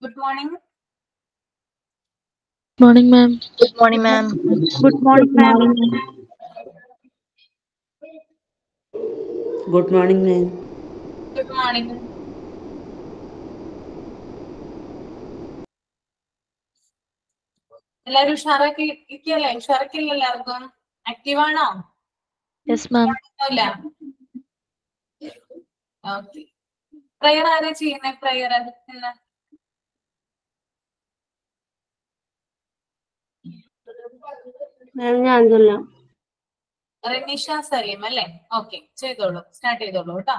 Good morning. Morning, ma'am. Good morning, ma'am. Good morning, ma'am. Good morning, ma'am. Good morning. എല്ലാരും ഉഷാറാക്കി ഇരിക്കല്ലേ ഉഷാറാക്കില്ല എല്ലാവർക്കും active ആണോ Yes, ma'am. ഇല്ല okay prayer ആരാ ചെയ്യുന്നേ പ്രയർ ഇന്ന് മാം ഞാൻ ചൊല്ലാം റെനിഷ സലീം അല്ലേ ഓക്കെ ചെയ്തോളൂ സ്റ്റാർട്ട് ചെയ്തോളൂ കേട്ടോ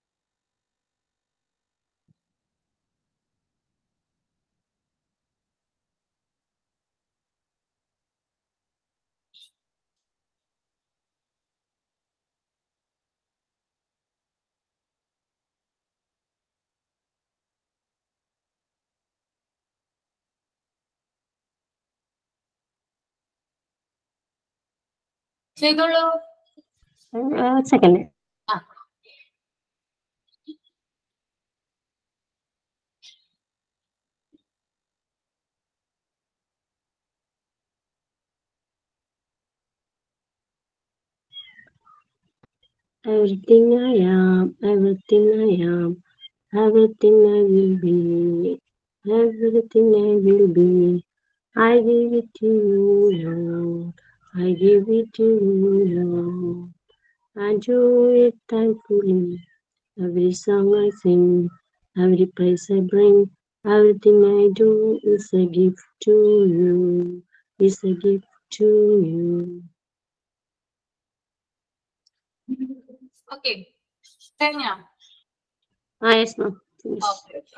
ചെയ്തോളൂ സെക്കൻഡ് ആ Everything I am, everything I am, everything I will be, everything I will be. I give it to you, Lord. I give it to you, Lord. I do it thankfully. Every song I sing, every praise I bring, everything I do is a gift to you. Is a gift to you. Okay കഴിഞ്ഞോ Ah, yes, ma'am. Finish. Okay okay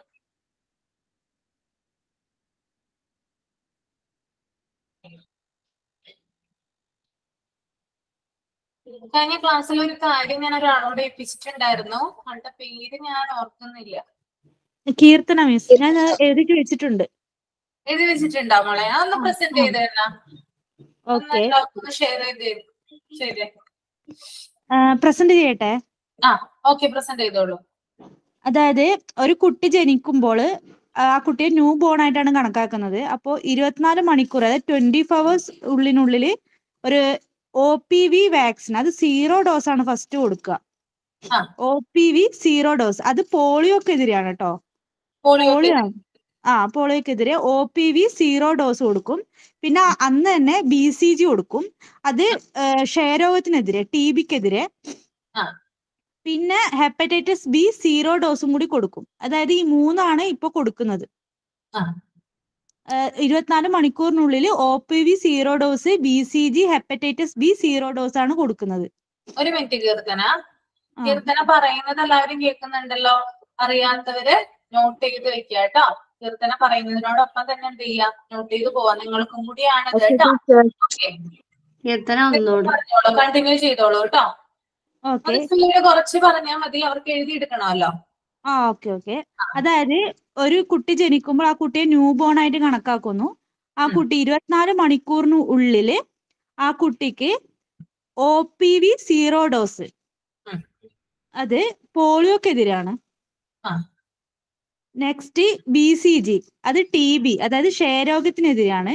കഴിഞ്ഞ ക്ലാസ്സിൽ ഒരു കാര്യം ഞാൻ ഒരാളോട് ഏൽപ്പിച്ചിട്ടുണ്ടായിരുന്നു അവളുടെ പേര് ഞാൻ ഓർക്കുന്നില്ല കീർത്തന മിസ് ഞാൻ എഴുതി വെച്ചിട്ടുണ്ട് എഴുതി വെച്ചിട്ടുണ്ടോ മോളെ അതൊന്ന് പ്രസന്റ് ചെയ്ത് തരണ ഓക്കെ ഒന്ന് ഷെയർ ചെയ്ത് ശരി പ്രസന്റ് ചെയ്യട്ടെ ആ ഓക്കെ പ്രസന്റ് ചെയ്തോളൂ അതായത് ഒരു കുട്ടി ജനിക്കുമ്പോൾ ആ കുട്ടിയെ ന്യൂ ബോൺ ആയിട്ടാണ് കണക്കാക്കുന്നത് അപ്പോൾ ഇരുപത്തിനാല് മണിക്കൂർ അതായത് ട്വന്റി അവേഴ്സ് ഉള്ളിനുള്ളിൽ ഒരു ഒ പി വി വാക്സിൻ അത് സീറോ ഡോസ് ആണ് ഫസ്റ്റ് കൊടുക്കുക ആ. O P V zero dose അത് പോളിയോക്കെതിരെയാണ് കേട്ടോ പോളിയോ പോളിയോ ആണ്. ആ പോളിയോക്കെതിരെ O P V zero dose കൊടുക്കും പിന്നെ അന്ന് തന്നെ ബി സി ജി കൊടുക്കും അത് ഏഹ്, ക്ഷയരോഗത്തിനെതിരെ ടി ബിക്കെതിരെ ആ. പിന്നെ ഹെപ്പറ്റൈറ്റിസ് ബി സീറോ ഡോസും കൂടി കൊടുക്കും അതായത് ഈ മൂന്നാണ് ഇപ്പൊ കൊടുക്കുന്നത് ആ. ഏഹ്, ഇരുപത്തിനാല് മണിക്കൂറിനുള്ളിൽ O P V zero dose B C G hepatitis B zero dose ആണ് കൊടുക്കുന്നത് ഒരു മിനിറ്റ് കീർത്തന ആ. കീർത്തന പറയുന്നത് എല്ലാവരും കേൾക്കുന്നുണ്ടല്ലോ അറിയാത്തവര് നോട്ട് ചെയ്ത് വെക്കുക കേട്ടോ കീർത്തന പറയുന്നതിനോടൊപ്പം തന്നെ എന്ത് ചെയ്യാ നോട്ട് ചെയ്ത് പോവാ നിങ്ങൾക്കും കൂടിയാണ് ഇത് കേട്ടോ ഓക്കെ കീർത്തന ഒന്നുകൂടെ പറഞ്ഞോളൂ കണ്ടിന്യൂ ചെയ്തോളൂ കേട്ടോ ഓക്കെ അത് സ്പീഡ് കുറച്ച് പറഞ്ഞാൽ മതി അവർക്ക് എഴുതി എടുക്കണമല്ലോ ആ ഓക്കെ ഓക്കെ അതായത് ഒരു കുട്ടി ജനിക്കുമ്പോൾ ആ കുട്ടിയെ ന്യൂ ബോൺ ആയിട്ട് കണക്കാക്കുന്നു ആ ഉം. കുട്ടി ഇരുപത്തിനാല് മണിക്കൂറിന് ഉള്ളില് ആ കുട്ടിക്ക് O P V zero dose ഉം. അത് പോളിയോക്കെതിരാണ് ആ. നെക്സ്റ്റ് ബി സി ജി അത് ടി ബി അതായത് ക്ഷയരോഗത്തിനെതിരാണ്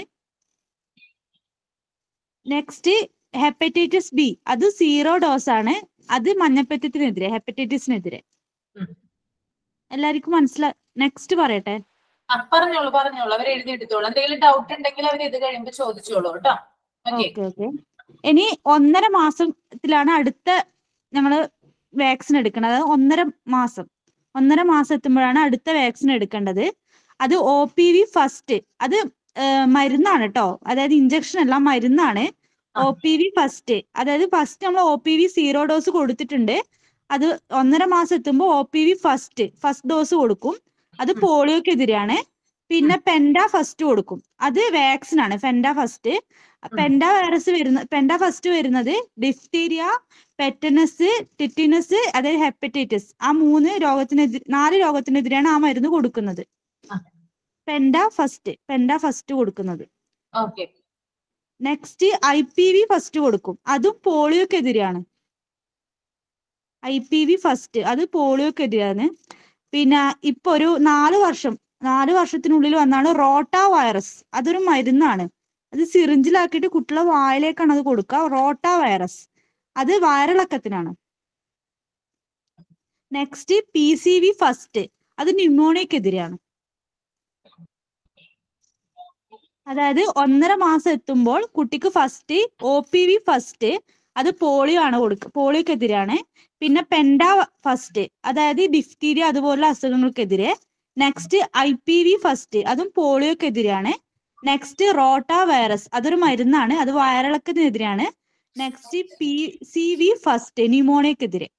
നെക്സ്റ്റ് ഹെപ്പറ്റൈറ്റിസ് ബി അത് സീറോ ഡോസ് ആണ് അത് മഞ്ഞപ്പിത്തത്തിനെതിരെ ഹെപ്പറ്റൈറ്റിസിനെതിരെ ഉം. എല്ലാവർക്കും മനസ്സിലാ നെക്സ്റ്റ് പറയട്ടെ ആ പറഞ്ഞോളൂ പറഞ്ഞോളൂ അവർ എഴുതി എടുത്തോളൂ എന്തെങ്കിലും ഡൗട്ട് ഉണ്ടെങ്കിൽ അവർ ഇത് കഴിയുമ്പോൾ ചോദിച്ചോളൂ കേട്ടോ ഓക്കെ ഓക്കെ ഓക്കെ ഇനി ഒന്നര മാസത്തിലാണ് അടുത്ത ഞങ്ങള് വാക്സിൻ എടുക്കുന്നത് അതായത് ഒന്നര മാസം ഒന്നര മാസം എത്തുമ്പോഴാണ് അടുത്ത വാക്സിൻ എടുക്കേണ്ടത് അത് ഒ പി വി ഫസ്റ്റ് അത് ഏർ, മരുന്നാണ് കേട്ടോ അതായത് ഇഞ്ചക്ഷൻ അല്ല മരുന്നാണ് ആ. ഒ പി വി ഫസ്റ്റ് അതായത് ഫസ്റ്റ് നമ്മൾ O P V zero dose കൊടുത്തിട്ടുണ്ട് അത് ഒന്നര മാസം എത്തുമ്പോൾ O P V first first dose കൊടുക്കും അത് ഉം. പോളിയോക്കെതിരെയാണ് പിന്നെ പെൻഡ ഫസ്റ്റ് കൊടുക്കും അത് വാക്സിൻ ആണ് ഫെൻഡ ഫസ്റ്റ് പെൻഡ വൈറസ് വരുന്ന പെൻഡ ഫസ്റ്റ് വരുന്നത് ഡിഫ്തീരിയ പെറ്റനസ് ടിറ്റിനസ് അതായത് ഹെപ്പറ്റൈറ്റിസ് ആ മൂന്ന് രോഗത്തിനെതിരെ നാല് രോഗത്തിനെതിരെയാണ് ആ മരുന്ന് കൊടുക്കുന്നത് ആ. പെൻഡ ഫസ്റ്റ് പെൻഡ ഫസ്റ്റ് കൊടുക്കുന്നത് okay next I P V first കൊടുക്കും അതും പോളിയോക്കെതിരെയാണ് ഐ പി വി ഫസ്റ്റ് അത് പോളിയോക്കെതിരെയാണ് പിന്നെ ഇപ്പൊ ഒരു നാല് വർഷം നാല് വർഷത്തിനുള്ളിൽ വന്നാണ് റോട്ട വൈറസ് അതൊരു മരുന്നാണ് അത് സിറിഞ്ചിലാക്കിയിട്ട് കുട്ടികളെ വായിലേക്കാണ് അത് കൊടുക്കുക റോട്ട വൈറസ് അത് വയറിളക്കത്തിനാണ് next P C V first അത് ന്യൂമോണിയക്കെതിരെയാണ് അതായത് ഒന്നര മാസം എത്തുമ്പോൾ കുട്ടിക്ക് first O P V first അത് പോളിയോ ആണ് കൊടുക്കുക പോളിയോക്കെതിരാണ് പിന്നെ പെൻഡ ഫസ്റ്റ് അതായത് ഡിഫ്തീരിയ അതുപോലുള്ള അസുഖങ്ങൾക്കെതിരെ next I P V first അതും പോളിയോക്കെതിരെയാണ് നെക്സ്റ്റ് റോട്ട വൈറസ് അതൊരു മരുന്നാണ് അത് വയറിളക്കത്തിനെതിരെയാണ് next P C V first ന്യൂമോണിയക്കെതിരെ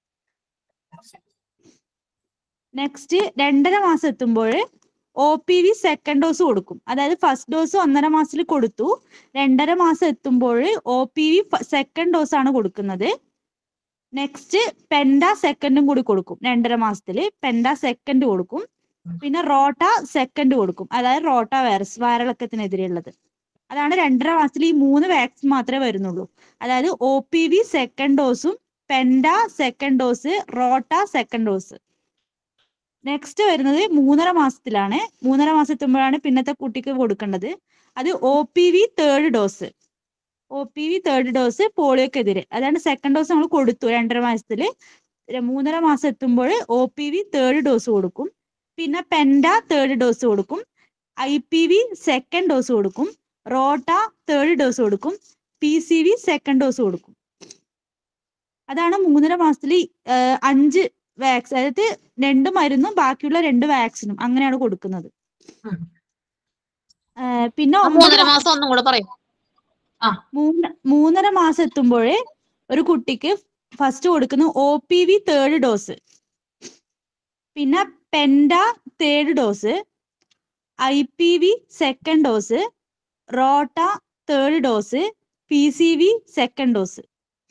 നെക്സ്റ്റ് രണ്ടര മാസം എത്തുമ്പോൾ O P V second dose കൊടുക്കും അതായത് ഫസ്റ്റ് ഡോസ് ഒന്നര മാസത്തിൽ കൊടുത്തു രണ്ടര മാസം എത്തുമ്പോൾ O P V second dose ആണ് കൊടുക്കുന്നത് നെക്സ്റ്റ് പെൻഡ സെക്കൻഡും കൂടി കൊടുക്കും രണ്ടര മാസത്തിൽ പെൻഡ സെക്കൻഡ് കൊടുക്കും പിന്നെ റോട്ട സെക്കൻഡ് കൊടുക്കും അതായത് റോട്ട വൈറസ് വയറിളക്കത്തിനെതിരെയുള്ളത് അതാണ് രണ്ടര മാസത്തിൽ ഈ മൂന്ന് വാക്സിൻ മാത്രമേ വരുന്നുള്ളൂ അതായത് ഒ പി വി സെക്കൻഡ് ഡോസും penta second dose rota second dose next വരുന്നത് മൂന്നര മാസത്തിലാണ് മൂന്നര മാസം എത്തുമ്പോഴാണ് പിന്നത്തെ കുട്ടിക്ക് കൊടുക്കേണ്ടത് അത് O P V third dose O P V third dose പോളിയോക്കെതിരെ അതാണ് സെക്കൻഡ് ഡോസ് നമ്മൾ കൊടുത്തു രണ്ടര മാസത്തില് ര- മൂന്നര മാസം എത്തുമ്പോൾ O P V third dose കൊടുക്കും പിന്നെ പെൻഡ തേർഡ് ഡോസ് കൊടുക്കും I P V second dose കൊടുക്കും റോട്ട തേർഡ് ഡോസ് കൊടുക്കും P C V second dose കൊടുക്കും അതാണ് മൂന്നര മാസത്തിൽ അഞ്ച് വാക്സിൻ അതായത് രണ്ട് മരുന്നും ബാക്കിയുള്ള രണ്ട് വാക്സിനും അങ്ങനെയാണ് കൊടുക്കുന്നത് ഉം. ആ, പിന്നെ ആ ഒമ്പത് മൂന്നര മാസം ഒന്നും കൂടെ പറയും മൂന്ന് മൂന്നര മാസം എത്തുമ്പോഴേ ഒരു കുട്ടിക്ക് ഫസ്റ്റ് കൊടുക്കുന്ന O P V third dose പിന്നെ penta third dose I P V second dose rota third dose P C V second dose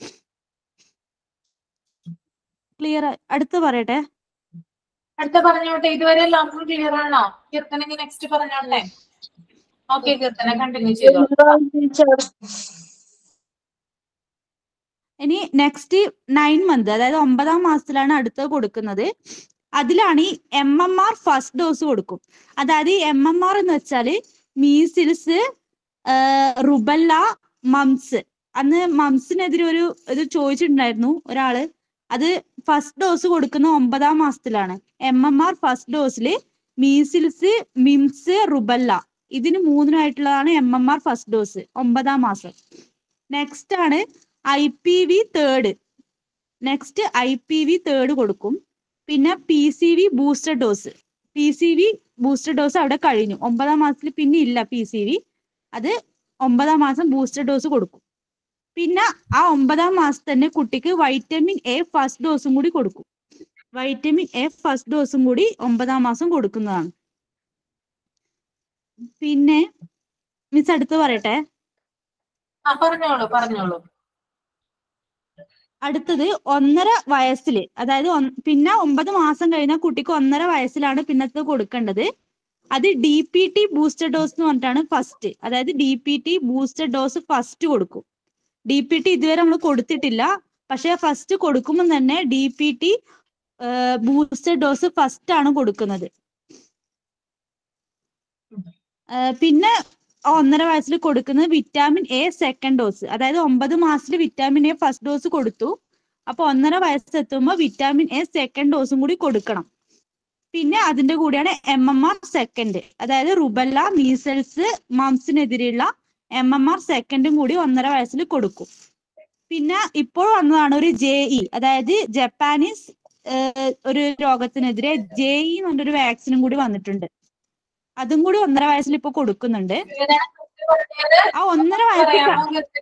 clear അടുത്ത് പറയട്ടെ അടുത്ത പറഞ്ഞോട്ടെ ഇതുവരെ എല്ലാവർക്കും ക്ലിയർ ആണോ കീർത്തന നെക്സ്റ്റ് പറഞ്ഞോട്ടെ ഓക്കെ കീർത്തന കണ്ടിന്യൂ ചെയ്തോ ഇനി നെക്സ്റ്റ് നയൻ മന്ത് അതായത് ഒമ്പതാം മാസത്തിലാണ് അടുത്തത് കൊടുക്കുന്നത് അതിലാണ് ഈ M M R first dose കൊടുക്കും അതായത് ഈ എം എം ആർ എന്ന് വെച്ചാല് മീസിൽസ് റുബല്ല മംസ് അന്ന് മംസിനെതിരെ ഒരു ഇത് ചോദിച്ചിട്ടുണ്ടായിരുന്നു ഒരാള് അത് ഫസ്റ്റ് ഡോസ് കൊടുക്കുന്ന ഒമ്പതാം മാസത്തിലാണ് എം എം ആർ ഫസ്റ്റ് ഡോസിൽ മീസിൽസ് മിംസ് റുബല്ല ഇതിന് മൂന്നിനായിട്ടുള്ളതാണ് M M R first dose ഒമ്പതാം മാസം നെക്സ്റ്റ് ആണ് I P V third next I P V third കൊടുക്കും പിന്നെ P C V booster dose P C V booster dose അവിടെ കഴിഞ്ഞു ഒമ്പതാം മാസത്തിൽ പിന്നെ ഇല്ല പി സി വി അത് ഒമ്പതാം മാസം ബൂസ്റ്റർ ഡോസ് കൊടുക്കും പിന്നെ ആ ഒമ്പതാം മാസം തന്നെ കുട്ടിക്ക് വൈറ്റമിൻ എ ഫസ്റ്റ് ഡോസും കൂടി കൊടുക്കും വൈറ്റമിൻ എ ഫസ്റ്റ് ഡോസും കൂടി ഒമ്പതാം മാസം കൊടുക്കുന്നതാണ് പിന്നെ മിസ് അടുത്ത് പറയട്ടെ ആ പറഞ്ഞോളൂ പറഞ്ഞോളൂ അടുത്തത് ഒന്നര വയസ്സില് അതായത് ഒന്ന് പിന്നെ ഒമ്പത് മാസം കഴിഞ്ഞ കുട്ടിക്ക് ഒന്നര വയസ്സിലാണ് പിന്നത്തെ കൊടുക്കേണ്ടത് അത് D P T booster dose എന്ന് പറഞ്ഞിട്ടാണ് ഫസ്റ്റ് അതായത് D P T booster dose first കൊടുക്കും ഡി പി ടി ഇതുവരെ നമ്മൾ കൊടുത്തിട്ടില്ല പക്ഷെ ഫസ്റ്റ് കൊടുക്കുമ്പോൾ തന്നെ D P T booster dose first ആണ് കൊടുക്കുന്നത് ആ, പിന്നെ ആ ഒന്നര വയസ്സിൽ കൊടുക്കുന്നത് വിറ്റാമിൻ എ സെക്കൻഡ് ഡോസ് അതായത് ഒമ്പത് മാസത്തിൽ വിറ്റാമിൻ എ ഫസ്റ്റ് ഡോസ് കൊടുത്തു അപ്പൊ ഒന്നര വയസ്സെത്തുമ്പോൾ വിറ്റാമിൻ എ സെക്കൻഡ് ഡോസും കൂടി കൊടുക്കണം പിന്നെ അതിന്റെ കൂടെയാണ് എം എം ആർ സെക്കൻഡ് അതായത് റുബല്ല മീസൽസ് മംസിനെതിരെയുള്ള എം എം ആർ സെക്കൻഡും കൂടി ഒന്നര വയസ്സിൽ കൊടുക്കും പിന്നെ ഇപ്പോൾ വന്നതാണ് ഒരു ജെ ഇ അതായത് ജപ്പാനീസ് ഏഹ്, ഒരു രോഗത്തിനെതിരെ ജെ ഇ എന്ന് പറഞ്ഞൊരു വാക്സിനും കൂടി വന്നിട്ടുണ്ട് അതും കൂടി ഒന്നര വയസ്സിൽ ഇപ്പൊ കൊടുക്കുന്നുണ്ട് ഏതാണ് first പറഞ്ഞത്? ആ ഒന്നര വയസ്സിൽ പറയാമോ കീർത്തന?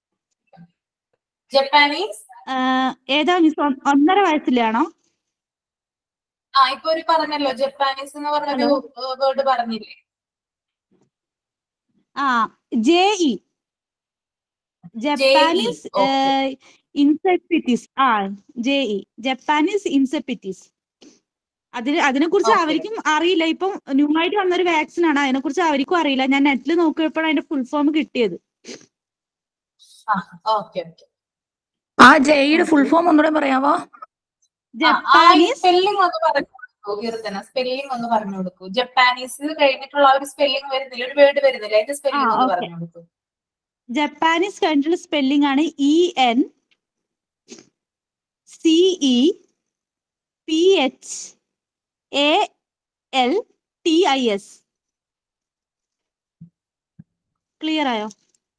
ജപ്പാനീസ് ആഹ് ഏതാ മിസ് ഒ- ഒന്നര വയസ്സിലാണോ ആ ഇപ്പൊ ഒരു പറഞ്ഞല്ലോ ജപ്പാനീസ് എന്ന് പറഞ്ഞൊരു വേർഡ് പറഞ്ഞില്ലേ ആ J E Japanese okay. Encephalitis ആ ജെ ഇ ജപ്പാനീസ് ഇൻസെപ്റ്റിസ് അതിന് അതിനെ കുറിച്ച് Okay. അവർക്കും അറിയില്ല ഇപ്പം ന്യൂ ആയിട്ട് വന്നൊരു വാക്സിൻ ആണ് അതിനെ കുറിച്ച് അവർക്കും അറിയില്ല ഞാൻ നെറ്റിൽ നോക്കിയപ്പോഴാണ് അതിന്റെ ഫുൾ ഫോം കിട്ടിയത് ആ ഓക്കെ ഓക്കെ ആ ജെയുടെ ഫുൾ ഫോം ഒന്നുകൂടെ പറയാവോ ജപ്പാനീസ് സ്പെല്ലിംഗ് ഒന്ന് പറഞ്ഞു കീർത്തന സ്പെല്ലിംഗ് ഒന്ന് പറഞ്ഞു കൊടുക്കൂ ജപ്പാനീസ് കഴിഞ്ഞിട്ടുള്ള ആ ഒരു സ്പെല്ലിംഗ് വരുന്നില്ല ഒരു വേർഡ് വരുന്നില്ല അതിന്റെ സ്പെല്ലിംഗ് ആ, ഒന്ന് okay. പറഞ്ഞു കൊടുക്കൂ ജപ്പാനീസ് കഴിഞ്ഞിട്ടുള്ള സ്പെല്ലിംഗ് ആണ് E N C E P H A L T I S clear ആയോ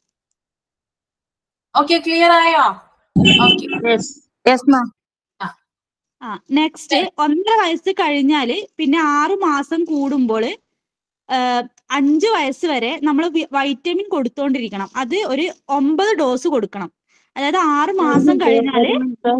ഓക്കെ ക്ലിയർ ആയോ ഓക്കെ യെസ് യെസ് മാം ആ നെക്സ്റ്റ് ഒന്നര വയസ്സ് കഴിഞ്ഞാല് പിന്നെ ആറ് മാസം കൂടുമ്പോൾ അഞ്ച് വയസ്സ് വരെ നമ്മൾ വൈറ്റമിൻ കൊടുത്തോണ്ടിരിക്കണം അത് ഒരു ഒമ്പത് ഡോസ് കൊടുക്കണം അതായത് ആറ് മാസം കഴിഞ്ഞാല്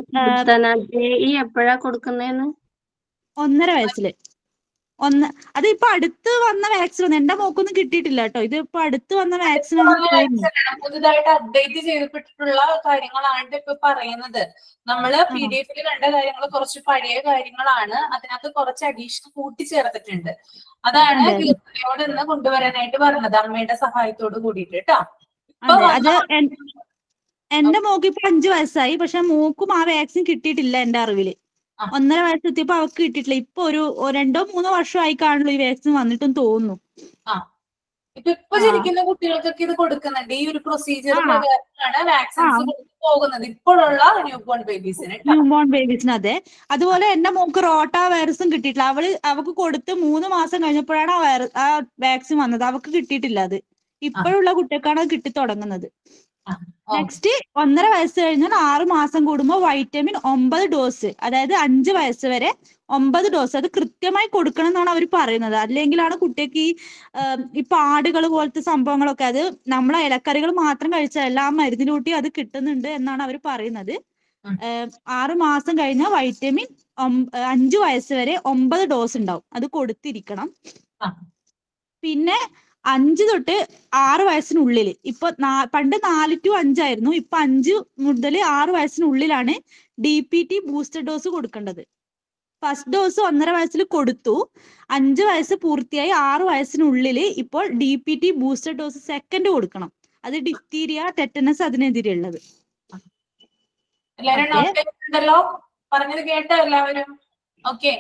ഈ എപ്പോഴാ കൊടുക്കുന്നേന്ന് ഒന്നര വയസ്സില് ഒന്ന് അത് ഇപ്പൊ അടുത്ത് വന്ന വാക്സിൻ എന്റെ മോക്കൊന്നും കിട്ടിയിട്ടില്ല കേട്ടോ ഇത് ഇപ്പൊ അടുത്ത് വന്ന വാക്സിൻ ആണ് തോന്നുന്നു പുതുതായിട്ട് അപ്ഡേറ്റ് ചെയ്തിട്ടുള്ള കാര്യങ്ങളാണ് ഇപ്പൊ പറയുന്നത് നമ്മള് പി ഡി എഫിൽ കണ്ട കാര്യങ്ങൾ കുറച്ച് പഴയ കാര്യങ്ങളാണ് അതിനകത്ത് കുറച്ച് അഡീഷണൽ കൂട്ടിച്ചേർത്തിട്ടുണ്ട് അതാണ് അതെ. കീർത്തനയോട് ഇന്ന് കൊണ്ടുവരാനായിട്ട് പറഞ്ഞത് അമ്മയുടെ സഹായത്തോട് കൂടിയിട്ട് കേട്ടോ ഇപ്പൊ അതെ അത് വന്ന- എൻ- എന്റെ മോക്ക് ഇപ്പൊ അഞ്ചു വയസ്സായി പക്ഷെ മോക്കും ആ വാക്സിൻ കിട്ടിയിട്ടില്ല എന്റെ അറിവില് ആ. ഒന്നര വയസ്സെത്തിയപ്പോ അവർക്ക് കിട്ടിയിട്ടില്ല ഇപ്പൊ ഒരു ഒ- രണ്ടോ മൂന്നോ വർഷമായി കാണുള്ളൂ ഈ വാക്സിൻ വന്നിട്ടും തോന്നുന്നു ഇപ്പൊ ഇപ്പൊ ആ. ജനിക്കുന്ന കുട്ടികൾക്കൊക്കെ ഇത് കൊടുക്കുന്നുണ്ട് ഈ ഒരു പ്രൊസീജിയർ ആ. പ്രകാരമാണ് വാക്സിൻസ് പോകുന്നത് ഇപ്പോഴുള്ള ന്യൂ ബോൺ ബേബീസിന് ന്യൂ ബോൺ ബേബീസിന് അതെ അതുപോലെ എന്റെ മോക്ക് റോട്ട വൈറസും കിട്ടിയിട്ടില്ല അവള് അവക്ക് കൊടുത്ത് മൂന്ന് മാസം കഴിഞ്ഞപ്പോഴാണ് ആ വൈറസ് ആ വാക്സിൻ വന്നത് അവക്ക് കിട്ടിയിട്ടില്ല അത് ഇപ്പോഴുള്ള കുട്ടികൾക്കാണ് അത് കിട്ടി തുടങ്ങുന്നത് ആ. നെക്സ്റ്റ് ഒന്നര വയസ്സ് കഴിഞ്ഞാൽ ആറ് മാസം കൂടുമ്പോൾ വൈറ്റമിൻ ഒമ്പത് ഡോസ് അതായത് അഞ്ച് വയസ്സ് വരെ ഒമ്പത് ഡോസ് അത് കൃത്യമായി കൊടുക്കണം എന്നാണ് അവർ പറയുന്നത് അല്ലെങ്കിലാണ് കുട്ടിക്ക് ഈ ആം, ഈ പാടുകൾ പോലത്തെ സംഭവങ്ങളൊക്കെ അത് നമ്മളെ ഇലക്കറികൾ മാത്രം കഴിച്ചാലല്ല ആ മരുന്നിലൂട്ടി അത് കിട്ടുന്നുണ്ട് എന്നാണ് അവർ പറയുന്നത് ഉം. ഏം, ആറ് മാസം കഴിഞ്ഞാൽ വൈറ്റമിൻ ഒം- അഞ്ച് വയസ്സ് വരെ ഒമ്പത് ഡോസ് ഉണ്ടാവും അത് കൊടുത്തിരിക്കണം ആ. പിന്നെ അഞ്ച് തൊട്ട് ആറ് വയസ്സിനുള്ളിൽ ഇപ്പൊ നാ- പണ്ട് നാല് ടു അഞ്ചായിരുന്നു ഇപ്പൊ അഞ്ച് മുതൽ ആറ് വയസ്സിനുള്ളിലാണ് D P T booster dose കൊടുക്കേണ്ടത് ഫസ്റ്റ് ഡോസ് ഒന്നര വയസ്സിൽ കൊടുത്തു അഞ്ച് വയസ്സ് പൂർത്തിയായി ആറ് വയസ്സിനുള്ളിൽ ഇപ്പോൾ D P T booster dose second കൊടുക്കണം അത് ഡിഫ്തീരിയ ടെറ്റനസ് അതിനെതിരെ ഉള്ളത് എല്ലാരും Okay. നോട്ട് ചെയ്തിട്ടുണ്ടല്ലോ പറഞ്ഞത് കേട്ടോ എല്ലാവരും ഓക്കെ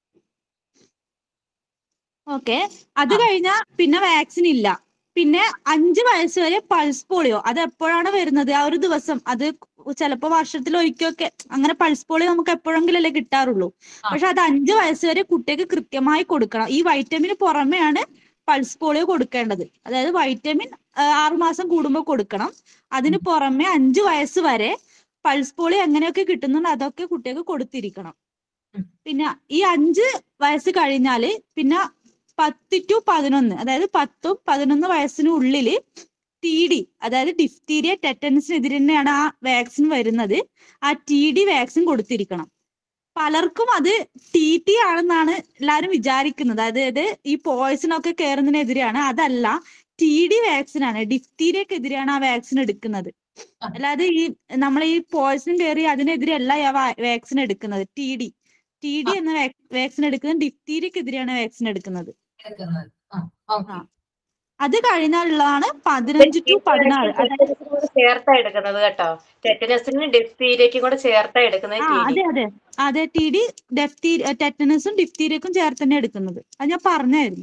ഓക്കെ അത് ആ. കഴിഞ്ഞാൽ പിന്നെ വാക്സിൻ ഇല്ല പിന്നെ അഞ്ച് വയസ്സ് വരെ പൾസ് പോളിയോ അത് എപ്പോഴാണ് വരുന്നത് ആ ഒരു ദിവസം അത് ചിലപ്പോ വർഷത്തിൽ ഒരിക്കലൊക്കെ അങ്ങനെ പൾസ് പോളിയോ നമുക്ക് എപ്പോഴെങ്കിലും അല്ലേ കിട്ടാറുള്ളൂ ആ. പക്ഷെ അത് അഞ്ച് വയസ്സ് വരെ കുട്ടിക്ക് കൃത്യമായി കൊടുക്കണം ഈ വൈറ്റമിന് പുറമെയാണ് പൾസ് പോളിയോ കൊടുക്കേണ്ടത് അതായത് വൈറ്റമിൻ ആറുമാസം കൂടുമ്പോൾ കൊടുക്കണം അതിന് പുറമെ അഞ്ച് വയസ്സ് വരെ പൾസ് പോളിയോ എങ്ങനെയൊക്കെ കിട്ടുന്നുണ്ട് അതൊക്കെ കുട്ടിക്ക് കൊടുത്തിരിക്കണം ഉം. പിന്നെ ഈ അഞ്ച് വയസ്സ് കഴിഞ്ഞാല് പിന്നെ പത്ത് ടു പതിനൊന്ന് അതായത് പത്തും പതിനൊന്ന് വയസ്സിനുള്ളില് ടി ഡി അതായത് ഡിഫ്തീരിയ ടെറ്റനസിനെതിരെ തന്നെയാണ് ആ വാക്സിൻ വരുന്നത് ആ ടി ഡി വാക്സിൻ കൊടുത്തിരിക്കണം പലർക്കും അത് ടി ടി ആണെന്നാണ് എല്ലാവരും വിചാരിക്കുന്നത് അതായത് ഈ പോയിസൺ ഒക്കെ കയറുന്നതിനെതിരെയാണ് അതല്ല ടി ഡി വാക്സിൻ ആണ് ഡിഫ്തീരിയക്കെതിരെയാണ് ആ വാക്സിൻ എടുക്കുന്നത് അല്ലാതെ ഈ നമ്മൾ ഈ പോയിസൺ കയറി അതിനെതിരെ അല്ല ആ വാക്സിൻ എടുക്കുന്നത് ടി ഡി ടി ഡി എന്ന വാക്സിൻ എടുക്കുന്നത് ഡിഫ്തീരിയക്കെതിരെയാണ് വാക്സിൻ എടുക്കുന്നത് എടുക്കുന്നത് ആ, okay. ആ. അത് കഴിഞ്ഞാലുള്ളതാണ് പതിനഞ്ച് ടു പതിനാറ് അതായത് കൂടെ ചേർത്താ എടുക്കുന്നത് കേട്ടോ ടെറ്റനസിനും ഡിഫ്തീരിയക്കും കൂടെ ചേർത്താ എടുക്കുന്നത് ആ ടി ഡി അതെ അതെ അതെ ടി ഡി ഡെഫ്തീ ടെറ്റനസും ഡിഫ്തീരിയക്കും ചേർത്ത് തന്നെ എടുക്കുന്നത് അത് ഞാൻ പറഞ്ഞായിരുന്നു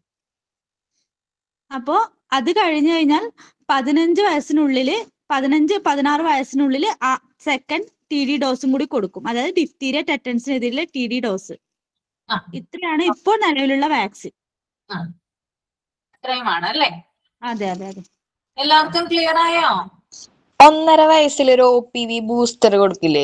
അപ്പോ അത് കഴിഞ്ഞു കഴിഞ്ഞാൽ പതിനഞ്ച് വയസ്സിനുള്ളില് പതിനഞ്ച് പതിനാറ് വയസ്സിനുള്ളിൽ ആ സെക്കൻഡ് ടി ഡി ഡോസും കൂടി കൊടുക്കും അതായത് ഡിഫ്തീരിയ ടെറ്റൻസിനെതിരെ ടി ഡി ഡോസ് ആ. ഇത്രയാണ് ഇപ്പോൾ നിലവിലുള്ള വാക്സിൻ ഇത്രയുമാണ് അല്ലേ അതെ അതെ അതെ എല്ലാവർക്കും ക്ലിയർ ആയോ ഒന്നര വയസ്സിലൊരു ഒ പി വി ബൂസ്റ്റർ കൊടുക്കില്ലേ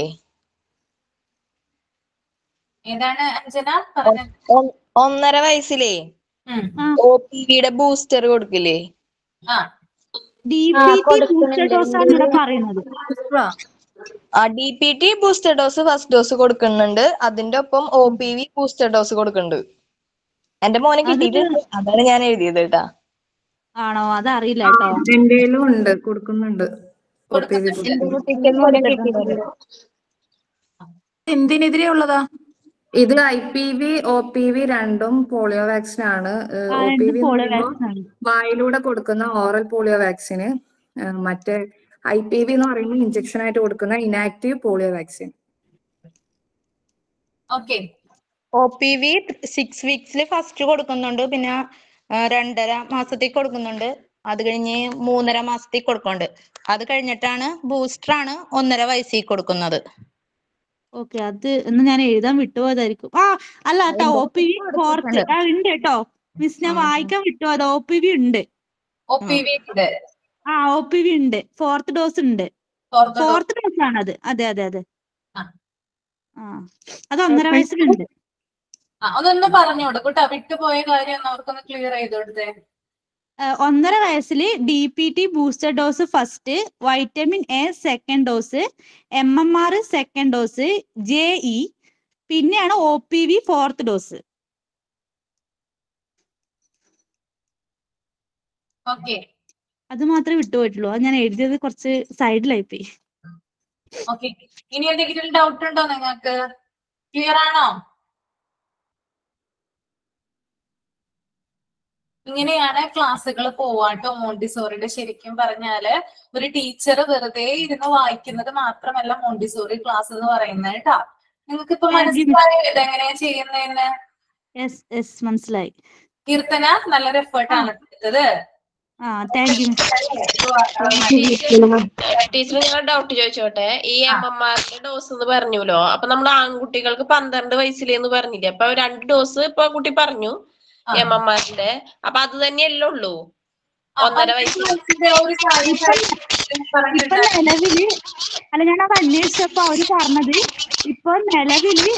ഏതാണ് അഞ്ജന പറഞ്ഞത് ഒ- ഒന്നര വയസ്സിലേ ഉം. ഒ പി വിയുടെ ബൂസ്റ്റർ കൊടുക്കില്ലേ ആ ഡി ആ, പി ടി ബൂസ്റ്റർ കൊടുക്കുന്നുണ്ട്. ഡോസ് ആണ് ഇവിടെ പറയുന്നത് ആ D P T booster dose first dose കൊടുക്കുന്നുണ്ട് അതിന്റെ ഒപ്പം O P V booster dose കൊടുക്കുന്നുണ്ട് എന്റെ മോനെ അത് കിട്ടിയിട്ടുണ്ട് അതാണ് ഞാൻ എഴുതിയത് കേട്ടാ ആണോ അതറിയില്ല കേട്ടോ എന്റെയിലും ഉണ്ട് കൊടുക്കുന്നുണ്ട് കൊടുക്കുന്നുണ്ട്. എന്റെ കുട്ടിക്ക് മോനെ കിട്ടിയിട്ടുണ്ട് എന്തിനെതിരെ ഉള്ളതാ ഇത് I P V O P V രണ്ടും പോളിയോ വാക്സിൻ ആണ് ആ, ഒ പി രണ്ട് വി പോളിയോ വാക്സിൻ ആണ് വായിലൂടെ കൊടുക്കുന്ന ഓറൽ പോളിയോ വാക്സിന് മറ്റേ ഐ പി വി എന്ന് പറയുമ്പോൾ ഇഞ്ചക്ഷൻ ആയിട്ട് കൊടുക്കുന്ന inactive polio vaccine okay O P V six വീക്സിൽ ഫസ്റ്റ് കൊടുക്കുന്നുണ്ട് പിന്നെ ആ, രണ്ടര മാസത്തേക്ക് കൊടുക്കുന്നുണ്ട് അത് കഴിഞ്ഞ് മൂന്നര മാസത്തേക്ക് കൊടുക്കുന്നുണ്ട് അത് കഴിഞ്ഞിട്ടാണ് ബൂസ്റ്റർ ആണ് ഒന്നര വയസ്സിൽ കൊടുക്കുന്നത് ഓക്കെ അത് എന്ന് ഞാൻ എഴുതാൻ വിട്ടുപോയതായിരിക്കും ആ അല്ല കേട്ടോ ഒ പി വി ഫോർത്ത് ആ ഉണ്ട് കേട്ടോ മിസ് ഞാൻ ആ, ആ. വായിക്കാൻ വിട്ടുപോയതാ ഒ പി വി ഉണ്ട് ഒ പി വി ഉണ്ട് ആ ഒ പി വി ഉണ്ട് ഫോർത്ത് ഡോസ് ഉണ്ട് പുറത്ത് ഫോർത്ത് ഡോസ് ആണ് അത് അതെ അതെ അതെ ആ. ആ അത് ഒന്നര വയസ്സിലുണ്ട് ആ അതൊന്ന് പറഞ്ഞു കൊടുക്കൂട്ടോ വിട്ടുപോയ കാര്യം ഒന്ന് അവർക്കൊന്ന് ക്ലിയർ ചെയ്ത് കൊടുത്തേ ആ, ഒന്നര വയസ്സിൽ D P T booster dose first vitamin A second dose M M R second dose J E പിന്നെയാണ് O P V fourth dose okay അത് മാത്രമേ വിട്ടുപോയിട്ടുള്ളൂ അത് ഞാൻ എഴുതിയത് കുറച്ച് സൈഡിലായി പോയി ഓക്കെ ഇനി എന്തെങ്കിലും ഡൗട്ട് ഉണ്ടോ നിങ്ങൾക്ക് ക്ലിയർ ആണോ ഇങ്ങനെയാണ് ക്ലാസ്സുകൾ പോവാട്ടോ മോണ്ടിസോറിയുടെ ശരിക്കും പറഞ്ഞാല് ഒരു ടീച്ചർ വെറുതെ ഇരുന്ന് വായിക്കുന്നത് മാത്രമല്ല മോണ്ടിസോറി ക്ലാസ് എന്ന് പറയുന്നത് കേട്ടാ നിങ്ങൾക്ക് ഇപ്പൊ Thank you, miss. മനസ്സിലായോ ഇതെങ്ങനെയാ ചെയ്യുന്നതെന്ന് യെസ് യെസ് മനസ്സിലായി കീർത്തന നല്ലൊരു എഫേർട്ട് ആണ് എടുത്തത് ആ താങ്ക് യു ടീച്ചർ ഞാൻ ഡൗട്ട് ചോദിച്ചോട്ടെ ഈ എം എം ആറിന്റെ ഡോസ് എന്ന് പറഞ്ഞല്ലോ അപ്പൊ നമ്മൾ ആൺകുട്ടികൾക്ക് പന്ത്രണ്ട് വയസ്സിലെന്ന് പറഞ്ഞില്ലേ അപ്പൊ രണ്ട് ഡോസ് ഇപ്പൊ ആ കുട്ടി പറഞ്ഞു ആ. എം എം ആറിന്റെ അപ്പൊ അത് തന്നെയല്ലേ ഉള്ളൂ ആ, ഒന്നര പന്ത്രണ്ട് വയസ്സിൽ വയസ്സിന്റെ ഒരു കാര്യം ഇപ്പൊ പറഞ്ഞിട്ടുണ്ടായിരുന്നു. നിലവില് അല്ല ഞാൻ അത് അന്വേഷിച്ചപ്പോ അവര് പറഞ്ഞത് ഇപ്പൊ നിലവില്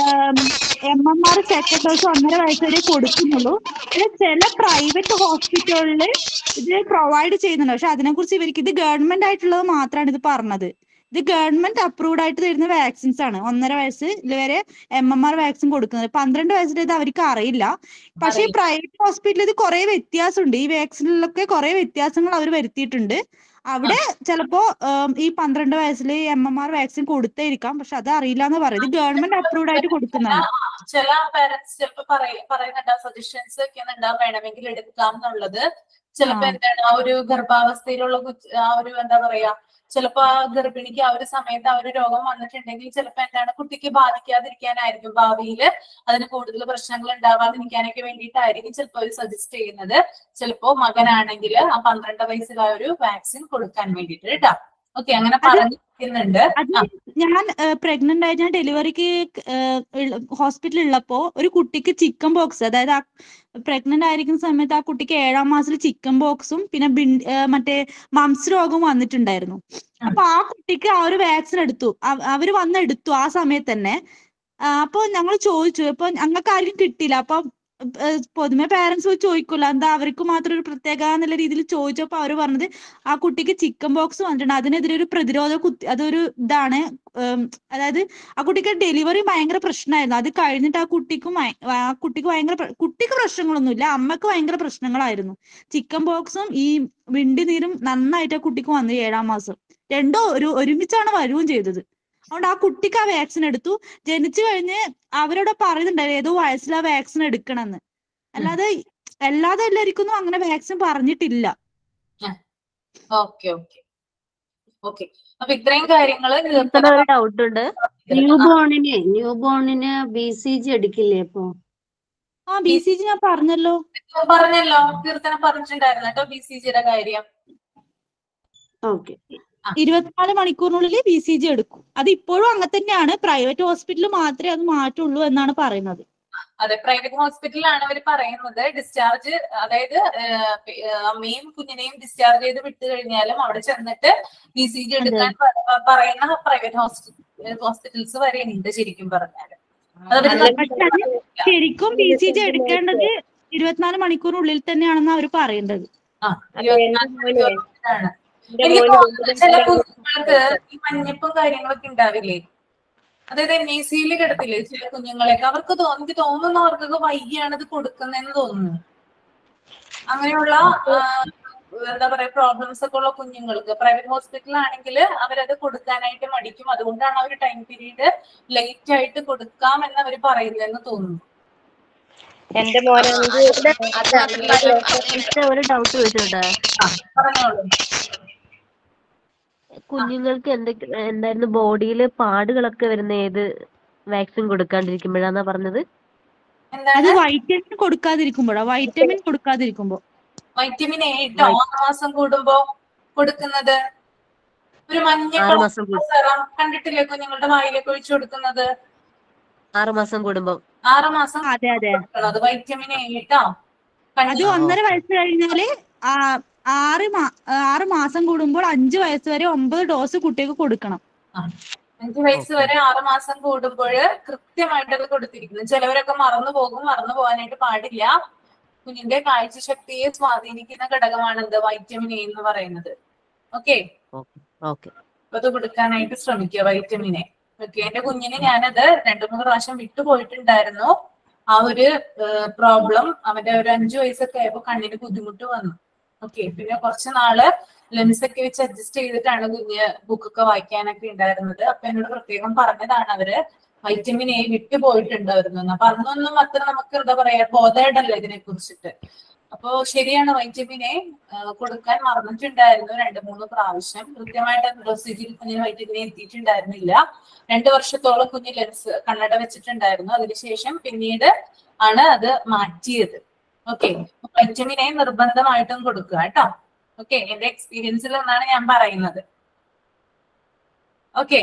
M M R second dose ഒന്നര വയസ്സ് വരെ കൊടുക്കുന്നുള്ളൂ പിന്നെ ചില പ്രൈവറ്റ് ഹോസ്പിറ്റലുകളിൽ ഇത് പ്രൊവൈഡ് ചെയ്യുന്നുണ്ട് പക്ഷെ അതിനെക്കുറിച്ച് ഇവർക്ക് ഇത് ഗവൺമെന്റ് ആയിട്ടുള്ളത് മാത്രമാണ് ഇത് പറഞ്ഞത് ഇത് ഗവൺമെന്റ് അപ്രൂവ്ഡ് ആയിട്ട് തരുന്ന വാക്സിൻസ് ആണ് ഒന്നര വയസ്സ് വരെ എം എം ആർ വാക്സിൻ കൊടുക്കുന്നത് പന്ത്രണ്ട് വയസ്സിൽ ഇത് അവർക്ക് അറിയില്ല പക്ഷേ ഈ പ്രൈവറ്റ് ഹോസ്പിറ്റലിൽ ഇത് കുറെ വ്യത്യാസമുണ്ട് ഈ വാക്സിനിലൊക്കെ കുറെ വ്യത്യാസങ്ങൾ അവർ വരുത്തിയിട്ടുണ്ട് അവിടെ ചിലപ്പോ ഉം, ഈ പന്ത്രണ്ട് വയസ്സിൽ എം എം ആർ വാക്സിൻ കൊടുത്തേരിക്കാം പക്ഷെ അത് അറിയില്ല എന്ന് പറയും ഇത് ഗവൺമെന്റ് അപ്രൂവ്ഡ് ആയിട്ട് കൊടുക്കുന്നതാണ് ചില പേരന്റ്സ് ചിലപ്പോ പറയ- പറയുന്നുണ്ടാവും സജഷൻസ് ഒക്കെ ഉണ്ടാവും വേണമെങ്കിൽ എടുക്കാം എന്നുള്ളത് ചിലപ്പോ ആ. എന്താണ് ആ ഒരു ഗർഭാവസ്ഥയിലുള്ള കുച്ച്- ആ ഒരു എന്താ പറയാ ചിലപ്പോ ആ ഗർഭിണിക്ക് ആ ഒരു സമയത്ത് ആ ഒരു രോഗം വന്നിട്ടുണ്ടെങ്കിൽ ചിലപ്പോ എന്താണ് കുട്ടിക്ക് ബാധിക്കാതിരിക്കാനായിരിക്കും ഭാവിയിൽ അതിന് കൂടുതൽ പ്രശ്നങ്ങൾ ഉണ്ടാവാതിരിക്കാനൊക്കെ വേണ്ടിയിട്ടായിരിക്കും ചിലപ്പോ അവർ സജസ്റ്റ് ചെയ്യുന്നത് ചിലപ്പോ മകനാണെങ്കിൽ ആ പന്ത്രണ്ട് വയസ്സിൽ ആ ഒരു വാക്സിൻ കൊടുക്കാൻ വേണ്ടിയിട്ട് കേട്ടോ ഓക്കെ അങ്ങനെ പറഞ്ഞിരിക്കുന്നുണ്ട് അത് ഞാൻ പ്രഗ്നന്റ് ആയിട്ട് ഞാൻ ഡെലിവറിക്ക് ഹോസ്പിറ്റലിൽ ഉള്ളപ്പോ ഒരു കുട്ടിക്ക് ചിക്കൻ ബോക്സ് അതായത് ആ പ്രഗ്നന്റ് ആയിരിക്കുന്ന സമയത്ത് ആ കുട്ടിക്ക് ഏഴാം മാസത്തിൽ ചിക്കൻ ബോക്സും പിന്നെ ബിൻ- ഏ, മറ്റേ മംസ് രോഗവും വന്നിട്ടുണ്ടായിരുന്നു അപ്പൊ ആ കുട്ടിക്ക് ആ ഒരു വാക്സിൻ എടുത്തു അവ- അവര് വന്ന് എടുത്തു ആ സമയത്ത് തന്നെ ആ, അപ്പൊ ഞങ്ങൾ ചോദിച്ചു അപ്പൊ ഞങ്ങൾക്ക് ആർക്കും കിട്ടിയില്ല അപ്പൊ ഏഹ് പൊതുവെ പാരന്റ്സ് പോയി ചോദിക്കൂല എന്താ അവർക്ക് മാത്രം ഒരു പ്രത്യേക എന്നുള്ള രീതിയിൽ ചോദിച്ചപ്പോ അവര് പറഞ്ഞത് ആ കുട്ടിക്ക് ചിക്കൻ ബോക്സ് വന്നിട്ടുണ്ട് അതിനെതിരെ ഒരു പ്രതിരോധ കുത്തി അതൊരു ഇതാണ് ഉം, അതായത് ആ കുട്ടിക്ക് ഡെലിവറി ഭയങ്കര പ്രശ്നമായിരുന്നു അത് കഴിഞ്ഞിട്ട് ആ കുട്ടിക്കും ഭയ- ആ കുട്ടിക്ക് ഭയങ്കര പ്ര- കുട്ടിക്ക് പ്രശ്നങ്ങളൊന്നുമില്ല അമ്മക്ക് ഭയങ്കര പ്രശ്നങ്ങളായിരുന്നു ചിക്കൻ ബോക്സും ഈ വിണ്ടി നീരും നന്നായിട്ട് ആ കുട്ടിക്ക് വന്നു ഏഴാം മാസം രണ്ടോ ഒരു ഒരുമിച്ചാണ് വരുകയും ചെയ്തത് അതുകൊണ്ട് ആ കുട്ടിക്ക് ആ വാക്സിൻ എടുത്തു ജനിച്ചു കഴിഞ്ഞ് അവരോട് പറയുന്നുണ്ടായിരുന്നു ഏതോ വയസ്സിൽ ആ വാക്സിൻ എടുക്കണമെന്ന് അല്ലാതെ അല്ലാതെ എല്ലാവർക്കും അങ്ങനെ വാക്സിൻ പറഞ്ഞിട്ടില്ല ഓക്കെ ഓക്കെ ഓക്കെ അപ്പൊ ഇത്രയും കാര്യങ്ങള് ഇത്ര കീർത്തന ഒരു ഡൗട്ട് ഉണ്ട് ന്യൂ ബോണിന് ന്യൂ ബോണിന് ബി സി ജി എടുക്കില്ലേ അപ്പൊ ആ ബി സി ജി ഞാൻ പറഞ്ഞല്ലോ പറഞ്ഞല്ലോ കീർത്തന പറഞ്ഞിട്ടുണ്ടായിരുന്നു കേട്ടോ ബി സി ജിയുടെ കാര്യം ഓക്കെ ഇരുപത്തിനാല് മണിക്കൂറിനുള്ളിൽ ബി സി ജി എടുക്കും അത് ഇപ്പോഴും അങ്ങനെ തന്നെയാണ് പ്രൈവറ്റ് ഹോസ്പിറ്റലിൽ മാത്രമേ അത് മാറ്റുള്ളൂ എന്നാണ് പറയുന്നത് അതെ പ്രൈവറ്റ് ഹോസ്പിറ്റലിലാണ് അവർ പറയുന്നത് ഡിസ്ചാർജ് അതായത് ഏഹ്, പി- ഏഹ്, അമ്മയും കുഞ്ഞിനെയും ഡിസ്ചാർജ് ചെയ്ത് വിട്ടു കഴിഞ്ഞാലും അവിടെ ചെന്നിട്ട് ബി സി ജി എടുക്കാൻ പ- പറയുന്ന പ്രൈവറ്റ് ഹോസ്പിറ്റൽസ് വരെ ഉണ്ട് ശരിക്കും പറഞ്ഞാല് അതവര് അല്ല, പക്ഷെ അത് ശരിക്കും ബി സി ജി എടുക്കേണ്ടത് ഇരുപത്തിനാല് മണിക്കൂറിനുള്ളിൽ തന്നെയാണെന്ന് അവർ പറയേണ്ടത് ആ, അപ്പൊ ഇരുപത്തിനാല് എന്റെ മോനെ മണിക്കൂറാണ്. എന്റെ എനിക്ക് മോന് തോന്നുന്നു ചില കുഞ്ഞുങ്ങൾക്ക് ഈ മഞ്ഞപ്പും കാര്യങ്ങളൊക്കെ ഉണ്ടാവില്ലേ അതായത് എൻ ഐ സിയിൽ കിടത്തില്ലേ ചില കുഞ്ഞുങ്ങളെയൊക്കെ അവർക്ക് തോ- എനിക്ക് തോന്നുന്നു അവർക്കൊക്കെ വൈകിയാണ് ഇത് കൊടുക്കുന്നതെന്ന് തോന്നുന്നു അങ്ങനെയുള്ള ആ, എന്താ പറയാ പ്രോബ്ലംസ് ഒക്കെ ഉള്ള കുഞ്ഞുങ്ങൾക്ക് പ്രൈവറ്റ് ഹോസ്പിറ്റലാണെങ്കിൽ അവരത് കൊടുക്കാനായിട്ട് മടിക്കും അതുകൊണ്ടാണ് അവർ ടൈം പീരീഡ് ലേറ്റ് ആയിട്ട് കൊടുക്കാം എന്ന് അവർ പറയുന്നതെന്ന് തോന്നുന്നു എന്റെ മോനാണെങ്കിൽ അതെ ഇത്ര ഒരു ഡൗട്ട് ചോദിച്ചോട്ടെ ആ, പറഞ്ഞോളൂ കുഞ്ഞുങ്ങൾക്ക് എന്തൊക്കെ എന്തായിരുന്നു ബോഡിയിൽ പാടുകളൊക്കെ വരുന്ന ഏത് വാക്സിൻ കൊടുക്കാണ്ടിരിക്കുമ്പോഴാന്നാ പറഞ്ഞത് അത് എന്താണ് വൈറ്റമിൻ കൊടുക്കാതിരിക്കുമ്പോഴാ വൈറ്റമിൻ കൊടുക്കാതിരിക്കുമ്പോ വൈറ്റമിൻ എ ഇട്ടോ ആറ് മാസം കൂടുമ്പോ കൊടുക്കുന്നത് ഒരു മഞ്ഞ ആറ് മാസം കൂടു- സെറം കണ്ടിട്ടില്ലേ കുഞ്ഞുങ്ങളുടെ വായിലേക്ക് ഒഴിച്ചു കൊടുക്കുന്നത് ആറ് മാസം കൂടുമ്പോ ആറ് മാസം അതെ അതെ കൊടുക്കണം. അത് വൈറ്റമിൻ എ ഇട്ടോ അത് ഒന്നര വയസ്സ് കഴിഞ്ഞാല് ആ ആറ് മാ ആറ് മാസം കൂടുമ്പോൾ അഞ്ച് വയസ്സ് വരെ ഒമ്പത് ഡോസ് കുട്ടിക്ക് കൊടുക്കണം അഞ്ചു വയസ്സ് വരെ ആറ് മാസം കൂടുമ്പോൾ കൃത്യമായിട്ട് അത് കൊടുത്തിരിക്കുന്നു ചിലവരൊക്കെ മറന്നു പോകും മറന്നു പോകാനായിട്ട് പാടില്ല കുഞ്ഞിന്റെ കാഴ്ചശക്തിയെ സ്വാധീനിക്കുന്ന ഘടകമാണ് എന്ത് വൈറ്റമിൻ എ എന്ന് പറയുന്നത് ഓക്കെ ഓക്കെ അപ്പൊ അത് കൊടുക്കാനായിട്ട് ശ്രമിക്കുക വൈറ്റമിൻ എ ഓക്കെ എന്റെ കുഞ്ഞിന് ഞാനത് രണ്ടു മൂന്ന് പ്രാവശ്യം വിട്ടുപോയിട്ടുണ്ടായിരുന്നു ആ ഒരു പ്രോബ്ലം അവന്റെ ഒരു അഞ്ചു വയസ്സൊക്കെ ആയപ്പോ കണ്ണിന് ബുദ്ധിമുട്ട് വന്നു ഓക്കെ പിന്നെ കുറച്ച് നാള് ലെൻസ് ഒക്കെ വെച്ച് അഡ്ജസ്റ്റ് ചെയ്തിട്ടാണ് കുഞ്ഞ് ബുക്കൊക്കെ വായിക്കാനൊക്കെ ഉണ്ടായിരുന്നത് അപ്പൊ എന്നോട് പ്രത്യേകം പറഞ്ഞതാണ് അവര് വൈറ്റമിൻ എ വിട്ടു പോയിട്ടുണ്ടായിരുന്നു എന്ന്. അപ്പൊ അന്നൊന്നും അത്ര നമുക്ക് എന്താ പറയാ ബോധേഡല്ല ഇതിനെ കുറിച്ചിട്ട് അപ്പോ ശരിയാണ് വൈറ്റമിൻ എ കൊടുക്കാൻ മറന്നിട്ടുണ്ടായിരുന്നു രണ്ട് മൂന്ന് പ്രാവശ്യം കൃത്യമായിട്ട് പ്രൊസീജിയർ കുഞ്ഞിന് വൈറ്റമിൻ എ എത്തിയിട്ടുണ്ടായിരുന്നില്ല രണ്ടു വർഷത്തോളം കുഞ്ഞ് ലെൻസ് കണ്ണട വെച്ചിട്ടുണ്ടായിരുന്നു അതിനുശേഷം പിന്നീട് ആണ് അത് മാറ്റിയത് ഓക്കെ വൈറ്റമിൻ എ നിർബന്ധമായിട്ടും കൊടുക്കുക കേട്ടോ ഓക്കെ എന്റെ എക്സ്പീരിയൻസിൽ നിന്നാണ് ഞാൻ പറയുന്നത് ഓക്കെ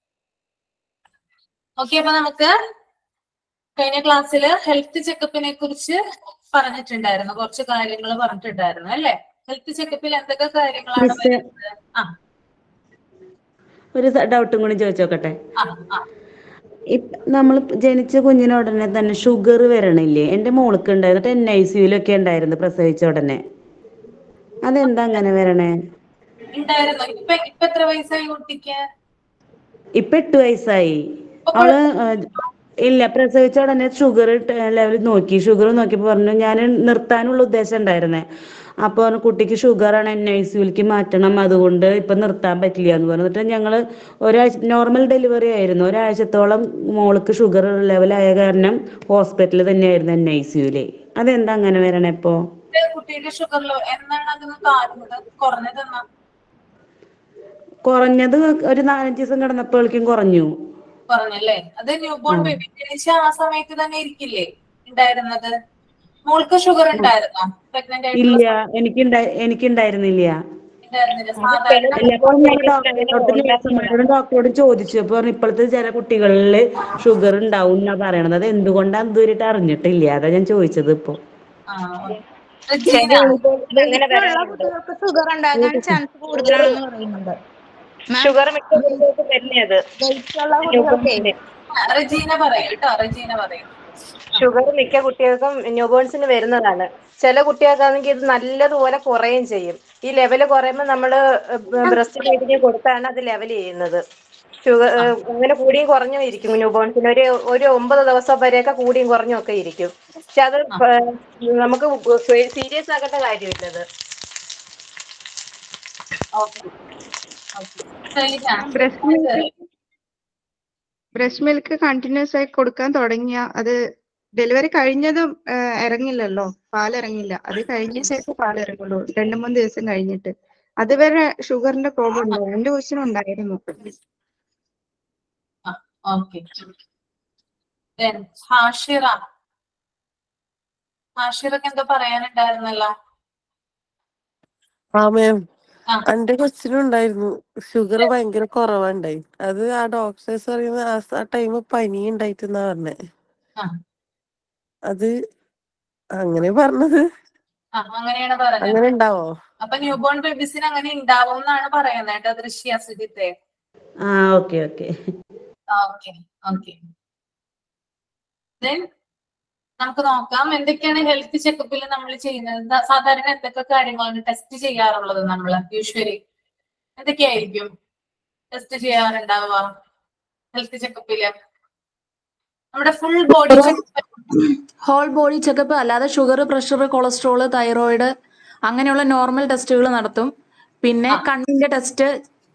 ഓക്കെ അപ്പൊ നമുക്ക് കഴിഞ്ഞ ക്ലാസ്സിൽ ഹെൽത്ത് ചെക്കപ്പിനെ കുറിച്ച് പറഞ്ഞിട്ടുണ്ടായിരുന്നു കുറച്ച് കാര്യങ്ങൾ പറഞ്ഞിട്ടുണ്ടായിരുന്നു അല്ലേ ഹെൽത്ത് ചെക്കപ്പിൽ എന്തൊക്കെ കാര്യങ്ങളാണ് മിസ്സേ. വരുന്നത് ആ ഒരു ഡൗട്ടും കൂടി ചോദിച്ചോക്കട്ടെ ആ ആ നമ്മൾ ജനിച്ച കുഞ്ഞിന് ഉടനെ തന്നെ ഷുഗർ വരണില്ലേ എന്റെ മോൾക്ക് ഉണ്ടായിരുന്നു എൻ ഐ സിയുലൊക്കെ ഉണ്ടായിരുന്നു പ്രസവിച്ച ഉടനെ അതെന്താ അങ്ങനെ വരണേ ഉണ്ടായിരുന്നു ഇപ്പൊ ഇപ്പൊ എത്ര വയസ്സായി കുട്ടിക്ക് ഇപ്പൊ എട്ട് വയസ്സായി അവള് ആ, ഇല്ല പ്രസവിച്ച ഉടനെ ഷുഗർ ലെവൽ നോക്കി ഷുഗർ നോക്കിയപ്പോ പറഞ്ഞു ഞാൻ നിർത്താനുള്ള ഉദ്ദേശം ഉണ്ടായിരുന്നേ അപ്പൊ പറഞ്ഞു, കുട്ടിക്ക് ഷുഗറാണ് എൻ ഐ സിയുലേക്ക് മാറ്റണം അതുകൊണ്ട് ഇപ്പൊ നിർത്താൻ പറ്റില്ല എന്ന് പറഞ്ഞിട്ട് ഞങ്ങള് ഒരാഴ്ച നോർമൽ ഡെലിവറി ആയിരുന്നു ഒരാഴ്ചത്തോളം മോൾക്ക് ഷുഗർ ലെവലായ കാരണം ഹോസ്പിറ്റലിൽ തന്നെയായിരുന്നു എൻ ഐ സിയുല് അതെന്താ അങ്ങനെ വരണേ ഇപ്പോ ഇത് കുട്ടിയുടെ ഷുഗർ എന്നാണ് അതിന് താഴ്ന്നത് കുറഞ്ഞതെന്നാ കുറഞ്ഞത് ഒരു നാലഞ്ച് ദിവസം കിടന്നപ്പോഴേക്കും കുറഞ്ഞു പറഞ്ഞല്ലേ അത് ന്യൂബോൺ ബേബി ജനിച്ച ആ സമയത്ത് തന്നെ ഇരിക്കില്ലേ ഉണ്ടായിരുന്നത് മോൾക്ക് ഷുഗർ ഉണ്ടായിരുന്നോ പ്രഗ്നന്റ് ഇല്ല ആയിട്ടുള്ള എനിക്കുണ്ടായി എനിക്കുണ്ടായിരുന്നില്ല ഉണ്ടായിരുന്നില്ല സാധാരണ ഇല്ല, അപ്പൊ ഞാൻ ഡോക്ടറോട് നഴ്സുമാരോടും ഡോക്ടറോട് ചോദിച്ചു അപ്പൊ പറഞ്ഞു, ഇപ്പോഴത്തെ ചില കുട്ടികളിൽ ഷുഗർ ഉണ്ടാവും എന്നാ പറയണത് അത് എന്തുകൊണ്ടാന്ന് ഇതുവരെയായിട്ട് അറിഞ്ഞിട്ടില്ല അതാ ഞാൻ ചോദിച്ചത് ഇപ്പൊ ആ റെജീന അങ്ങനെ വരാറുണ്ട് കുട്ടികൾക്ക് ഷുഗർ ഉണ്ടാകാൻ ചാൻസ് കൂടുതലാണെന്ന് പറയുന്നുണ്ട് ഷുഗർ മിക്ക കുട്ടികൾക്ക് വരുന്നത് വെയിറ്റുള്ള കുട്ടികൾക്കേ റെജീന പറയൂ കേട്ടോ റെജീന പറയൂ ഷുഗർ മിക്ക കുട്ടികൾക്കും ന്യൂബോൺസിന് വരുന്നതാണ് ചില കുട്ടികൾക്കാണെങ്കിൽ ഇത് നല്ലതുപോലെ കുറയുകയും ചെയ്യും ഈ ലെവല് കുറയുമ്പോൾ നമ്മൾ ബ്രസ്റ്റ് ഫീഡിങ് കൊടുത്താണ് അത് ലെവൽ ചെയ്യുന്നത് ഷുഗർ അങ്ങനെ കൂടിയും കുറഞ്ഞും ഇരിക്കും ന്യൂബോൺസിന് ഒരു ഒരു ഒമ്പത് ദിവസം വരെയൊക്കെ കൂടിയും കുറഞ്ഞും ഒക്കെ ഇരിക്കും പക്ഷെ അത് ഏഹ്, നമുക്ക് സീരിയസ് ആക്കേണ്ട കാര്യമില്ലത് okay okay breast milk breast milk continuous ആയി കൊടുക്കാൻ തുടങ്ങിയ അത് ഡെലിവറി കഴിഞ്ഞതും ആ, ഇറങ്ങില്ലല്ലോ പാൽ ഇറങ്ങില്ല അത് കഴിഞ്ഞ ശേഷം പാൽ ഇറങ്ങുള്ളൂ രണ്ട് മൂന്ന് ദിവസം കഴിഞ്ഞിട്ട് അതുവരെ ഷുഗറിന്റെ പ്രോബ്ലം ഉണ്ടായിരുന്നു എന്റെ കൊച്ചിനും ഉണ്ടായിരുന്നു ഓക്കെ Then ഹാഷിറ ഹാഷിറക്ക് എന്തോ പറയാനുണ്ടായിരുന്നല്ലോ ആ മാം ആ. എന്റെ കൊച്ചിനുണ്ടായിരുന്നു ഷുഗർ ഭയങ്കര കുറവുണ്ടായി അത് ആ ഡോക്ടേഴ്സ് പറയുന്ന ആ ടൈം പനി ഉണ്ടായിട്ടെന്നാ പറഞ്ഞേ ആ. അത് അങ്ങനെ പറഞ്ഞത് ആ അങ്ങനെയാണ് പറഞ്ഞത് അങ്ങനെ ഉണ്ടാവോ അപ്പൊ ന്യൂബോൺ ബേബീസിന് അങ്ങനെ ഉണ്ടാവും എന്നാണ് പറയുന്നത് കേട്ടോ ദൃശ്യ സുജിത്തെ ആ okay okay okay okay then നമുക്ക് നോക്കാം എന്തൊക്കെയാണ് ഹെൽത്ത് ചെക്കപ്പിൽ നമ്മൾ ചെയ്യുന്നത് ദാ- സാധാരണ എന്തൊക്കെ കാര്യങ്ങളാണ് ടെസ്റ്റ് ചെയ്യാറുള്ളത് നമ്മൾ യൂഷ്വലി എന്തൊക്കെയായിരിക്കും ടെസ്റ്റ് ചെയ്യാറുണ്ടാവുക ഹെൽത്ത് ചെക്കപ്പില് നമ്മുടെ full body whole body checkup അല്ലാതെ ഷുഗർ പ്രഷർ കൊളസ്ട്രോൾ തൈറോയിഡ് അങ്ങനെയുള്ള നോർമൽ ടെസ്റ്റുകൾ നടത്തും പിന്നെ കണ്ണിന്റെ ടെസ്റ്റ്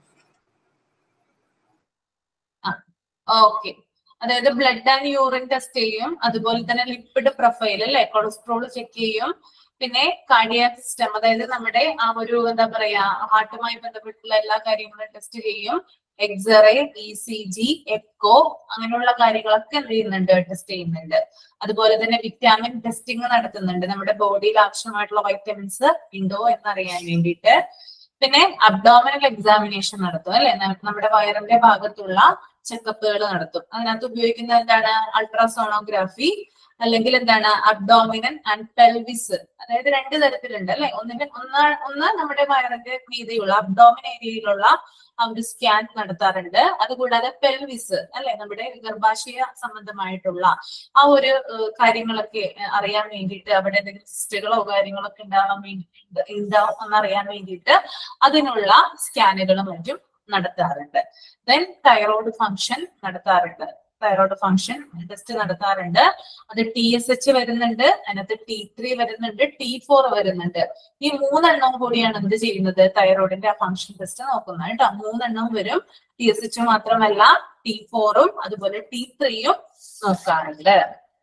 ഓക്കെ അതായത് ബ്ലഡ് ആൻഡ് യൂറിൻ ടെസ്റ്റ് ചെയ്യും അതുപോലെ തന്നെ ലിപ്പിഡ് പ്രൊഫൈൽ അല്ലെ കൊളസ്ട്രോൾ ചെക്ക് ചെയ്യും പിന്നെ കാർഡിയാക് സിസ്റ്റം അതായത് നമ്മുടെ ആ ഒരു എന്താ പറയാ ഹാർട്ടുമായി ബന്ധപ്പെട്ടുള്ള എല്ലാ കാര്യങ്ങളും ടെസ്റ്റ് ചെയ്യും X ray E C G echo അങ്ങനെയുള്ള കാര്യങ്ങളൊക്കെ എന്ത് ചെയ്യുന്നുണ്ട് ടെസ്റ്റ് ചെയ്യുന്നുണ്ട് അതുപോലെ തന്നെ വിറ്റാമിൻ ടെസ്റ്റിംഗ് നടത്തുന്നുണ്ട് നമ്മുടെ ബോഡിയിൽ ആവശ്യമായിട്ടുള്ള വൈറ്റമിൻസ് ഉണ്ടോ എന്നറിയാൻ വേണ്ടിയിട്ട് പിന്നെ അബ്ഡോമിനൽ എക്സാമിനേഷൻ നടത്തും അല്ലെ നമ്മുടെ വയറിന്റെ ഭാഗത്തുള്ള ചെക്കപ്പുകൾ നടത്തും അതിനകത്ത് ഉപയോഗിക്കുന്നത് എന്താണ് അൾട്രാസോണോഗ്രാഫി അല്ലെങ്കിൽ എന്താണ് അബ്ഡോമിനൻ ആൻഡ് പെൽവിസ് അതായത് രണ്ട് തരത്തിലുണ്ട് അല്ലെ ഒന്നിന്റെ ഒന്ന് ഒന്ന് നമ്മുടെ വയറിന്റെ മീതെയുള്ള അബ്ഡോമിൻ ഏരിയയിലുള്ള ആ ഒരു സ്കാൻ നടത്താറുണ്ട് അതുകൂടാതെ പെൽവിസ് അല്ലെ നമ്മുടെ ഗർഭാശയ സംബന്ധമായിട്ടുള്ള ആ ഒരു ഏഹ്, കാര്യങ്ങളൊക്കെ ഏഹ്, അറിയാൻ വേണ്ടിയിട്ട് അവിടെ എന്തെങ്കിലും സിസ്റ്റുകളോ കാര്യങ്ങളൊക്കെ ഉണ്ടാവാൻ വേണ്ടിയിട്ട് ഉണ്ടാവും എന്നറിയാൻ വേണ്ടിയിട്ട് അതിനുള്ള സ്കാനുകളും മറ്റും നടത്താറുണ്ട് ദെൻ തൈറോയ്ഡ് ഫംഗ്ഷൻ നടത്താറുണ്ട് തൈറോയ്ഡ് ഫംഗ്ഷൻ ടെസ്റ്റ് നടത്താറുണ്ട് അത് ടി എസ് എച്ച് വരുന്നുണ്ട് അതിനകത്ത് ടി ത്രീ വരുന്നുണ്ട് ടി ഫോർ വരുന്നുണ്ട് ഈ മൂന്നെണ്ണവും കൂടിയാണ് എന്ത് ചെയ്യുന്നത് തൈറോയിഡിന്റെ ആ ഫംഗ്ഷൻ ടെസ്റ്റ് നോക്കുന്നത് കേട്ടോ മൂന്നെണ്ണവും വരും ടി എസ് എച്ച് മാത്രമല്ല ടി ഫോറും അതുപോലെ ടി ത്രീയും നോക്കാറുണ്ട്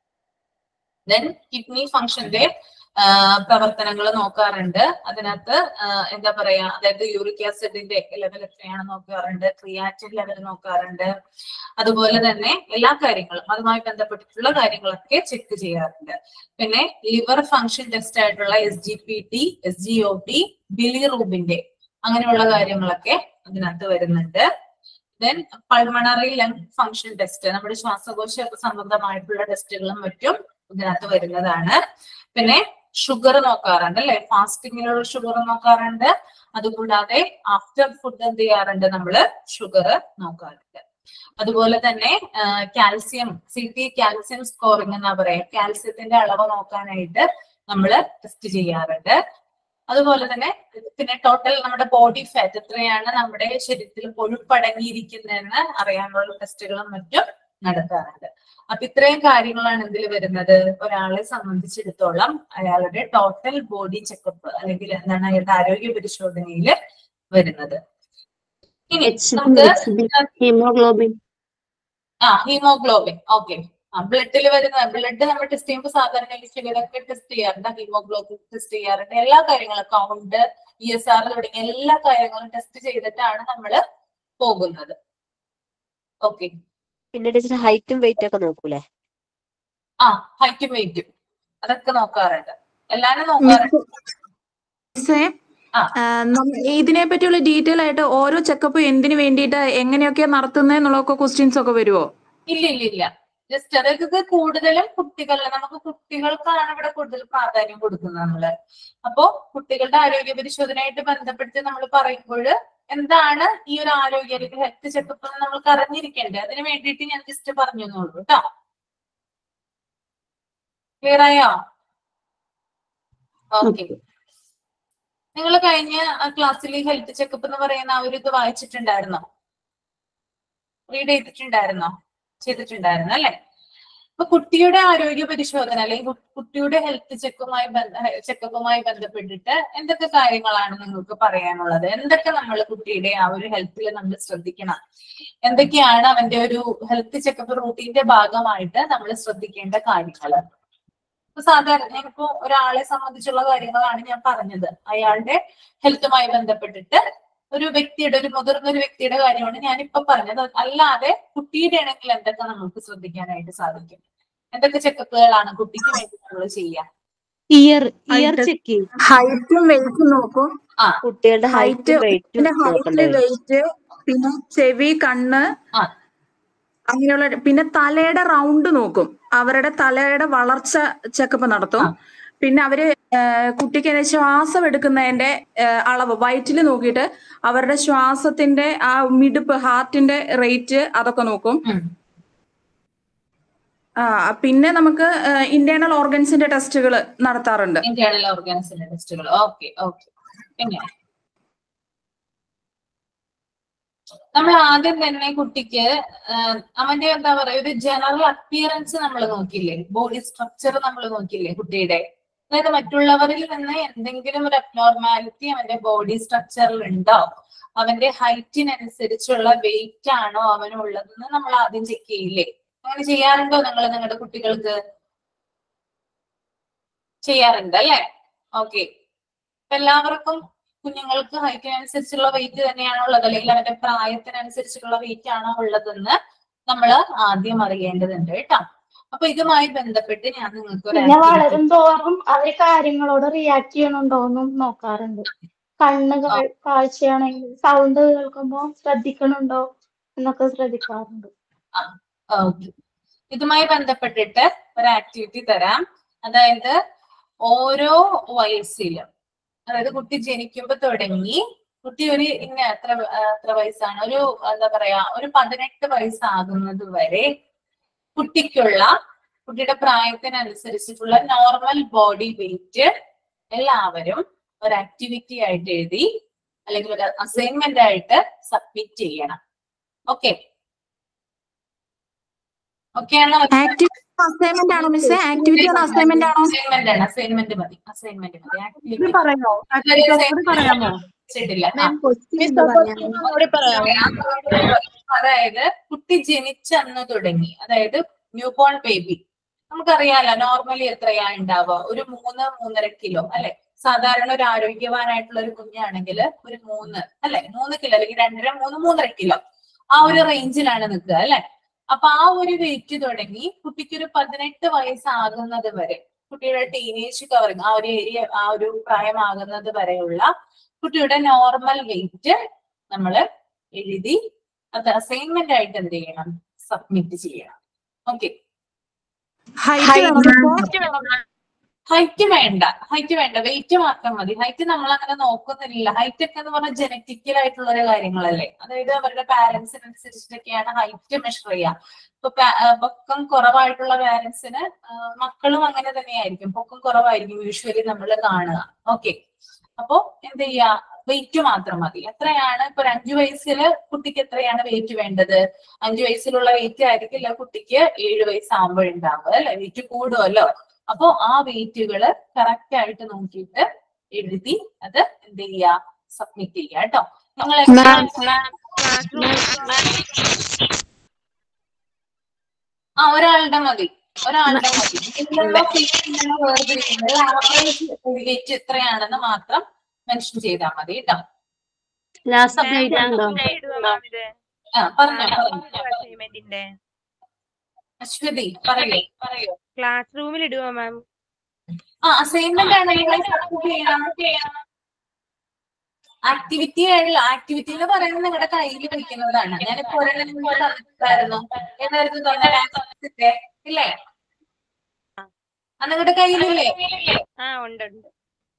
ദെൻ കിഡ്നി ഫംഗ്ഷന്റെ പ്രവർത്തനങ്ങൾ നോക്കാറുണ്ട് അതിനകത്ത് ആ, എന്താ പറയാ അതായത് യൂറിക് ആസിഡിന്റെ ലെവൽ എത്രയാണ് നോക്കാറുണ്ട് ക്രിയാറ്റിൻ ലെവൽ നോക്കാറുണ്ട് അതുപോലെ തന്നെ എല്ലാ കാര്യങ്ങളും അതുമായി ബന്ധപ്പെട്ടിട്ടുള്ള കാര്യങ്ങളൊക്കെ ചെക്ക് ചെയ്യാറുണ്ട് പിന്നെ ലിവർ ഫംഗ്ഷൻ ടെസ്റ്റ് ആയിട്ടുള്ള S G P T S G O T ബിലിറൂബിന്റെ അങ്ങനെയുള്ള കാര്യങ്ങളൊക്കെ അതിനകത്ത് വരുന്നുണ്ട് then pulmonary lung function test നമ്മുടെ ശ്വാസകോശ സംബന്ധമായിട്ടുള്ള ടെസ്റ്റുകളും മറ്റും ഇതിനകത്ത് വരുന്നതാണ് പിന്നെ ഷുഗർ നോക്കാറുണ്ട് അല്ലെ ഫാസ്റ്റിങ്ങിലുള്ള ഷുഗർ നോക്കാറുണ്ട് അതുകൂടാതെ ആഫ്റ്റർ ഫുഡ് എന്ത് ചെയ്യാറുണ്ട് നമ്മള് ഷുഗർ നോക്കാറുണ്ട് അതുപോലെ തന്നെ calcium C T calcium scoring എന്നാ പറയാ കാൽസ്യത്തിന്റെ അളവ് നോക്കാനായിട്ട് നമ്മൾ ടെസ്റ്റ് ചെയ്യാറുണ്ട് അതുപോലെ തന്നെ പിന്നെ ടോട്ടൽ നമ്മുടെ ബോഡി ഫാറ്റ് എത്രയാണ് നമ്മുടെ ശരീരത്തിൽ കൊഴുപ്പടങ്ങിയിരിക്കുന്നതെന്ന് അറിയാനുള്ള ടെസ്റ്റുകളും മറ്റും നടത്താറുണ്ട് അപ്പൊ ഇത്രയും കാര്യങ്ങളാണ് ഇതിൽ വരുന്നത് ഒരാളെ സംബന്ധിച്ചിടത്തോളം അയാളുടെ ടോട്ടൽ ബോഡി ചെക്കപ്പ് അല്ലെങ്കിൽ എന്താണ് അയാളുടെ ആരോഗ്യ പരിശോധനയിൽ വരുന്നത് ഇനി എച്ച് നമുക്ക് എച്ച് ബി ഹീമോഗ്ലോബിൻ ആ ഹീമോഗ്ലോബിൻ ഓക്കെ ആ ബ്ലഡിൽ വരുന്ന ബ്ലഡ് നമ്മൾ ടെസ്റ്റ് ചെയ്യുമ്പോൾ സാധാരണ ഷുഗറൊക്കെ ടെസ്റ്റ് ചെയ്യാറുണ്ട് ഹീമോഗ്ലോബിൻ ടെസ്റ്റ് ചെയ്യാറുണ്ട് എല്ലാ കാര്യങ്ങളും കൗണ്ട് ഇ എസ് ആർ തുടങ്ങിയ എല്ലാ കാര്യങ്ങളും ടെസ്റ്റ് ചെയ്തിട്ടാണ് നമ്മൾ പോകുന്നത് ഓക്കെ പിന്നെ ടീച്ചർ ഹൈറ്റും വെയിറ്റും ഒക്കെ നോക്കൂലേ ആ ഹൈറ്റും വെയിറ്റും അതൊക്കെ നോക്കാറുണ്ട് എല്ലാരും നോക്കാറുണ്ട് മിസ്സേ, ആ. ആ, നമ്മ- ഇതിനെ പറ്റിയുള്ള ഡീറ്റെയിൽ ആയിട്ട് ഓരോ ചെക്കപ്പ് എന്തിനു വേണ്ടിയിട്ട് എങ്ങനെയൊക്കെയാ നടത്തുന്നതെന്നുള്ളതൊക്കെ ക്വസ്റ്റ്യൻസ് ഒക്കെ വരുമോ ഇല്ല ഇല്ല ഇല്ല ജസ്റ്റ് അതായത് ഇത് കൂടുതലും കുട്ടികളിൽ നമുക്ക് കുട്ടികൾക്കാണ് ഇവിടെ കൂടുതൽ പ്രാധാന്യം കൊടുക്കുന്നത് നമ്മള് അപ്പോ കുട്ടികളുടെ ആരോഗ്യ പരിശോധനയായിട്ട് ബന്ധപ്പെട്ട് നമ്മൾ പറയുമ്പോൾ എന്താണ് ഈ ഒരു ആരോഗ്യ അല്ലെങ്കിൽ ഹെൽത്ത് ചെക്കപ്പ് എന്ന് നമ്മൾക്ക് അറിഞ്ഞിരിക്കേണ്ടത് അതിന് വേണ്ടിയിട്ട് ഞാൻ ജസ്റ്റ് പറഞ്ഞു എന്നുള്ളൂ കേട്ടോ ക്ലിയർ ആയോ ഓക്കെ നിങ്ങൾ കഴിഞ്ഞ ക്ലാസ്സിൽ ഹെൽത്ത് ചെക്കപ്പ് എന്ന് പറയുന്ന ആ ഒരു ഇത് വായിച്ചിട്ടുണ്ടായിരുന്നോ റീഡ് ചെയ്തിട്ടുണ്ടായിരുന്നോ ചെയ്തിട്ടുണ്ടായിരുന്നു അല്ലെ അപ്പൊ കുട്ടിയുടെ ആരോഗ്യ പരിശോധന അല്ലെങ്കിൽ കു- കുട്ടിയുടെ ഹെൽത്ത് ചെക്കുമായി ചെക്കപ്പുമായി ബന്ധപ്പെട്ടിട്ട് എന്തൊക്കെ കാര്യങ്ങളാണ് നിങ്ങൾക്ക് പറയാനുള്ളത് എന്തൊക്കെ നമ്മൾ കുട്ടിയുടെ ആ ഒരു ഹെൽത്തിൽ നമ്മൾ ശ്രദ്ധിക്കണം എന്തൊക്കെയാണ് അവന്റെ ഒരു ഹെൽത്ത് ചെക്കപ്പ് റൂട്ടീന്റെ ഭാഗമായിട്ട് നമ്മൾ ശ്രദ്ധിക്കേണ്ട കാര്യങ്ങൾ ഇപ്പൊ സാധാരണ ഞാനിപ്പോ ഒരാളെ സംബന്ധിച്ചുള്ള കാര്യങ്ങളാണ് ഞാൻ പറഞ്ഞത് അയാളുടെ ഹെൽത്തുമായി ബന്ധപ്പെട്ടിട്ട് ഒരു വ്യക്തിയുടെ ഒരു മുതിർന്ന ഒരു വ്യക്തിയുടെ കാര്യമാണ് ഞാനിപ്പോ പറഞ്ഞത് അല്ലാതെ കുട്ടിയുടെ ആണെങ്കിൽ എന്തൊക്കെ നമുക്ക് ശ്രദ്ധിക്കാനായിട്ട് സാധിക്കും എന്തൊക്കെ ചെക്കപ്പുകളാണ് കുട്ടിക്ക് വേണ്ടി നമ്മൾ ചെയ്യുക ഇയർ ഇയർ ആയിട്ട് ചെക്ക് ചെയ്യും ഹൈറ്റും വെയിറ്റും നോക്കും ആ കുട്ടികളുടെ ഹൈറ്റ് ഹൈറ്റും വെയിറ്റും പിന്നെ ഹൈറ്റ് നോക്കണ്ടേ വെയിറ്റ് പിന്നെ ചെവി കണ്ണ് ആ അങ്ങനെയുള്ള പിന്നെ തലയുടെ റൗണ്ട് നോക്കും അവരുടെ തലയുടെ വളർച്ച ചെക്കപ്പ് നടത്തും ആ. പിന്നെ അവര് ഏഹ്, കുട്ടിക്ക് അതിന് ശ്വാസം എടുക്കുന്നതിന്റെ ഏഹ്, അളവ് വയറ്റിൽ നോക്കിയിട്ട് അവരുടെ ശ്വാസത്തിന്റെ ആ മിടിപ്പ് ഹാർട്ടിന്റെ റേറ്റ് അതൊക്കെ നോക്കും ഉം. ആ പിന്നെ നമുക്ക് ഇന്റേണൽ ഓർഗൻസിന്റെ ടെസ്റ്റുകൾ നടത്താറുണ്ട് ഇന്റേണൽ ഓർഗാൻസിന്റെ ടെസ്റ്റുകൾ ഓക്കെ ഓക്കെ പിന്നെ നമ്മൾ ആദ്യം തന്നെ കുട്ടിക്ക് ആഹ് അവന്റെ എന്താ പറയാ ഒരു ജനറൽ അപ്പിയറൻസ് നമ്മൾ നോക്കില്ലേ ബോഡി സ്ട്രക്ചർ നമ്മൾ നോക്കില്ലേ കുട്ടിയുടെ അതായത് മറ്റുള്ളവരിൽ നിന്ന് എന്തെങ്കിലും ഒരു അബ്നോർമാലിറ്റി അവന്റെ ബോഡി സ്ട്രക്ചറിൽ ഉണ്ടോ അവന്റെ ഹൈറ്റിനനുസരിച്ചുള്ള വെയിറ്റ് ആണോ അവനുള്ളതെന്ന് നമ്മൾ ആദ്യം ചെക്ക് ചെയ്യില്ലേ അങ്ങനെ ചെയ്യാറുണ്ടോ നിങ്ങൾ നിങ്ങളുടെ കുട്ടികൾക്ക് ചെയ്യാറുണ്ട് അല്ലേ ഓക്കെ എല്ലാവർക്കും കുഞ്ഞുങ്ങൾക്ക് ഹൈറ്റിനനുസരിച്ചുള്ള വെയിറ്റ് തന്നെയാണോ ഉള്ളത് അല്ലെങ്കിൽ അവന്റെ പ്രായത്തിനനുസരിച്ചുള്ള വെയിറ്റ് ആണോ ഉള്ളതെന്ന് നമ്മൾ ആദ്യം അറിയേണ്ടതുണ്ട് കേട്ടോ അപ്പൊ ഇതുമായി ബന്ധപ്പെട്ട് ഞാൻ നിങ്ങൾക്ക് ഒരു പിന്നെ activity വളരും തോറും അവർ കാര്യങ്ങളോട് റിയാക്ട് ചെയ്യണുണ്ടോന്നും നോക്കാറുണ്ട് കണ്ണുകൾ കാഴ്ചയാണെങ്കിൽ സൗണ്ട് കേൾക്കുമ്പോൾ ശ്രദ്ധിക്കണുണ്ടോ എന്നൊക്കെ ശ്രദ്ധിക്കാറുണ്ട് ഓക്കെ ഇതുമായി ബന്ധപ്പെട്ടിട്ട് ഒരു ആക്ടിവിറ്റി തരാം അതായത് ഓരോ വയസ്സിലും അതായത് കുട്ടി ജനിക്കുമ്പോ തുടങ്ങി കുട്ടി ഒരു ഇന്ന എത്ര ആ, എത്ര വയസ്സാണ് ഒരു എന്താ പറയാ ഒരു പതിനെട്ട് വയസ്സാകുന്നത് വരെ കുട്ടിക്കുള്ള കുട്ടിയുടെ പ്രായത്തിനനുസരിച്ചിട്ടുള്ള നോർമൽ ബോഡി വെയിറ്റ് എല്ലാവരും ഒരു ആക്ടിവിറ്റി ആയിട്ട് എഴുതി അല്ലെങ്കിൽ ഒരു അസൈൻമെന്റ് ആയിട്ട് സബ്മിറ്റ് ചെയ്യണം ഓക്കെ ഓക്കെ ആണോ ആക്ടിവിറ്റി അസൈൻമെന്റ് ആണോ മിസ്സേ ആക്ടിവിറ്റി ആണോ അസൈൻമെന്റ് ആണോ അസൈൻമെന്റ് ആണ് അസൈൻമെന്റ് മതി അസൈൻമെന്റ് മതി ആക്ടിവിറ്റി പറയാമോ ഇതുവരെ ഒന്നുകൂടി പറയാമോ വെച്ചിട്ടില്ല ആ. മാം ക്വസ്റ്റ്യൻ അതായത് കുട്ടി ജനിച്ചന്ന് തുടങ്ങി അതായത് ന്യൂ ബോൺ ബേബി നമുക്കറിയാലോ നോർമലി എത്രയാ ഉണ്ടാവുക ഒരു മൂന്ന് മൂന്നര കിലോ അല്ലെ സാധാരണ ഒരു ആരോഗ്യവാനായിട്ടുള്ള ഒരു കുഞ്ഞാണെങ്കിൽ ഒരു മൂന്ന് അല്ലെ മൂന്ന് കിലോ അല്ലെങ്കിൽ രണ്ടര മൂന്ന് മൂന്നര കിലോ ആ ഒരു റേഞ്ചിലാണ് നിൽക്കുക അല്ലെ അപ്പൊ ആ ഒരു വെയിറ്റ് തുടങ്ങി കുട്ടിക്ക് ഒരു പതിനെട്ട് വയസ്സാകുന്നത് വരെ കുട്ടിയുടെ ടീനേജ് കവറിങ് ആ ഒരു ഏരിയ ആ ഒരു പ്രായമാകുന്നത് വരെയുള്ള കുട്ടിയുടെ നോർമൽ വെയിറ്റ് നമ്മൾ എഴുതി അത് അസൈൻമെന്റ് ആയിട്ട് എന്ത് ചെയ്യണം സബ്മിറ്റ് ചെയ്യണം ഓക്കെ ഹൈറ്റ് വേണോ മിസ്സേ ഹൈറ്റ് വേണ്ട ഹൈറ്റ് വേണ്ട വെയിറ്റ് മാത്രം മതി ഹൈറ്റ് നമ്മൾ അങ്ങനെ നോക്കുന്നില്ല ഹൈറ്റ് ഒക്കെ എന്ന് പറഞ്ഞാൽ ജനറ്റിക്കൽ ആയിട്ടുള്ള ഒരു കാര്യങ്ങളല്ലേ അതായത് അവരുടെ പാരന്റ്സിനനുസരിച്ചിട്ടൊക്കെയാണ് ഹൈറ്റ് മെഷർ ചെയ്യുക ഇപ്പൊ പാ- ആ, പൊക്കം കുറവായിട്ടുള്ള പാരന്റ്സിന് മക്കളും അങ്ങനെ തന്നെയായിരിക്കും പൊക്കം കുറവായിരിക്കും യൂഷ്വലി നമ്മൾ കാണുക ഓക്കെ അപ്പോ എന്ത് ചെയ്യാ വെയിറ്റ് മാത്രം മതി എത്രയാണ് ഇപ്പൊ ഒരു അഞ്ചു വയസ്സില് കുട്ടിക്ക് എത്രയാണ് വെയിറ്റ് വേണ്ടത് അഞ്ചു വയസ്സിലുള്ള വെയിറ്റ് ആയിരിക്കില്ല കുട്ടിക്ക് ഏഴ് വയസ്സാകുമ്പോഴുണ്ടാവുക അല്ലെ വെയിറ്റ് കൂടുമല്ലോ അപ്പോ ആ വെയിറ്റുകള് കറക്റ്റ് ആയിട്ട് നോക്കിയിട്ട് എഴുതി അത് എന്ത് ചെയ്യാ സബ്മിറ്റ് ചെയ്യാ കേട്ടോ നിങ്ങൾ ആ ഒരാളുടെ മതി ഒരാളുടെ മതി ഇതിലുള്ള ഫീൽഡിലുള്ള വേർതിരിക്കുന്നത് ആവറേജ് വെയിറ്റ് എത്രയാണെന്ന് മാത്രം മെൻഷൻ ചെയ്താൽ മതി കേട്ടോ ലാസ്റ്റ് ഡേറ്റ് ഉണ്ടോ ആ പറഞ്ഞോ പറഞ്ഞോ അശ്വതി പറയൂ പറയൂ ക്ലാസ് റൂമിൽ ഇടുവോ മാം ആ അസൈൻമെന്റ് ആണ് നിങ്ങൾ സബ്മിറ്റ് ചെയ്യണം ആക്ടിവിറ്റി ആയിട്ടുള്ള ആക്ടിവിറ്റി എന്ന് പറയുന്നത് നിങ്ങളുടെ കയ്യിൽ വെക്കുന്നതാണ് ഞാനിപ്പോ ഒരെണ്ണം നിങ്ങൾക്ക് തന്നിട്ടുണ്ടായിരുന്നു ഏതായിരുന്നു തന്നെ മാത്സിന്റെ ഇല്ലേ അത് നിങ്ങളുടെ കയ്യിലില്ലേ ആ ഉണ്ട് ഉണ്ട്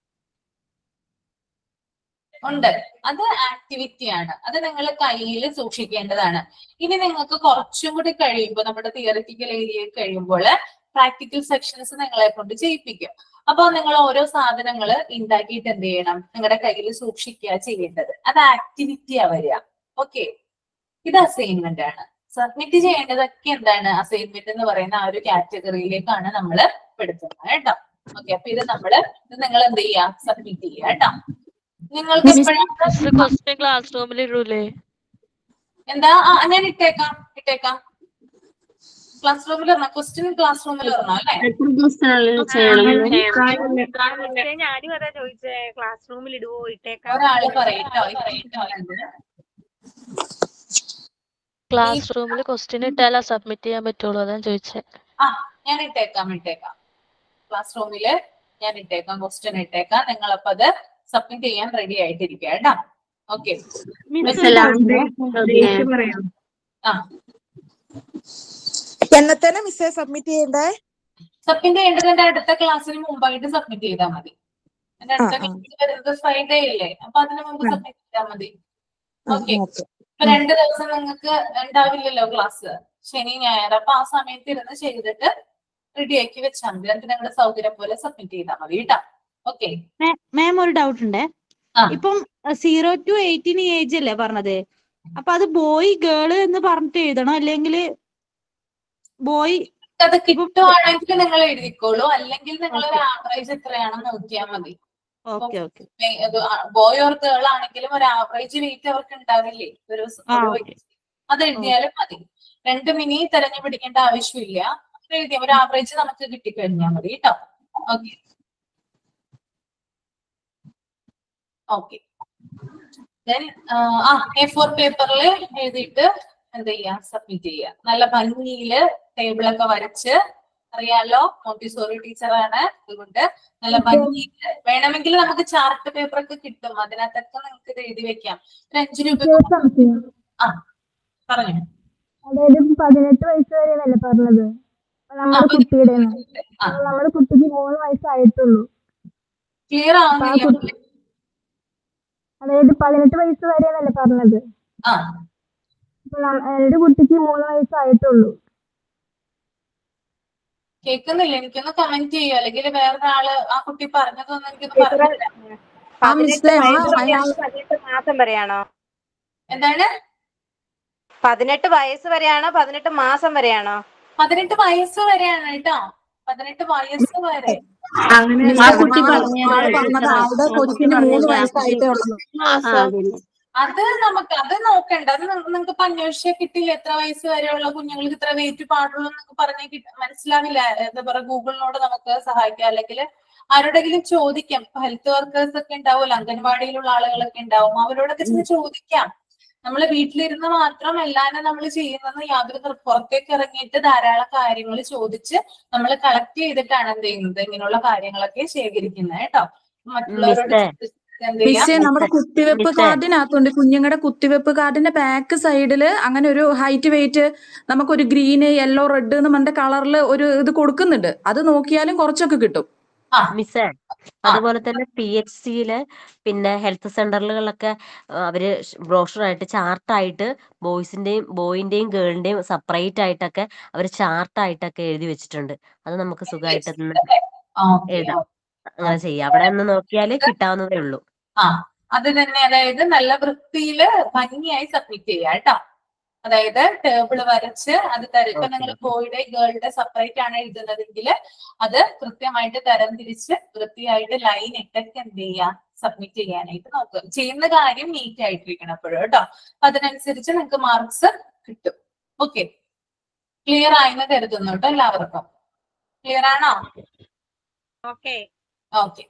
ഉണ്ട് അത് ആക്ടിവിറ്റി ആണ് അത് നിങ്ങൾ കയ്യിൽ സൂക്ഷിക്കേണ്ടതാണ് ഇനി നിങ്ങൾക്ക് കുറച്ചും കൂടി കഴിയുമ്പോൾ നമ്മുടെ തിയറിറ്റിക്കൽ ഏരിയ കഴിയുമ്പോൾ പ്രാക്ടിക്കൽ സെക്ഷൻസ് നിങ്ങളെ കൊണ്ട് ചെയ്യിപ്പിക്കും അപ്പൊ നിങ്ങൾ ഓരോ സാധനങ്ങൾ ഉണ്ടാക്കിയിട്ട് എന്ത് ചെയ്യണം നിങ്ങളുടെ കയ്യിൽ സൂക്ഷിക്കുക ചെയ്യേണ്ടത് അത് ആക്ടിവിറ്റിയാ വരിക ഓക്കെ ഇത് അസൈൻമെന്റ് ആണ് സബ്മിറ്റ് ചെയ്യേണ്ടതൊക്കെ എന്താണ് അസൈൻമെന്റ് എന്ന് പറയുന്ന ആ ഒരു കാറ്റഗറിയിലേക്കാണ് നമ്മൾ പെടുത്തുന്നത് കേട്ടോ ഓക്കെ അപ്പൊ ഇത് നമ്മള് ഇത് നിങ്ങൾ എന്ത് ചെയ്യാ സബ്മിറ്റ് ചെയ്യാ കേട്ടോ നിങ്ങൾക്ക് എപ്പോഴും ക്വസ്റ്റ്യൻ ക്ലാസ് റൂമിൽ ഇടൂലേ എന്താ ആ ഞാൻ ഇട്ടേക്കാം ഇട്ടേക്കാം ക്ലാസ് റൂമിൽ ഇറങ്ങാം ക്വസ്റ്റ്യൻ ക്ലാസ് റൂമിൽ ഇറങ്ങാം അല്ലെ എത്ര ദിവസത്തിനുള്ളിൽ ചെയ്യണം പക്ഷേ ഞാനും അതാ ചോദിച്ചേ ക്ലാസ് റൂമിൽ ഇടുവോ ഇട്ടേക്കാം ഒരാള് പറയട്ടോ ഇട്ടിട്ടുണ്ട് ക്ലാസ് റൂമിൽ ക്വസ്റ്റ്യൻ ഇട്ടാലാ സബ്മിറ്റ് ചെയ്യാൻ പറ്റുള്ളൂ അതാ ചോദിച്ചേ ആ ഞാൻ ഇട്ടേക്കാം ഇട്ടേക്കാം ക്ലാസ് റൂമില് ഞാൻ ഇട്ടേക്കാം ക്വസ്റ്റ്യൻ ഇട്ടേക്കാം നിങ്ങൾ അപ്പൊ അത് സബ്മിറ്റ് ചെയ്യാൻ റെഡി ആയിട്ടിരിക്കുക കേട്ടോ ഓക്കെ ആ എന്നത്തേനെ മിസ്സേ സബ്മിറ്റ് ചെയ്യണ്ടേ സബ്മിറ്റ് ചെയ്യേണ്ടത് എന്റെ അടുത്ത ക്ലാസ്സിന് മുമ്പായിട്ട് സബ്മിറ്റ് ചെയ്താൽ മതി എന്റെ അടുത്ത ആ, ആ. ക്ലാസ് വരുന്നത് ഫ്രൈഡേ ഇല്ലേ അപ്പൊ അതിന് മുമ്പ് ആ. സബ്മിറ്റ് ചെയ്താൽ മതി ആ, ഓക്കെ ഓക്കെ ഇപ്പൊ രണ്ട് ദിവസം നിങ്ങൾക്ക് ഉണ്ടാവില്ലല്ലോ ക്ലാസ് ശനി ഞായർ അപ്പൊ ആ സമയത്ത് ഇരുന്ന് ചെയ്തിട്ട് റെഡിയാക്കി വെച്ചാൽ മതി എന്നിട്ട് നിങ്ങളുടെ സൗകര്യം പോലെ സബ്മിറ്റ് ചെയ്താൽ മതി കേട്ടോ ഓക്കെ മാം ഒരു ഡൗട്ട് ഉണ്ട് ആ. ഇപ്പം സീറോ ടു എയ്റ്റീൻ ഏജ് അല്ലേ പറഞ്ഞത് അപ്പൊ അത് ബോയ് ഗേള് എന്ന് പറഞ്ഞിട്ട് എഴുതണോ അല്ലെങ്കിൽ ബോയ് അത് കിട്ടുവാണെങ്കിൽ നിങ്ങൾ എഴുതിക്കോളൂ അല്ലെങ്കിൽ നിങ്ങൾ ഒരു ആവറേജ് എത്രയാണെന്ന് നോക്കിയാൽ മതി okay okay boy or girl ആണെങ്കിലും ഒരു ആവറേജ് വെയിറ്റ് അവർക്ക് ഉണ്ടാവില്ലേ ഒരു സ് ആ, ഒരു okay. weight. അത് എഴുതിയാലും മതി രണ്ടും ഇനി തെരഞ്ഞു പിടിക്കേണ്ട ആവശ്യമില്ല അത് എഴുതിയ ഒരു ആവറേജ് നമുക്ക് കിട്ടിക്കഴിഞ്ഞാൽ മതി കേട്ടോ ഓക്കെ ഓക്കെ ദെൻ ആ എ ഫോർ പേപ്പറിൽ എഴുതിയിട്ട് എന്ത് ചെയ്യാ സബ്മിറ്റ് ചെയ്യുക നല്ല ഭംഗിയില് ടേബിളൊക്കെ വരച്ച് അറിയാലോ മോണ്ടിസോറി ടീച്ചറാണ് അതുകൊണ്ട് നല്ല ഭംഗിയില് വേണമെങ്കിൽ നമുക്ക് ചാർട്ട് പേപ്പർ ഒക്കെ കിട്ടും അതിനകത്തൊക്കെ നിങ്ങൾക്ക് ഇത് എഴുതി വെക്കാം ഒരു അഞ്ചു രൂപ ആ പറഞ്ഞു അതായത് പതിനെട്ട് വയസ്സ് വരെയല്ലേ പറഞ്ഞത് അപ്പൊ നമ്മുടെ കുട്ടിയുടെ ആ നമ്മുടെ കുട്ടിക്ക് മൂന്ന് വയസ്സായിട്ടുള്ളൂ ക്ലിയർ അപ്പൊ ആ ആവുന്നില്ല കുട്ടി അതായത് പതിനെട്ട് വയസ്സ് വരെയെന്നല്ലേ പറഞ്ഞത് ആ അപ്പൊ നം- എന്റെ കുട്ടിക്ക് മൂന്ന് വയസ്സായിട്ടുള്ളൂ കേൾക്കുന്നില്ല എനിക്കൊന്ന് കമന്റ് ചെയ്യോ അല്ലെങ്കിൽ വേറൊരാള് ആ കുട്ടി പറഞ്ഞതൊന്നും എനിക്കൊന്ന് ടീച്ചറെ, പറഞ്ഞില്ല ആ പതിനെട്ട് മിസ്സേ ആ വയസ്സ് അയാൾ വരെയാണോ പതിനെട്ട് മാസം വരെയാണോ എന്താണ് പതിനെട്ട് വയസ്സ് വരെയാണോ പതിനെട്ട് മാസം വരെയാണോ പതിനെട്ട് വയസ്സ് വരെയാണ് കേട്ടോ പതിനെട്ട് വയസ്സ് വരെ അങ്ങനെ മിസ്സേ ആ ആള് കുട്ടി പറഞ്ഞത് ആള് പറഞ്ഞത് ടീച്ചറെ ആളുടെ ആ കുട്ടി കൊച്ചിന് മൂന്ന് പറഞ്ഞത് ആ കുട്ടി വയസ്സായിട്ടേ ഉള്ളൂ ആ അതന്നെ അത് നമുക്ക് അത് നോക്കണ്ട അത് നിങ്ങൾക്ക് ഇപ്പൊ അന്വേഷിച്ചാൽ കിട്ടില്ല എത്ര വയസ്സ് വരെയുള്ള കുഞ്ഞുങ്ങൾക്ക് ഇത്ര വെയിറ്റ് പാടുള്ളൂ എന്നൊക്കെ പറഞ്ഞ് കിട്ട- മനസ്സിലാവില്ല എന്താ പറയാ ഗൂഗിളിനോട് നമുക്ക് സഹായിക്കാം അല്ലെങ്കിൽ ആരോടെങ്കിലും ചോദിക്കാം ഹെൽത്ത് വർക്കേഴ്സ് ഒക്കെ ഉണ്ടാവുമല്ലോ അംഗൻവാടിയിലുള്ള ആളുകളൊക്കെ ഉണ്ടാവും അവരോടൊക്കെ ചെന്ന് ചോദിക്കാം നമ്മൾ വീട്ടിലിരുന്ന് മാത്രം എല്ലാനും നമ്മൾ ചെയ്യുന്നത് യാതൊരു നിർ- പുറത്തേക്ക് ഇറങ്ങിയിട്ട് ധാരാളം കാര്യങ്ങൾ ചോദിച്ച് നമ്മൾ കളക്ട് ചെയ്തിട്ടാണ് എന്ത് ചെയ്യുന്നത് ഇങ്ങനെയുള്ള കാര്യങ്ങളൊക്കെ ശേഖരിക്കുന്നത് കേട്ടോ മറ്റുള്ളവരോട് മിസ്സേ ചോദിച്ചിട്ട് എന്ത് ചെയ്യാം മിസ്സേ നമ്മുടെ മിസ്സേ കുത്തിവെപ്പ് മിസ്സേ കാർഡിനകത്തുണ്ട് കുഞ്ഞുങ്ങളുടെ കുത്തിവെപ്പ് കാർഡിന്റെ ബാക്ക് സൈഡില് അങ്ങനെ ഒരു ഹൈറ്റ് വെയിറ്റ് നമുക്കൊരു ഗ്രീന് യെല്ലോ റെഡ് എന്ന് പറഞ്ഞ കളറിൽ ഒരു ഇത് കൊടുക്കുന്നുണ്ട് അത് നോക്കിയാലും കുറച്ചൊക്കെ കിട്ടും ആ മിസ്സേ ആ അതുപോലെ തന്നെ പി എച്ച് സിയില് പിന്നെ ഹെൽത്ത് സെന്ററുകളിലൊക്കെ അവര് ബ്രോഷറായിട്ട് ചാർട്ടായിട്ട് ബോയ്സിന്റെയും ബോയിന്റെയും ഗേളിന്റെയും സെപ്പറേറ്റ് ആയിട്ടൊക്കെ അവര് ചാർട്ടായിട്ടൊക്കെ എഴുതി വെച്ചിട്ടുണ്ട് അത് നമുക്ക് സുഖമായിട്ട് ഒന്ന് ഓക്കെ എഴുതാം അങ്ങനെ ചെയ്യാം അവിടെ ഒന്ന് നോക്കിയാല് കിട്ടാവുന്നതേ ഉള്ളൂ ആ അത് തന്നെ അതായത് നല്ല വൃത്തിയില് ഭംഗിയായി സബ്മിറ്റ് ചെയ്യാം കേട്ടോ അതായത് ടേബിൾ വരച്ച് അത് തരം ഇപ്പൊ ഓക്കെ നിങ്ങൾ ബോയുടെ ഗേളുടെ സെപ്പറേറ്റ് ആണ് എഴുതുന്നതെങ്കിൽ അത് കൃത്യമായിട്ട് തരം തിരിച്ച് വൃത്തിയായിട്ട് ലൈൻ ഇട്ടൊക്കെ എന്ത് ചെയ്യാം സബ്മിറ്റ് ചെയ്യാനായിട്ട് നോക്കുക ചെയ്യുന്ന കാര്യം നീറ്റ് ആയിട്ടിരിക്കണം എപ്പോഴും കേട്ടോ അപ്പൊ അതിനനുസരിച്ച് നിങ്ങൾക്ക് മാർക്സ് കിട്ടും ഓക്കെ ക്ലിയർ ആയെന്ന് കരുതുന്നു കേട്ടോ എല്ലാവർക്കും ക്ലിയർ ആണോ ഓക്കെ ഓക്കെ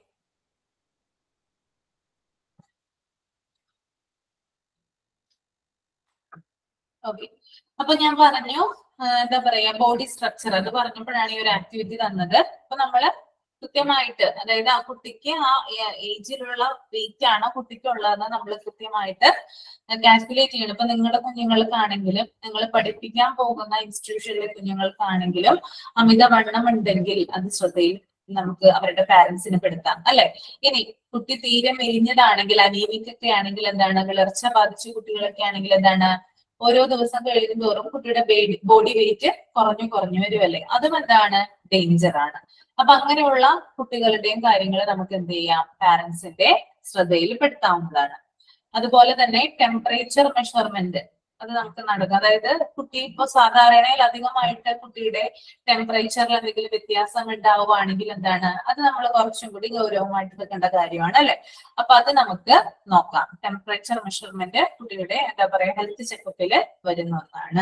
ഓക്കെ അപ്പൊ ഞാൻ പറഞ്ഞു ആ, എന്താ പറയാ ബോഡി സ്ട്രക്ചർ അത് പറഞ്ഞപ്പോഴാണ് ഈ ഒരു ആക്ടിവിറ്റി തന്നത് അപ്പൊ നമ്മള് കൃത്യമായിട്ട് അതായത് ആ കുട്ടിക്ക് ആ ഏജിലുള്ള വെയിറ്റ് ആണോ കുട്ടിക്ക് ഉള്ളതെന്ന് നമ്മൾ കൃത്യമായിട്ട് കാൽക്കുലേറ്റ് ചെയ്യണം ഇപ്പൊ നിങ്ങളുടെ കുഞ്ഞുങ്ങൾക്കാണെങ്കിലും നിങ്ങൾ പഠിപ്പിക്കാൻ പോകുന്ന ഇൻസ്റ്റിറ്റ്യൂഷനിലെ കുഞ്ഞുങ്ങൾക്കാണെങ്കിലും അമിതവണ്ണം ഉണ്ടെങ്കിൽ അത് ശ്രദ്ധയിൽ നമുക്ക് അവരുടെ പാരന്റ്സിന് പെടുത്താം അല്ലെ ഇനി കുട്ടി തീരെ മെലിഞ്ഞതാണെങ്കിൽ അനീമിക് ഒക്കെ ആണെങ്കിൽ എന്താണ് വിളർച്ച ബാധിച്ച കുട്ടികളൊക്കെ ആണെങ്കിൽ എന്താണ് ഓരോ ദിവസം കഴിയും തോറും കുട്ടിയുടെ ബോഡി വെയിറ്റ് കുറഞ്ഞു കുറഞ്ഞു വരുമല്ലേ അതും എന്താണ് ഡേഞ്ചർ ആണ് അപ്പൊ അങ്ങനെയുള്ള കുട്ടികളുടെയും കാര്യങ്ങൾ നമുക്ക് എന്ത് ചെയ്യാം പാരന്റ്സിന്റെ ശ്രദ്ധയിൽ പെടുത്താവുന്നതാണ് അതുപോലെ തന്നെ ടെമ്പറേച്ചർ മെഷർമെന്റ് അത് നമുക്ക് നടക്കും അതായത് കുട്ടി ഇപ്പൊ സാധാരണയിൽ അധികമായിട്ട് കുട്ടിയുടെ ടെമ്പറേച്ചറിൽ എന്തെങ്കിലും വ്യത്യാസം ഉണ്ടാവുകയാണെങ്കിൽ എന്താണ് അത് നമ്മൾ കുറച്ചും കൂടി ഗൗരവമായിട്ട് എടുക്കേണ്ട കാര്യമാണ് അല്ലെ അപ്പൊ അത് നമുക്ക് നോക്കാം ടെമ്പറേച്ചർ മെഷർമെന്റ് കുട്ടിയുടെ എന്താ പറയാ ഹെൽത്ത് ചെക്കപ്പില് വരുന്ന ഒന്നാണ്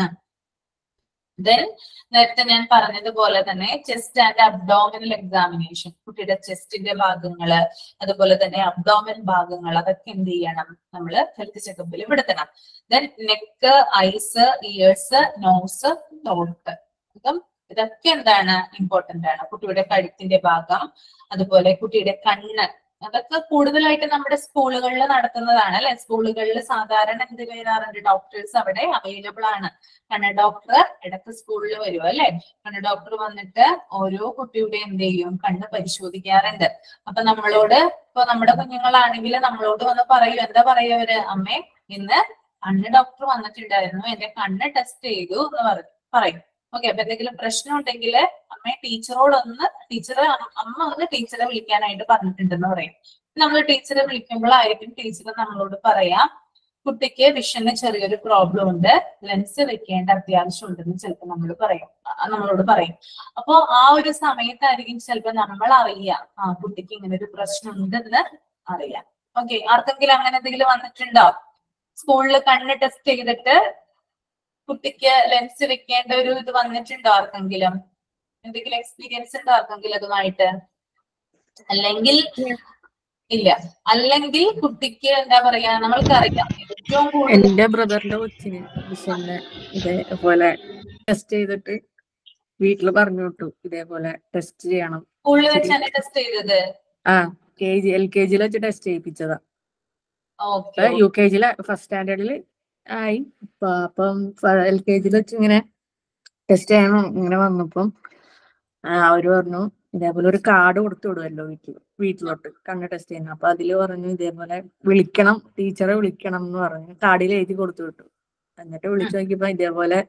ദെൻ നേരത്തെ ഞാൻ പറഞ്ഞതുപോലെ തന്നെ ചെസ്റ്റ് ആൻഡ് അബ്ഡോമിനൽ എക്സാമിനേഷൻ കുട്ടിയുടെ ചെസ്റ്റിന്റെ ഭാഗങ്ങള് അതുപോലെ തന്നെ അബ്ഡോമിൻ ഭാഗങ്ങൾ അതൊക്കെ എന്ത് ചെയ്യണം നമ്മൾ ഹെൽത്ത് ചെക്കപ്പിൽ പെടുത്തണം then neck eyes ears nose തോട്ട് ഇതും ഇതൊക്കെ എന്താണ് ഇമ്പോർട്ടന്റ് ആണ് കുട്ടിയുടെ കഴുത്തിന്റെ ഭാഗം അതുപോലെ കുട്ടിയുടെ കണ്ണ് അതൊക്കെ കൂടുതലായിട്ട് നമ്മുടെ സ്കൂളുകളിൽ നടത്തുന്നതാണ് അല്ലെ സ്കൂളുകളിൽ സാധാരണ എന്ത് വരാറുണ്ട് ഡോക്ടേഴ്സ് അവിടെ അവൈലബിൾ ആണ് കണ്ണ് ഡോക്ടർ ഇടയ്ക്ക് സ്കൂളിൽ വരും അല്ലെ കണ്ണ് ഡോക്ടർ വന്നിട്ട് ഓരോ കുട്ടിയുടെ എന്ത് ചെയ്യും കണ്ണ് പരിശോധിക്കാറുണ്ട് അപ്പൊ നമ്മളോട് ഇപ്പൊ നമ്മുടെ കുഞ്ഞുങ്ങളാണെങ്കിൽ നമ്മളോട് വന്ന് പറയും എന്താ പറയും അവര് അമ്മേ ഇന്ന് കണ്ണ് ഡോക്ടർ വന്നിട്ടുണ്ടായിരുന്നു എന്റെ കണ്ണ് ടെസ്റ്റ് ചെയ്തു എന്ന് പറ- പറയും ഓക്കെ അപ്പൊ എന്തെങ്കിലും പ്രശ്നം ഉണ്ടെങ്കിൽ അമ്മ ടീച്ചറോടൊന്ന് ടീച്ചറെ അമ്മ ഒന്ന് ടീച്ചറെ വിളിക്കാനായിട്ട് പറഞ്ഞിട്ടുണ്ടെന്ന് പറയും നമ്മൾ ടീച്ചറെ വിളിക്കുമ്പോഴായിരിക്കും ടീച്ചർ നമ്മളോട് പറയാം കുട്ടിക്ക് വിഷന് ചെറിയൊരു പ്രോബ്ലം ഉണ്ട് ലെൻസ് വെക്കേണ്ട അത്യാവശ്യം ഉണ്ടെന്ന് ചിലപ്പോൾ നമ്മൾ പറയും ആ, നമ്മളോട് പറയും അപ്പൊ ആ ഒരു സമയത്തായിരിക്കും ചിലപ്പോൾ നമ്മൾ അറിയാം ആ കുട്ടിക്ക് ഇങ്ങനെ ഒരു പ്രശ്നം ഉണ്ടെന്ന് അറിയാം ഓക്കെ ആർക്കെങ്കിലും അങ്ങനെ എന്തെങ്കിലും വന്നിട്ടുണ്ടോ സ്കൂളിൽ കണ്ണ് ടെസ്റ്റ് ചെയ്തിട്ട് കുട്ടിക്ക് ലെൻസ് വെക്കേണ്ട ഒരു ഇത് വന്നിട്ടുണ്ടോ ആർക്കെങ്കിലും എന്തെങ്കിലും എക്സ്പീരിയൻസ് ഉണ്ടോ ആർക്കെങ്കിലും അതുമായിട്ട് അല്ലെങ്കിൽ ഇല്ല അല്ലെങ്കിൽ കുട്ടിക്ക് എന്താ പറയാ നമ്മൾക്കറിയാം ഏറ്റവും കൂടുതൽ എന്റെ ബ്രദറിന്റെ കൊച്ചിന് വിഷന്റെ ഇതേപോലെ ടെസ്റ്റ് ചെയ്തിട്ട് വീട്ടില് പറഞ്ഞു വിട്ടു ഇതേപോലെ ടെസ്റ്റ് ചെയ്യണം സ്കൂളിൽ ഇച്ചിരി വെച്ചാണ് ടെസ്റ്റ് ചെയ്തത് ആ കെ ജി എൽ കെ ജിയിൽ വെച്ച് ടെസ്റ്റ് ചെയ്യിപ്പിച്ചതാ ഓക്കെ യു കെ ജിയിലെ ഫസ്റ്റ് സ്റ്റാൻഡേർഡിൽ ആയി ഇപ്പൊ അപ്പം എൽ കെ ജിയിൽ വെച്ച് ഇങ്ങനെ ടെസ്റ്റ് ചെയ്യണം ഇങ്ങനെ വന്നപ്പം ആ, അവര് പറഞ്ഞു ഇതേപോലെ ഒരു കാർഡ് കൊടുത്തു വിടുമല്ലോ വീട്ടിൽ വീട്ടിലോട്ട് കണ്ണ് ടെസ്റ്റ് ചെയ്യുന്ന അപ്പൊ അതില് പറഞ്ഞു ഇതേപോലെ വിളിക്കണം ടീച്ചറെ വിളിക്കണം എന്ന് പറഞ്ഞു കാർഡിൽ എഴുതി കൊടുത്തു വിട്ടു എന്നിട്ട് വിളിച്ചു നോക്കിയപ്പോ ഇതേപോലെ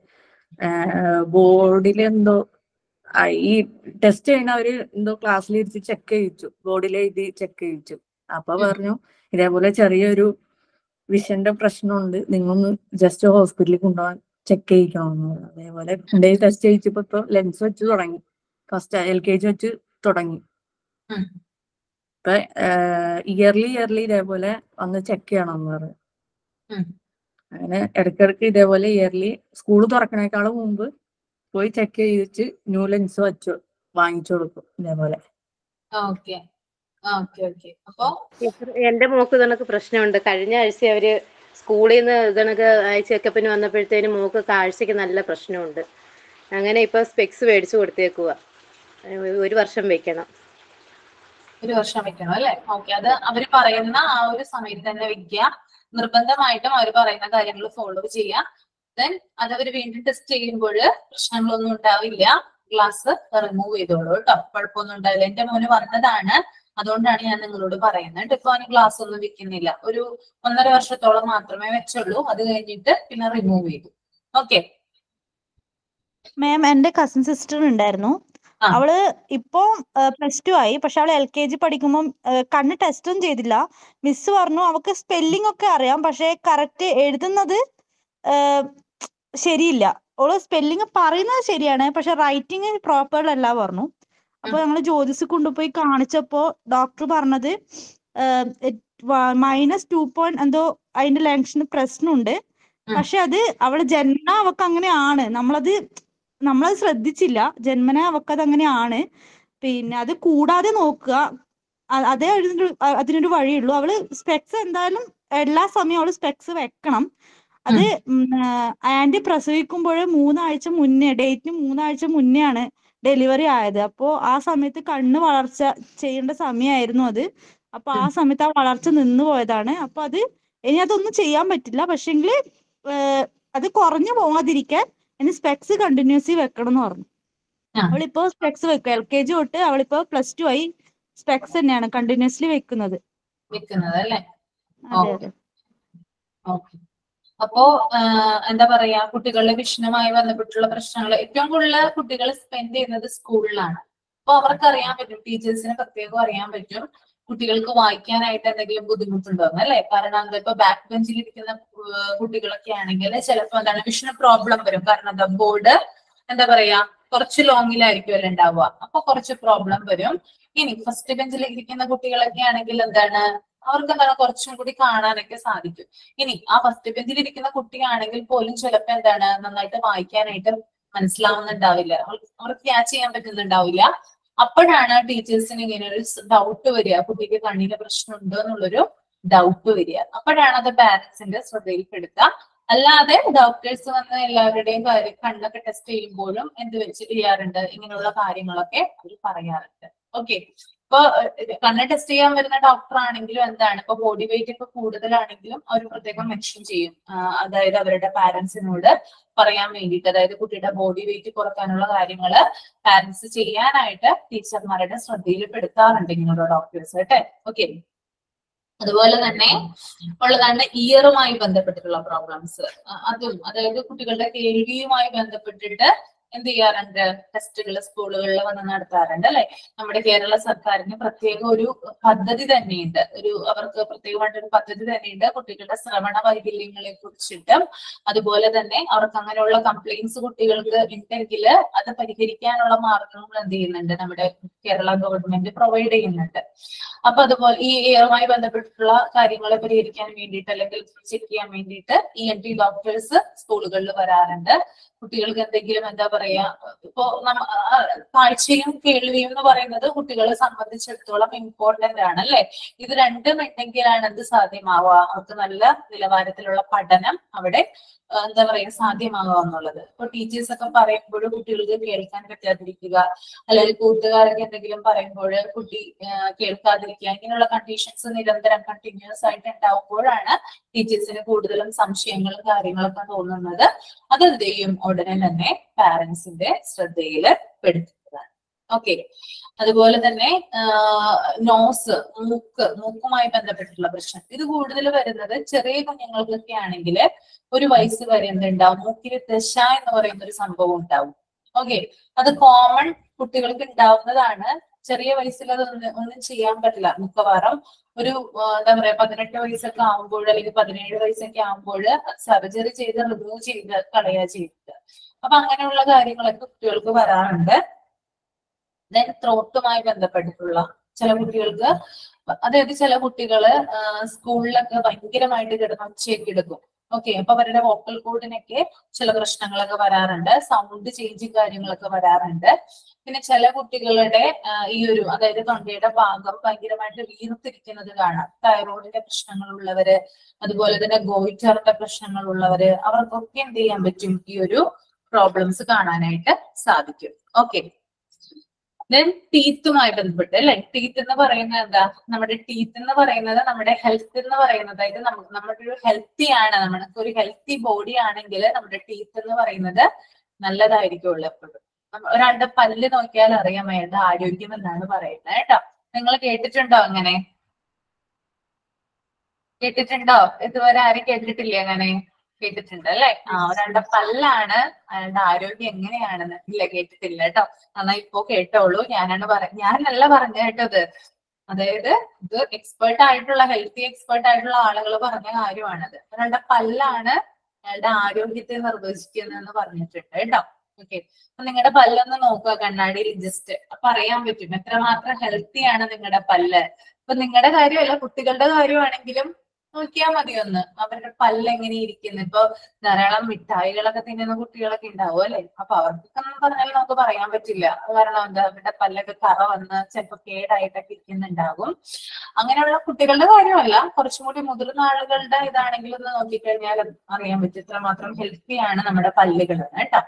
ബോർഡിൽ എന്തോ ആ, ഈ ടെസ്റ്റ് ചെയ്യണ അവര് എന്തോ ക്ലാസ്സിൽ ഇരുത്തി ചെക്ക് ചെയ്യിച്ചു ബോർഡിൽ എഴുതി ചെക്ക് ചെയ്യിച്ചു അപ്പൊ പറഞ്ഞു ഇതേപോലെ ചെറിയൊരു വിഷന്റെ പ്രശ്നമുണ്ട് നിങ്ങളൊന്ന് ജസ്റ്റ് ഹോസ്പിറ്റലിൽ കൊണ്ടുപോകാൻ ചെക്ക് ചെയ്യിക്കണമെന്ന് പറഞ്ഞു അതേപോലെ കൊണ്ടുപോയി ടെസ്റ്റ് ചെയ്യിച്ചപ്പോ ഇപ്പൊ ലെൻസ് വെച്ച് തുടങ്ങി ഫസ്റ്റ് എൽ കെ ജി വെച്ച് തുടങ്ങി ഉം. ഇപ്പൊ ഇയർലി ഇയർലി ഇതേപോലെ വന്ന് ചെക്ക് ചെയ്യണമെന്ന് പറഞ്ഞു ഉം. അങ്ങനെ ഇടയ്ക്കിടയ്ക്ക് ഇതേപോലെ ഇയർലി സ്കൂൾ തുറക്കണേക്കാളും മുമ്പ് പോയി ചെക്ക് ചെയ്തിട്ട് ന്യൂ ലെൻസ് വെച്ചു വാങ്ങിച്ചു കൊടുക്കും ഇതേപോലെ ഓക്കെ ഓക്കെ ഓക്കെ അപ്പൊ എന്റെ മോക്ക് ഇതണക്ക് പ്രശ്നമുണ്ട് കഴിഞ്ഞ ആഴ്ച അവര് സ്കൂളിൽ നിന്ന് ഇതണക്ക് ചെക്കപ്പിന് വന്നപ്പോഴത്തേനും മോക്ക് കാഴ്ചക്ക് നല്ല പ്രശ്നമുണ്ട് അങ്ങനെ ഇപ്പൊ സ്പെക്സ് മേടിച്ചു കൊടുത്തേക്കുക ഒരു വർഷം വെക്കണം ഒരു വർഷം വെക്കണം അല്ലെ ഓക്കെ അത് അവര് പറയുന്ന ആ ഒരു സമയത്ത് തന്നെ വെക്കുക നിർബന്ധമായിട്ടും അവർ പറയുന്ന കാര്യങ്ങൾ ഫോളോ ചെയ്യുക ദെൻ അത് അവർ വീണ്ടും ടെസ്റ്റ് ചെയ്യുമ്പോൾ പ്രശ്നങ്ങളൊന്നും ഉണ്ടാവില്ല ഗ്ലാസ് റിമൂവ് ചെയ്തോളൂ കേട്ടോ കുഴപ്പമൊന്നും ഉണ്ടാവില്ല എന്റെ മോന് വന്നതാണ് അതുകൊണ്ടാണ് ഞാൻ നിങ്ങളോട് പറയുന്നത് ഇപ്പൊ അവന് ഗ്ലാസ് ഒന്നും വെക്കുന്നില്ല ഒരു ഒന്നര വർഷത്തോളം മാത്രമേ വെച്ചുള്ളൂ അത് കഴിഞ്ഞിട്ട് പിന്നെ റിമൂവ് ചെയ്തു ഓക്കെ മാം എന്റെ കസിൻ സിസ്റ്റർ ഉണ്ടായിരുന്നു അവള് ഇപ്പൊ പ്ലസ് ടു ആയി പക്ഷെ അവള് എൽ കെ ജി പഠിക്കുമ്പോൾ കണ്ണ് ടെസ്റ്റ് ഒന്നും ചെയ്തില്ല മിസ് പറഞ്ഞു അവക്ക് സ്പെല്ലിംഗ് ഒക്കെ അറിയാം പക്ഷെ കറക്റ്റ് എഴുതുന്നത് ആ, ശരിയില്ല അവള് സ്പെല്ലിംഗ് പറയുന്നത് ശരിയാണ് പക്ഷെ റൈറ്റിംഗ് പ്രോപ്പർ അല്ല പറഞ്ഞു അപ്പൊ ഞങ്ങള് ജ്യോതിസ് കൊണ്ടുപോയി കാണിച്ചപ്പോ ഡോക്ടർ പറഞ്ഞത് മൈനസ് ടു പോയിന്റ് എന്തോ അതിന്റെ ലെങ്ഷന് പ്രശ്നമുണ്ട് പക്ഷെ അത് അവള് ജന്മ അവക്ക് അങ്ങനെയാണ് നമ്മളത് നമ്മളത് ശ്രദ്ധിച്ചില്ല ജന്മന അവക്കത് അങ്ങനെയാണ് പിന്നെ അത് കൂടാതെ നോക്കുക അ- അതേ അതിനൊരു അ- അതിനൊരു വഴിയുള്ളൂ അവള് സ്പെക്സ് എന്തായാലും എല്ലാ സമയവും അവള് സ്പെക്സ് വെക്കണം അത് ആന്റി പ്രസവിക്കുമ്പോൾ മൂന്നാഴ്ച മുന്നേ ഡേറ്റിന് മൂന്നാഴ്ച മുന്നേ ആണ് ഡെലിവറി ആയത് അപ്പോ ആ സമയത്ത് കണ്ണ് വളർച്ച ചെയ്യേണ്ട സമയമായിരുന്നു അത് അപ്പൊ ആ സമയത്ത് ആ വളർച്ച നിന്ന് പോയതാണ് അപ്പൊ അത് ഇനി അതൊന്നും ചെയ്യാൻ പറ്റില്ല പക്ഷെങ്കിൽ അത് കുറഞ്ഞു പോകാതിരിക്കാൻ ഇനി സ്പെക്സ് കണ്ടിന്യൂസ്ലി വെക്കണം എന്ന് പറഞ്ഞു അവളിപ്പോ സ്പെക്സ് വെക്കും എൽ കെ ജി തൊട്ട് അവളിപ്പോ പ്ലസ് ടു ആയി സ്പെക്സ് തന്നെയാണ് കണ്ടിന്യൂസ്ലി വെക്കുന്നത് വെക്കുന്നത് അല്ലേ അതെ ഓക്കെ അതെ ഓക്കെ അപ്പോ ആഹ് എന്താ പറയാ കുട്ടികളുടെ വിഷനുമായി ബന്ധപ്പെട്ടുള്ള പ്രശ്നങ്ങൾ ഏറ്റവും കൂടുതൽ കുട്ടികൾ സ്പെൻഡ് ചെയ്യുന്നത് സ്കൂളിലാണ് അപ്പൊ അവർക്ക് അറിയാൻ പറ്റും ടീച്ചേഴ്സിന് പ്രത്യേകം അറിയാൻ പറ്റും കുട്ടികൾക്ക് വായിക്കാനായിട്ട് എന്തെങ്കിലും ബുദ്ധിമുട്ടുണ്ടോന്ന് അല്ലെ കാരണം എന്താ ഇപ്പൊ ബാക്ക് ബെഞ്ചിൽ ഇരിക്കുന്ന കു- കുട്ടികളൊക്കെ ആണെങ്കിൽ ചിലപ്പോ എന്താണ് വിഷന് പ്രോബ്ലം വരും കാരണം എന്താ ബോർഡ് എന്താ പറയാ കുറച്ച് ലോങ്ങിലായിരിക്കുമല്ലോ ഉണ്ടാവുക അപ്പൊ കുറച്ച് പ്രോബ്ലം വരും ഇനി ഫസ്റ്റ് ബെഞ്ചിൽ ഇരിക്കുന്ന കുട്ടികളൊക്കെ ആണെങ്കിൽ എന്താണ് അവർക്ക് എന്താണ് കുറച്ചും കൂടി കാണാനൊക്കെ സാധിക്കും ഇനി ആ ഫസ്റ്റ് ബെഞ്ചിൽ ഇരിക്കുന്ന കുട്ടിയാണെങ്കിൽ പോലും ചിലപ്പോ എന്താണ് നന്നായിട്ട് വായിക്കാനായിട്ട് മനസ്സിലാവുന്നുണ്ടാവില്ല അവർക്ക് അവർക്ക് ക്യാച്ച് ചെയ്യാൻ പറ്റുന്നുണ്ടാവില്ല അപ്പോഴാണ് ടീച്ചേഴ്സിന് ഇങ്ങനെ ഒരു ഡൗട്ട് വരിക കുട്ടിക്ക് കണ്ണിന് പ്രശ്നമുണ്ടോ എന്നുള്ളൊരു ഡൗട്ട് വരിക അപ്പോഴാണ് അത് പാരന്റ്സിന്റെ ശ്രദ്ധയിൽപ്പെടുത്തുക അല്ലാതെ ഡോക്ടേഴ്സ് വന്ന് എല്ലാവരുടെയും കാര്യം കണ്ണൊക്കെ ടെസ്റ്റ് ചെയ്യുമ്പോഴും എന്ത് വെച്ച് ചെയ്യാറുണ്ട് ഇങ്ങനെയുള്ള കാര്യങ്ങളൊക്കെ അവർ പറയാറുണ്ട് ഓക്കെ ഇപ്പൊ ഏഹ്, കണ്ണ് ടെസ്റ്റ് ചെയ്യാൻ വരുന്ന ഡോക്ടർ ആണെങ്കിലും എന്താണ് ഇപ്പൊ ബോഡി വെയിറ്റ് ഒക്കെ കൂടുതലാണെങ്കിലും അവർ പ്രത്യേകം മെൻഷൻ ചെയ്യും ആ, അതായത് അവരുടെ പാരന്റ്സിനോട് പറയാൻ വേണ്ടിയിട്ട് അതായത് കുട്ടിയുടെ ബോഡി വെയിറ്റ് കുറക്കാനുള്ള കാര്യങ്ങള് പാരന്റ്സ് ചെയ്യാനായിട്ട് ടീച്ചർമാരുടെ ശ്രദ്ധയിൽപ്പെടുത്താറുണ്ട് ഇങ്ങനെയുള്ള ഡോക്ടേഴ്സ് കേട്ടെ ഓക്കെ അതുപോലെ തന്നെ ഉള്ളതാണ് ഇയറുമായി ബന്ധപ്പെട്ടിട്ടുള്ള പ്രോബ്ലംസ് അതും അതായത് കുട്ടികളുടെ കേൾവിയുമായി ബന്ധപ്പെട്ടിട്ട് എന്ത് ചെയ്യാറുണ്ട് ടെസ്റ്റുകൾ സ്കൂളുകളിൽ വന്ന് നടത്താറുണ്ട് അല്ലെ നമ്മുടെ കേരള സർക്കാരിന് പ്രത്യേക ഒരു പദ്ധതി തന്നെയുണ്ട് ഒരു അവർക്ക് പ്രത്യേകമായിട്ട് ഒരു പദ്ധതി തന്നെയുണ്ട് കുട്ടികളുടെ ശ്രവണ വൈകല്യങ്ങളെ കുറിച്ചിട്ടും അതുപോലെ തന്നെ അവർക്ക് അങ്ങനെയുള്ള കംപ്ലൈൻസ് കുട്ടികൾക്ക് ഉണ്ടെങ്കിൽ അത് പരിഹരിക്കാനുള്ള മാർഗങ്ങൾ എന്ത് ചെയ്യുന്നുണ്ട് നമ്മുടെ കേരള ഗവൺമെന്റ് പ്രൊവൈഡ് ചെയ്യുന്നുണ്ട് അപ്പൊ അതുപോലെ ഈ എയറുമായി ബന്ധപ്പെട്ടിട്ടുള്ള കാര്യങ്ങളെ പരിഹരിക്കാൻ വേണ്ടിയിട്ട് അല്ലെങ്കിൽ ചെക്ക് ചെയ്യാൻ വേണ്ടിയിട്ട് ഇ എൻ ടി ഡോക്ടേഴ്സ് സ്കൂളുകളിൽ വരാറുണ്ട് കുട്ടികൾക്ക് എന്തെങ്കിലും എന്താ പറയാ ഇപ്പോ നമ്മ ആ, കാഴ്ചയും കേൾവിയും എന്ന് പറയുന്നത് കുട്ടികളെ സംബന്ധിച്ചിടത്തോളം ഇമ്പോർട്ടന്റ് ആണ് അല്ലെ ഇത് രണ്ടും ഉണ്ടെങ്കിലാണ് എന്ത് സാധ്യമാവുക അവർക്ക് നല്ല നിലവാരത്തിലുള്ള പഠനം അവിടെ ആ, എന്താ പറയാ സാധ്യമാകുക എന്നുള്ളത് ഇപ്പൊ ടീച്ചേഴ്സ് ഒക്കെ പറയുമ്പോഴും കുട്ടികൾക്ക് കേൾക്കാൻ പറ്റാതിരിക്കുക അല്ലെങ്കിൽ കൂട്ടുകാരൊക്കെ എന്തെങ്കിലും പറയുമ്പോൾ കുട്ടി ആ, കേൾക്കാതിരിക്കുക ഇങ്ങനെയുള്ള കണ്ടീഷൻസ് നിരന്തരം കണ്ടിന്യൂസ് ആയിട്ട് ഉണ്ടാവുമ്പോഴാണ് ടീച്ചേഴ്സിന് കൂടുതലും സംശയങ്ങളും കാര്യങ്ങളൊക്കെ തോന്നുന്നത് അത് എന്ത് ചെയ്യും ഉടനെ തന്നെ പാരന്റ്സിന്റെ ശ്രദ്ധയിൽ പെടുത്തുന്നതാണ് ഓക്കെ അതുപോലെ തന്നെ നോസ് മൂക്ക് മൂക്കുമായി ബന്ധപ്പെട്ടിട്ടുള്ള പ്രശ്നം ഇത് കൂടുതൽ വരുന്നത് ചെറിയ കുഞ്ഞുങ്ങൾക്കൊക്കെ ആണെങ്കിൽ ഒരു വയസ്സ് വരെ എന്തുണ്ടാവും മൂക്കിൽ ദശ എന്ന് പറയുന്ന ഒരു സംഭവം ഉണ്ടാവും ഓക്കെ അത് കോമൺ കുട്ടികൾക്ക് ഉണ്ടാവുന്നതാണ് ചെറിയ വയസ്സിൽ അത് ഒന്നും ഒന്നും ചെയ്യാൻ പറ്റില്ല മിക്കവാറും ഒരു ആ, എന്താ പറയാ പതിനെട്ട് വയസ്സൊക്കെ ആകുമ്പോൾ അല്ലെങ്കിൽ പതിനേഴ് വയസ്സൊക്കെ ആകുമ്പോൾ സർജറി ചെയ്ത് റിമൂവ് ചെയ്ത് കളയുക ചെയ്യുന്നത് അപ്പൊ അങ്ങനെയുള്ള കാര്യങ്ങളൊക്കെ കുട്ടികൾക്ക് വരാറുണ്ട് ദെൻ ത്രോട്ടുമായി ബന്ധപ്പെട്ടിട്ടുള്ള ചില കുട്ടികൾക്ക് അതായത് ചില കുട്ടികള് ആ, സ്കൂളിലൊക്കെ ഭയങ്കരമായിട്ട് കിടന്ന് ഒച്ചയൊക്കെ എടുക്കും ഓക്കെ അപ്പൊ അവരുടെ വോക്കൽ കോഡിനൊക്കെ ചില പ്രശ്നങ്ങളൊക്കെ വരാറുണ്ട് സൗണ്ട് ചേഞ്ചും കാര്യങ്ങളൊക്കെ വരാറുണ്ട് പിന്നെ ചില കുട്ടികളുടെ ആ, ഈ ഒരു അതായത് തൊണ്ടയുടെ ഭാഗം ഭയങ്കരമായിട്ട് വീർത്തിരിക്കുന്നത് കാണാം തൈറോയിഡിന്റെ പ്രശ്നങ്ങളുള്ളവര് അതുപോലെ തന്നെ ഗോയിറ്ററിന്റെ പ്രശ്നങ്ങളുള്ളവര് അവർക്കൊക്കെ എന്ത് ചെയ്യാൻ പറ്റും ഈ ഒരു പ്രോബ്ലംസ് കാണാനായിട്ട് സാധിക്കും ഓക്കെ ദെൻ ടീത്തുമായി ബന്ധപ്പെട്ട് അല്ലെ ടീത്ത് എന്ന് പറയുന്നത് എന്താ നമ്മുടെ ടീത്ത് എന്ന് പറയുന്നത് നമ്മുടെ ഹെൽത്ത് എന്ന് പറയുന്നത് അതായത് നമുക്ക് നമ്മുടെ ഒരു ഹെൽത്തി ആണ് നമുക്ക് ഒരു ഹെൽത്തി ബോഡി ആണെങ്കിൽ നമ്മുടെ ടീത്ത് എന്ന് പറയുന്നത് നല്ലതായിരിക്കുള്ളൂ എപ്പോഴും നമ്മ- ഒരാളുടെ പല്ല് നോക്കിയാൽ അറിയാം അയാളുടെ ആരോഗ്യം എന്നാണ് പറയുന്നത് കേട്ടോ നിങ്ങൾ കേട്ടിട്ടുണ്ടോ അങ്ങനെ കേട്ടിട്ടുണ്ടോ ഇതുവരെ ആരും കേട്ടിട്ടില്ലേ അങ്ങനെ കേട്ടിട്ടുണ്ട് അല്ലെ ആ ഒരാളുടെ പല്ലാണ് അയാളുടെ ആരോഗ്യം എങ്ങനെയാണെന്ന് ഇല്ല കേട്ടിട്ടില്ല കേട്ടോ എന്നാ ഇപ്പൊ കേട്ടോളൂ ഞാനാണ് പറ ഞാനല്ല പറഞ്ഞ കേട്ടത് അതായത് ഇത് എക്സ്പേർട്ട് ആയിട്ടുള്ള ഹെൽത്തി എക്സ്പേർട്ട് ആയിട്ടുള്ള ആളുകൾ പറഞ്ഞ കാര്യമാണത് ഒരാളുടെ പല്ലാണ് അയാളുടെ ആരോഗ്യത്തെ നിർവചിക്കുന്നതെന്ന് പറഞ്ഞിട്ടുണ്ട് കേട്ടോ ഓക്കെ അപ്പൊ നിങ്ങളുടെ പല്ലൊന്ന് നോക്കുക കണ്ണാടിയിൽ ജസ്റ്റ് അപ്പൊ അറിയാൻ പറ്റും എത്രമാത്രം ഹെൽത്തി ആണ് നിങ്ങളുടെ പല്ല് ഇപ്പൊ നിങ്ങളുടെ കാര്യമല്ല കുട്ടികളുടെ കാര്യമാണെങ്കിലും നോക്കിയാൽ മതി ഒന്ന് അവരുടെ പല്ല് എങ്ങനെ ഇരിക്കുന്നു ഇപ്പൊ ധാരാളം മിഠായികളൊക്കെ തിന്നുന്ന കുട്ടികളൊക്കെ ഉണ്ടാവും അല്ലെ അപ്പൊ അവർക്കൊക്കെ എന്ന് പറഞ്ഞാൽ നമുക്ക് പറയാൻ പറ്റില്ല കാരണം എന്താ അവരുടെ പല്ലൊക്കെ കറ വന്ന് ചിലപ്പോ കേടായിട്ടൊക്കെ ഇരിക്കുന്നുണ്ടാകും അങ്ങനെയുള്ള കുട്ടികളുടെ കാര്യമല്ല കുറച്ചും കൂടി മുതിർന്ന ആളുകളുടെ ഇതാണെങ്കിൽ ഒന്ന് നോക്കിക്കഴിഞ്ഞാൽ അറിയാൻ പറ്റും ഇത്രമാത്രം ഹെൽത്തി ആണ് നമ്മുടെ പല്ലുകൾ കേട്ടോ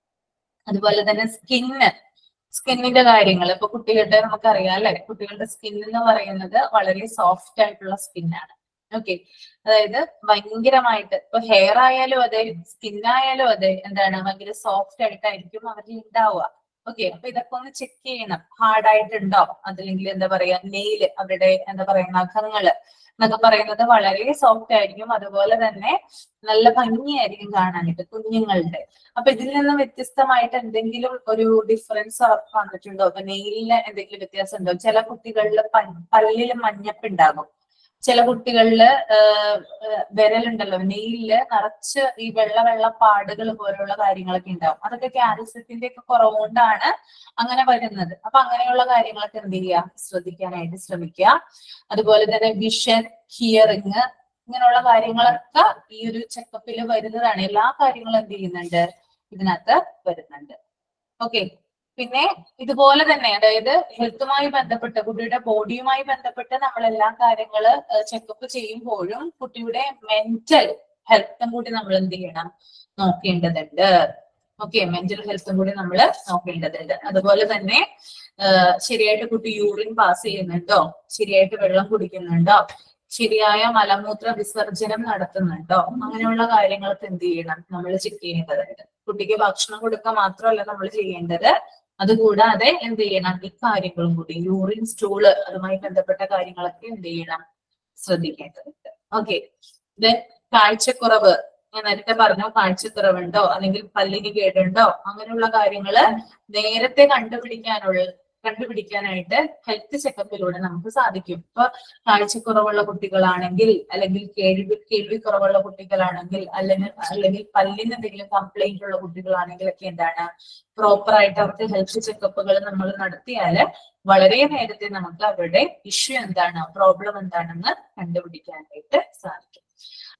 അതുപോലെ തന്നെ സ്കിന്ന് സ്കിന്നിന്റെ കാര്യങ്ങൾ ഇപ്പൊ കുട്ടികളുടെ നമുക്കറിയാം അല്ലെ കുട്ടികളുടെ സ്കിൻ എന്ന് പറയുന്നത് വളരെ സോഫ്റ്റ് ആയിട്ടുള്ള സ്കിന്നാണ് ഓക്കെ അതായത് ഭയങ്കരമായിട്ട് ഇപ്പൊ ഹെയർ ആയാലും അതെ സ്കിൻ ആയാലും അതെ എന്താണ് ഭയങ്കര സോഫ്റ്റ് ആയിട്ടായിരിക്കും അവരിൽ ഉണ്ടാവുക ഓക്കെ അപ്പൊ ഇതൊക്കെ ഒന്ന് ചെക്ക് ചെയ്യണം ഹാർഡ് ആയിട്ടുണ്ടോ അതല്ലെങ്കിൽ എന്താ പറയാ നെയില് അവരുടെ എന്താ പറയാ നഖങ്ങള് എന്നൊക്കെ പറയുന്നത് വളരെ സോഫ്റ്റ് ആയിരിക്കും അതുപോലെ തന്നെ നല്ല ഭംഗിയായിരിക്കും കാണാനായിട്ട് കുഞ്ഞുങ്ങളുടെ അപ്പൊ ഇതിൽ നിന്ന് വ്യത്യസ്തമായിട്ട് എന്തെങ്കിലും ഒരു ഡിഫറൻസ് വന്നിട്ടുണ്ടോ അപ്പൊ നെയിലിന് എന്തെങ്കിലും വ്യത്യാസം ഉണ്ടോ ചില കുട്ടികളിൽ പല്ലിൽ മഞ്ഞപ്പ് ഉണ്ടാകും ചില കുട്ടികളില് വിരലുണ്ടല്ലോ നെയിലില് നിറച്ച് ഈ വെള്ള വെള്ള പാടുകൾ പോലുള്ള കാര്യങ്ങളൊക്കെ ഉണ്ടാവും അതൊക്കെ കാൽസ്യത്തിന്റെ ഒക്കെ കുറവ് കൊണ്ടാണ് അങ്ങനെ വരുന്നത് അപ്പൊ അങ്ങനെയുള്ള കാര്യങ്ങളൊക്കെ എന്ത് ചെയ്യുക ശ്രദ്ധിക്കാനായിട്ട് ശ്രമിക്കുക അതുപോലെ തന്നെ വിഷൻ ഹിയറിങ് ഇങ്ങനെയുള്ള കാര്യങ്ങളൊക്കെ ഈ ഒരു ചെക്കപ്പിൽ വരുന്നതാണ് എല്ലാ കാര്യങ്ങളും എന്ത് ചെയ്യുന്നുണ്ട് ഇതിനകത്ത് വരുന്നുണ്ട് ഓക്കെ പിന്നെ ഇതുപോലെ തന്നെ അതായത് ഹെൽത്തുമായി ബന്ധപ്പെട്ട് കുട്ടിയുടെ ബോഡിയുമായി ബന്ധപ്പെട്ട് നമ്മൾ എല്ലാ കാര്യങ്ങള് ചെക്കപ്പ് ചെയ്യുമ്പോഴും കുട്ടിയുടെ മെന്റൽ ഹെൽത്തും കൂടി നമ്മൾ എന്ത് ചെയ്യണം നോക്കേണ്ടതുണ്ട് ഓക്കെ മെന്റൽ ഹെൽത്തും കൂടി നമ്മൾ നോക്കേണ്ടതുണ്ട് അതുപോലെ തന്നെ ശരിയായിട്ട് കുട്ടി യൂറിൻ പാസ് ചെയ്യുന്നുണ്ടോ ശരിയായിട്ട് വെള്ളം കുടിക്കുന്നുണ്ടോ ശരിയായ മലമൂത്ര വിസർജനം നടത്തുന്നുണ്ടോ അങ്ങനെയുള്ള കാര്യങ്ങളൊക്കെ എന്ത് ചെയ്യണം നമ്മൾ ചെക്ക് ചെയ്യേണ്ടതുണ്ട് കുട്ടിക്ക് ഭക്ഷണം കൊടുക്കുക മാത്രമല്ല നമ്മൾ ചെയ്യേണ്ടത് അതുകൂടാതെ എന്ത് ചെയ്യണം ഇക്കാര്യങ്ങളും കൂടി യൂറിൻ സ്റ്റൂള് അതുമായി ബന്ധപ്പെട്ട കാര്യങ്ങളൊക്കെ എന്ത് ചെയ്യണം ശ്രദ്ധിക്കേണ്ടതുണ്ട് ഓക്കെ ദെൻ കാഴ്ചക്കുറവ് ഞാൻ നേരത്തെ പറഞ്ഞു കാഴ്ചക്കുറവുണ്ടോ അല്ലെങ്കിൽ പല്ലിന് കേടുണ്ടോ അങ്ങനെയുള്ള കാര്യങ്ങള് നേരത്തെ കണ്ടുപിടിക്കാനുള്ള കണ്ടുപിടിക്കാനായിട്ട് ഹെൽത്ത് ചെക്കപ്പിലൂടെ നമുക്ക് സാധിക്കും ഇപ്പൊ കാഴ്ചക്കുറവുള്ള കുട്ടികളാണെങ്കിൽ അല്ലെങ്കിൽ കേൾവി കേൾവി കുറവുള്ള കുട്ടികളാണെങ്കിൽ അല്ലെങ്കിൽ അല്ലെങ്കിൽ പല്ലിന് എന്തെങ്കിലും കംപ്ലൈന്റ് ഉള്ള കുട്ടികളാണെങ്കിൽ ഒക്കെ എന്താണ് പ്രോപ്പർ ആയിട്ട് അവർക്ക് ഹെൽത്ത് ചെക്കപ്പുകൾ നമ്മൾ നടത്തിയാല് വളരെ നേരത്തെ നമുക്ക് അവരുടെ ഇഷ്യൂ എന്താണ് പ്രോബ്ലം എന്താണെന്ന് കണ്ടുപിടിക്കാനായിട്ട് സാധിക്കും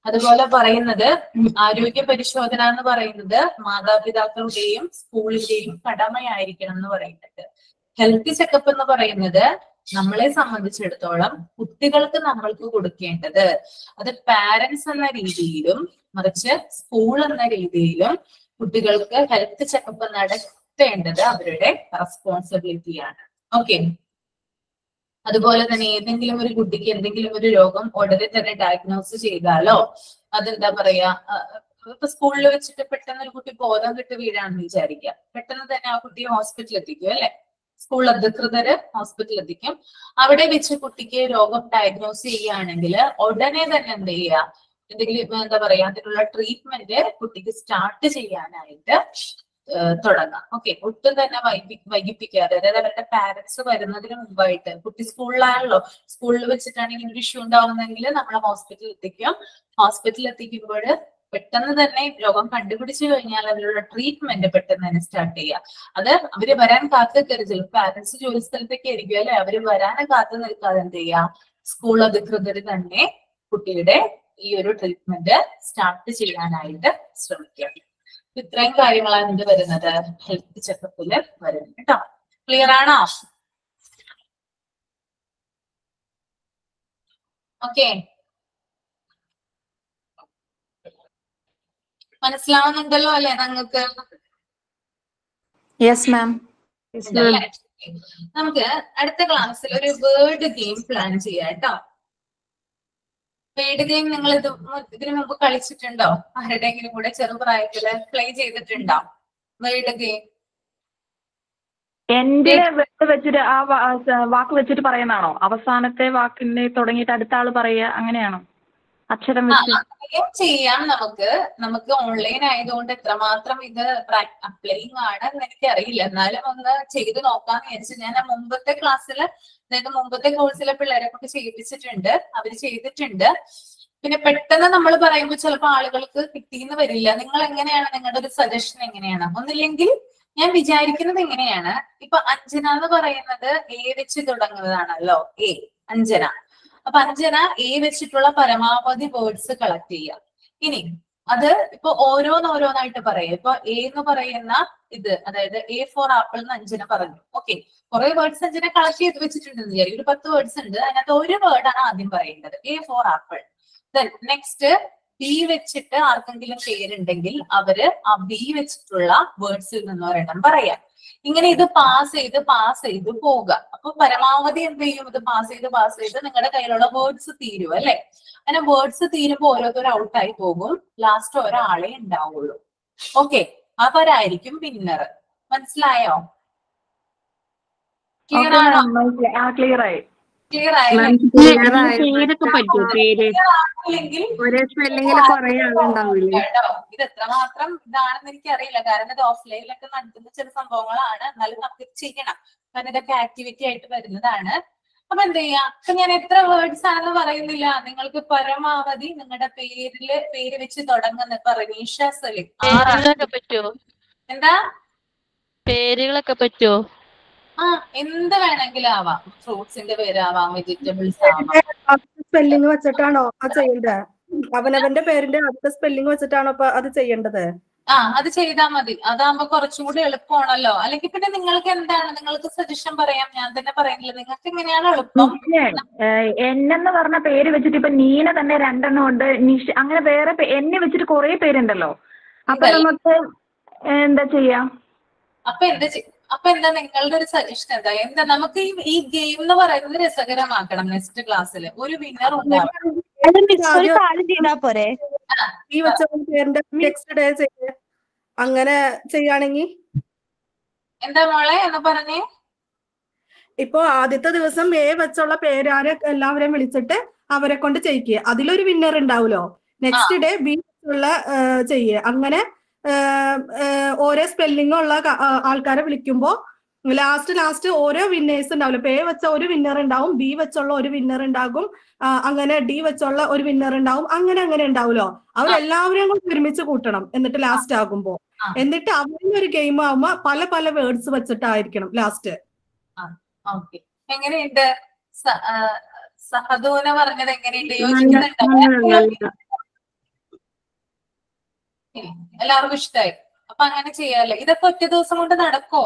അതുപോലെ പറയുന്നത് ആരോഗ്യ പരിശോധന എന്ന് പറയുന്നത് മാതാപിതാക്കളുടെയും സ്കൂളിന്റെയും കടമയായിരിക്കണം എന്ന് പറയുന്നുണ്ട് ഹെൽത്ത് ചെക്കപ്പ് എന്ന് പറയുന്നത് നമ്മളെ സംബന്ധിച്ചിടത്തോളം കുട്ടികൾക്ക് നമ്മൾക്ക് കൊടുക്കേണ്ടത് അത് പാരന്റ്സ് എന്ന രീതിയിലും മറിച്ച് സ്കൂൾ എന്ന രീതിയിലും കുട്ടികൾക്ക് ഹെൽത്ത് ചെക്കപ്പ് നടത്തേണ്ടത് അവരുടെ റെസ്പോൺസിബിലിറ്റിയാണ് ഓക്കെ അതുപോലെ തന്നെ ഏതെങ്കിലും ഒരു കുട്ടിക്ക് എന്തെങ്കിലും ഒരു രോഗം ഉടനെ തന്നെ ഡയഗ്നോസ് ചെയ്താലോ അതെന്താ പറയാ അഹ് ഇപ്പൊ സ്കൂളിൽ വെച്ചിട്ട് പെട്ടെന്ന് ഒരു കുട്ടി ബോധം കിട്ടി വീഴാണെന്ന് വിചാരിക്കുക പെട്ടെന്ന് തന്നെ ആ കുട്ടിയെ ഹോസ്പിറ്റലിൽ എത്തിക്കും അല്ലെ സ്കൂൾ അധികൃതര് ഹോസ്പിറ്റലിൽ എത്തിക്കും അവിടെ വെച്ച് കുട്ടിക്ക് രോഗം ഡയഗ്നോസ് ചെയ്യുകയാണെങ്കിൽ ഉടനെ തന്നെ എന്ത് ചെയ്യുക എന്തെങ്കിലും എന്താ പറയാ അതിനുള്ള ട്രീറ്റ്മെന്റ് കുട്ടിക്ക് സ്റ്റാർട്ട് ചെയ്യാനായിട്ട് ഏഹ് തുടങ്ങാം ഓക്കെ ഒട്ടും തന്നെ വൈകി വൈകിപ്പിക്കാതെ അതായത് അവരുടെ പാരന്റ്സ് വരുന്നതിന് മുമ്പായിട്ട് കുട്ടി സ്കൂളിലാണല്ലോ സ്കൂളിൽ വെച്ചിട്ടാണ് ഇങ്ങനെ ഒരു ഇഷ്യൂ ഉണ്ടാവുന്നതെങ്കിൽ നമ്മൾ ഹോസ്പിറ്റലിൽ എത്തിക്കും ഹോസ്പിറ്റലിൽ എത്തിക്കുമ്പോൾ പെട്ടെന്ന് തന്നെ രോഗം കണ്ടുപിടിച്ചു കഴിഞ്ഞാൽ അതിനുള്ള ട്രീറ്റ്മെന്റ് പെട്ടെന്ന് തന്നെ സ്റ്റാർട്ട് ചെയ്യുക അത് അവര് വരാൻ കാത്തു നിൽക്കരുത് ചിലപ്പോൾ പാരന്റ്സ് ജോലി സ്ഥലത്തൊക്കെ ആയിരിക്കും അല്ലെ അവര് വരാനെ കാത്തു നിൽക്കാതെ എന്ത് ചെയ്യുക സ്കൂൾ അധികൃതർ തന്നെ കുട്ടിയുടെ ഈ ഒരു ട്രീറ്റ്മെന്റ് സ്റ്റാർട്ട് ചെയ്യാനായിട്ട് ശ്രമിക്കുക ഇത്രയും കാര്യങ്ങളാണ് എന്ത് വരുന്നത് ഹെൽത്ത് ചെക്കപ്പില് വരുന്നത് കേട്ടോ ക്ലിയർ ആണോ ഓക്കെ മനസ്സിലാവുന്നുണ്ടല്ലോ അല്ലെ നിങ്ങൾക്ക് യെസ് മാം ഉണ്ടല്ലേ? നമുക്ക് അടുത്ത ക്ലാസ്സിൽ ഒരു വേർഡ് ഗെയിം പ്ലാൻ ചെയ്യാം കേട്ടോ വേർഡ് ഗെയിം നിങ്ങൾ ഇത് മു- ഇതിനു മുമ്പ് കളിച്ചിട്ടുണ്ടോ ആരുടെയെങ്കിലും കൂടെ ചെറുപ്രായത്തില് പ്ലേ ചെയ്തിട്ടുണ്ടോ വേർഡ് ഗെയിം എന്റെ വേർഡ് വെച്ചിട്ട് ആ വാ- ആ സ- വാക്ക് വെച്ചിട്ട് പറയുന്നതാണോ അവസാനത്തെ വാക്കിനെ തുടങ്ങിയിട്ട് അടുത്ത ആള് പറയുക അങ്ങനെയാണോ അക്ഷരം ആ, വെച്ച് അങ്ങനെയും ചെയ്യാം നമുക്ക് നമുക്ക് ഓൺലൈൻ ആയതുകൊണ്ട് എത്രമാത്രം ഇത് അപ്ലൈയിങ് ആണ് എന്ന് എനിക്ക് അറിയില്ല എന്നാലും ഒന്ന് ചെയ്ത് നോക്കാന്ന് വിചാരിച്ചു ഞാൻ ആ മുമ്പത്തെ ക്ലാസ്സിൽ അതായത് മുമ്പത്തെ കോഴ്സിലെ പിള്ളേരെ കൊണ്ട് ചെയ്യിപ്പിച്ചിട്ടുണ്ട് അവര് ചെയ്തിട്ടുണ്ട് പിന്നെ പെട്ടെന്ന് നമ്മൾ പറയുമ്പോൾ ചിലപ്പോൾ ആളുകൾക്ക് കിട്ടിയെന്ന് വരില്ല നിങ്ങൾ എങ്ങനെയാണ് നിങ്ങളുടെ ഒരു സജഷൻ എങ്ങനെയാണ് ഒന്നില്ലെങ്കിൽ ഞാൻ വിചാരിക്കുന്നത് എങ്ങനെയാണ് ഇപ്പൊ അഞ്ജന എന്ന് പറയുന്നത് എ വെച്ച് തുടങ്ങുന്നതാണല്ലോ എ അഞ്ജന അപ്പൊ അഞ്ജന എ വെച്ചിട്ടുള്ള പരമാവധി വേർഡ്സ് കളക്ട് ചെയ്യുക ഇനി അത് ഇപ്പൊ ഓരോന്നോരോന്നായിട്ട് പറയാം ഇപ്പൊ എ എന്ന് പറയുന്ന ഇത് അതായത് എ ഫോർ ആപ്പിൾ എന്ന് അഞ്ജന പറഞ്ഞു ഓക്കെ കുറെ വേർഡ്സ് അഞ്ജന കളക്ട് ചെയ്ത് വെച്ചിട്ടുണ്ടെന്ന് വിചാരിക്കും ഒരു പത്ത് വേർഡ്സ് ഉണ്ട് അതിനകത്ത് ഒരു വേർഡാണ് ആദ്യം പറയേണ്ടത് A for apple then next B വെച്ചിട്ട് ആർക്കെങ്കിലും പേരുണ്ടെങ്കിൽ അവര് ആ ബി വെച്ചിട്ടുള്ള വേർഡ്സിൽ നിന്ന് ഒരെണ്ണം പറയാം ഇങ്ങനെ ഇത് പാസ് ചെയ്ത് പാസ് ചെയ്ത് പോവുക അപ്പൊ പരമാവധി എന്ത് ചെയ്യും ഇത് പാസ് ചെയ്ത് പാസ് ചെയ്ത് നിങ്ങളുടെ കയ്യിലുള്ള വേർഡ്സ് തീരും അല്ലെ അങ്ങനെ വേർഡ്സ് തീരുമ്പോൾ ഓരോരുത്തർ ഔട്ടായി പോകും ലാസ്റ്റ് ഒരാളെ ഉണ്ടാവുള്ളൂ ഓക്കെ അവരായിരിക്കും വിന്നർ മനസ്സിലായോ ക്ലിയർ ആണോ ആ ക്ലിയർ ആയി ക്ലിയർ ആയില്ലേ പേരൊക്കെ പറ്റുമോ പേര് അല്ലെങ്കിൽ ഒരേ സ്പെല്ലിങ്ങിൽ കുറെ ആളുണ്ടാവില്ലേ കേട്ടോ ഇത് എത്രമാത്രം ഇതാണെന്ന് എനിക്ക് അറിയില്ല കാരണം ഇത് ഓഫ്ലൈനിലൊക്കെ നടത്തുന്ന ചില സംഭവങ്ങളാണ് എന്നാലും നമുക്ക് ഇത് ചെയ്യണം കാരണം ഇതൊക്കെ ആക്ടിവിറ്റി ആയിട്ട് വരുന്നതാണ് അപ്പൊ എന്ത് ചെയ്യാ അപ്പൊ ഞാൻ എത്ര വേർഡ്സ് ആണെന്ന് പറയുന്നില്ല നിങ്ങൾക്ക് പരമാവധി നിങ്ങളുടെ പേരില് പേര് വെച്ച് തുടങ്ങുന്ന ഇപ്പൊ റനീഷ സലിം ആറാണ് പേരുകളൊക്കെ പറ്റുമോ എന്താ പേരുകളൊക്കെ പറ്റുമോ ആ എന്ത് വേണമെങ്കിലും ആവാം ഫ്രൂട്ട്സിന്റെ പേരാവാം വെജിറ്റബിൾസ് ആവാം സ്പെല്ലിംഗ് വെച്ചിട്ടാണോ അത് ചെയ്യേണ്ടത് അവനവന്റെ പേരിന്റെ അടുത്ത സ്പെല്ലിംഗ് വെച്ചിട്ടാണോ അപ്പൊ അത് ചെയ്യേണ്ടത് ആ അത് ചെയ്താൽ മതി അതാകുമ്പോ കുറച്ചും കൂടി എളുപ്പമാണല്ലോ അല്ലെങ്കിൽ പിന്നെ നിങ്ങൾക്ക് എന്താണ് നിങ്ങൾക്ക് സജഷൻ പറയാം ഞാൻ തന്നെ പറയുന്നില്ല നിങ്ങൾക്ക് എങ്ങനെയാണ് എളുപ്പം എന്നെന്ന് പറഞ്ഞ പേര് വെച്ചിട്ട് ഇപ്പൊ നീന തന്നെ രണ്ടെണ്ണം ഉണ്ട് നിഷ അങ്ങനെ വേറെ പേ- എന്നെ വെച്ചിട്ട് കുറെ പേരുണ്ടല്ലോ അപ്പൊ ഇതല്ല. നമുക്ക് എന്താ ചെയ്യാം അപ്പൊ എന്താ ചെയ്- അപ്പൊ എന്താ നിങ്ങളുടെ ഒരു സജഷൻ എന്താ എന്താ നമുക്ക് ഈ ഈ ഗെയിം എന്ന് പറയുന്നത് രസകരമാക്കണം നെക്സ്റ്റ് ക്ലാസ്സിൽ ഒരു വിന്നർ ഉണ്ടാവും അത് മിസ് ഒരു കാര്യം ചെയ്താ പോരെ ഈ വെച്ച പേരിന്റെ നെക്സ്റ്റ് ഡേ ചെയ്യ അങ്ങനെ ചെയ്യുകയാണെങ്കിൽ എന്താ മോളെ എന്ന് പറഞ്ഞേ ഇപ്പൊ ആദ്യത്തെ ദിവസം എ വെച്ചുള്ള പേരാരെ എല്ലാവരെയും വിളിച്ചിട്ട് അവരെ കൊണ്ട് ചെയ്യിക്കുക അതിലൊരു വിന്നർ ഉണ്ടാവുമല്ലോ നെക്സ്റ്റ് ഡേ ബി വെച്ചുള്ള ചെയ്യുക അങ്ങനെ ആ, ആ, ഓരോ സ്പെല്ലിംഗ് ഉള്ള ക- ആ, ആൾക്കാരെ വിളിക്കുമ്പോ ലാസ്റ്റ് ലാസ്റ്റ് ഓരോ വിന്നേഴ്സ് ഉണ്ടാവില്ല പേ വെച്ച ഒരു വിന്നർ ഉണ്ടാവും ബി വെച്ചുള്ള ഒരു വിന്നർ ഉണ്ടാകും ആ, അങ്ങനെ ഡി വെച്ചുള്ള ഒരു വിന്നർ ഉണ്ടാവും അങ്ങനെ അങ്ങനെ ഉണ്ടാവുമല്ലോ അവരെല്ലാവരെയും കൂടി ഒരുമിച്ച് കൂട്ടണം എന്നിട്ട് ലാസ്റ്റ് ആകുമ്പോ എന്നിട്ട് അവരുടെ ഒരു ഗെയിം ആവുമ്പോ പല പല വേർഡ്സ് വെച്ചിട്ടായിരിക്കണം ലാസ്റ്റ് ഓക്കെ എങ്ങനെയുണ്ട് സ- ആ, സഹദൂന പറഞ്ഞത് എങ്ങനെയുണ്ട് യോജിക്കുന്നുണ്ടോ ഇല്ല. എല്ലാവർക്കും ഇഷ്ടമായി അപ്പൊ അങ്ങനെ ചെയ്യാല്ലേ ഇതൊക്കെ ഒറ്റ ദിവസം കൊണ്ട് നടക്കോ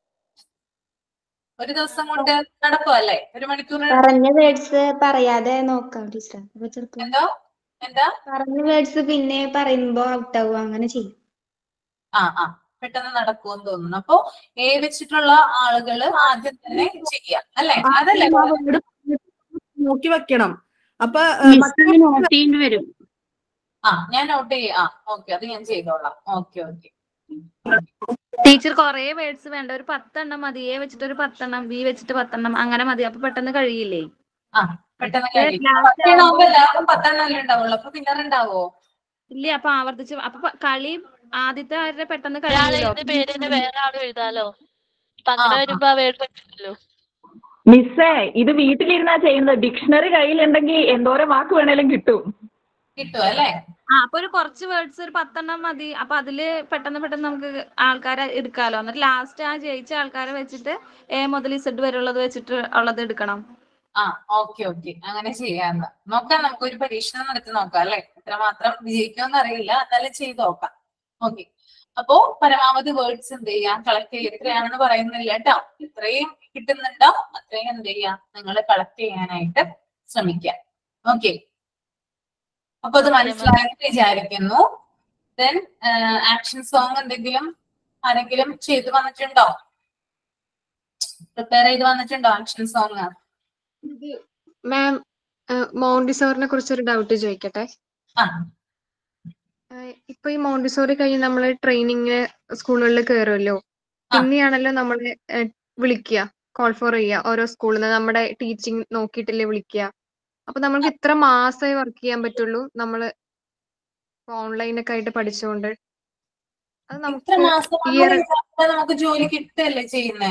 ഒരു ദിവസം കൊണ്ട് നടക്കോ അല്ലേ ഒരു മണിക്കൂർ പറഞ്ഞ വേർഡ്സ് പറയാതെ നോക്കാം ടീച്ചർ അപ്പൊ ചിലപ്പോ എന്തോ എന്താ പറഞ്ഞ വേർഡ്സ് പിന്നെ പറയുമ്പോ ഔട്ട് ആവും അങ്ങനെ ചെയ്യും ആ ആ പെട്ടെന്ന് നടക്കുമെന്ന് തോന്നുന്നു അപ്പൊ എ വെച്ചിട്ടുള്ള ആളുകള് ആദ്യം തന്നെ ചെയ്യാം അല്ലെ അതല്ലേ ആ word നോക്കി വെക്കണം അപ്പൊ മിസ് നോട്ട് ചെയ്യേണ്ടി വരും ആ ഞാൻ നോട്ട് ചെയ്യാം ആ ഓക്കെ അത് ഞാൻ ചെയ്തോളാം ഓക്കെ ഓക്കെ ടീച്ചർ കൊറേ വേർഡ്സ് വേണ്ട ഒരു പത്തെണ്ണം മതി എ വെച്ചിട്ട് ഒരു പത്തെണ്ണം ബി വെച്ചിട്ട് പത്തെണ്ണം അങ്ങനെ മതി അപ്പൊ പെട്ടെന്ന് കഴിയില്ലേ ആ പെട്ടെന്ന് പക്ഷേ കഴിയും last പത്തെണ്ണം ആവുമ്പോ ആവുമ്പോ എല്ലാവർക്കും പത്തെണ്ണല്ലേ ഉണ്ടാവുള്ളൂ അപ്പൊ പിന്നർ ഉണ്ടാവോ ഇല്ല അപ്പൊ ആവർത്തിച്ച് അപ്പൊ പ- കളി ആദ്യത്തെ ആരുടെ പെട്ടെന്ന് ഒരാളെ കഴിയില്ലോ എഴുതിയ പേര് തന്നെ വേറെ ആളും എഴുതാലോ അപ്പൊ അങ്ങനെ വരുമ്പോ ആ വേർഡ് പറ്റില്ലല്ലോ മിസ്സേ ഇത് വീട്ടിലിരുന്നാ ചെയ്യുന്നത് ഡിക്ഷണറി കയ്യിലുണ്ടെങ്കിൽ എന്തോരം വാക്ക് വേണേലും കിട്ടും കിട്ടും അല്ലേ ആ അപ്പൊ ഒരു കുറച്ച് വേർഡ്സ് ഒരു പത്തെണ്ണം മതി അപ്പൊ അതില് പെട്ടെന്ന് പെട്ടെന്ന് നമുക്ക് ആൾക്കാരെ എടുക്കാലോ എന്നിട്ട് ലാസ്റ്റ് ആ ജയിച്ച ആൾക്കാരെ വെച്ചിട്ട് എ മുതൽ ഇസഡ് വരെ ഉള്ളത് വെച്ചിട്ട് ഉള്ളത് എടുക്കണം ആ ഓക്കെ ഓക്കെ അങ്ങനെ ചെയ്യാം നോക്കാം നമുക്ക് ഒരു പരീക്ഷണം നടത്തി നോക്കാം അല്ലെ എത്രമാത്രം വിജയിക്കുമെന്ന് അറിയില്ല എന്നാലും ചെയ്ത് നോക്കാം ഓക്കെ അപ്പോ പരമാവധി വേർഡ്സ് എന്ത് ചെയ്യാം കളക്ട് ചെയ്യുക എത്രയാണെന്ന് പറയുന്നില്ല കേട്ടോ എത്രയും കിട്ടുന്നുണ്ടോ അത്രയും എന്ത് ചെയ്യാം നിങ്ങൾ കളക്ട് ചെയ്യാനായിട്ട് ശ്രമിക്കാം ഓക്കെ അപ്പൊ അത് മനസ്സിലായെന്ന് വിചാരിക്കുന്നു ദെൻ ആക്ഷൻ സോങ് എന്തെങ്കിലും ആരെങ്കിലും ചെയ്തു വന്നിട്ടുണ്ടോ പ്രിപ്പയർ ചെയ്ത് വന്നിട്ടുണ്ടോ ആക്ഷൻ സോങ് മാം മോണ്ടിസോറിനെ കുറിച്ച് ഒരു ഡൗട്ട് ചോദിക്കട്ടെ ആ ഏഹ് ഇപ്പൊ ഈ മോണ്ടിസോറി കഴിഞ്ഞ് നമ്മൾ ട്രെയിനിങ് സ്കൂളുകളിൽ കയറുമല്ലോ പിന്നെയാണല്ലോ നമ്മളെ ഏഹ് വിളിക്കുക കോൾ ഫോർ ചെയ്യുക ഓരോ സ്കൂളിൽ നിന്ന് നമ്മുടെ ടീച്ചിങ് നോക്കിയിട്ടല്ലേ വിളിക്കുക അപ്പൊ നമ്മൾക്ക് ഇത്ര മാസമേ വർക്ക് ചെയ്യാൻ പറ്റുള്ളൂ നമ്മള് ഓൺലൈൻ ഒക്കെ ആയിട്ട് പഠിച്ചുകൊണ്ട് അത് ഇത്ര നമുക്ക് മാസം ഇയർ നമ്മൾ നമുക്ക് ജോലി കിട്ടുകയല്ലേ ചെയ്യുന്നേ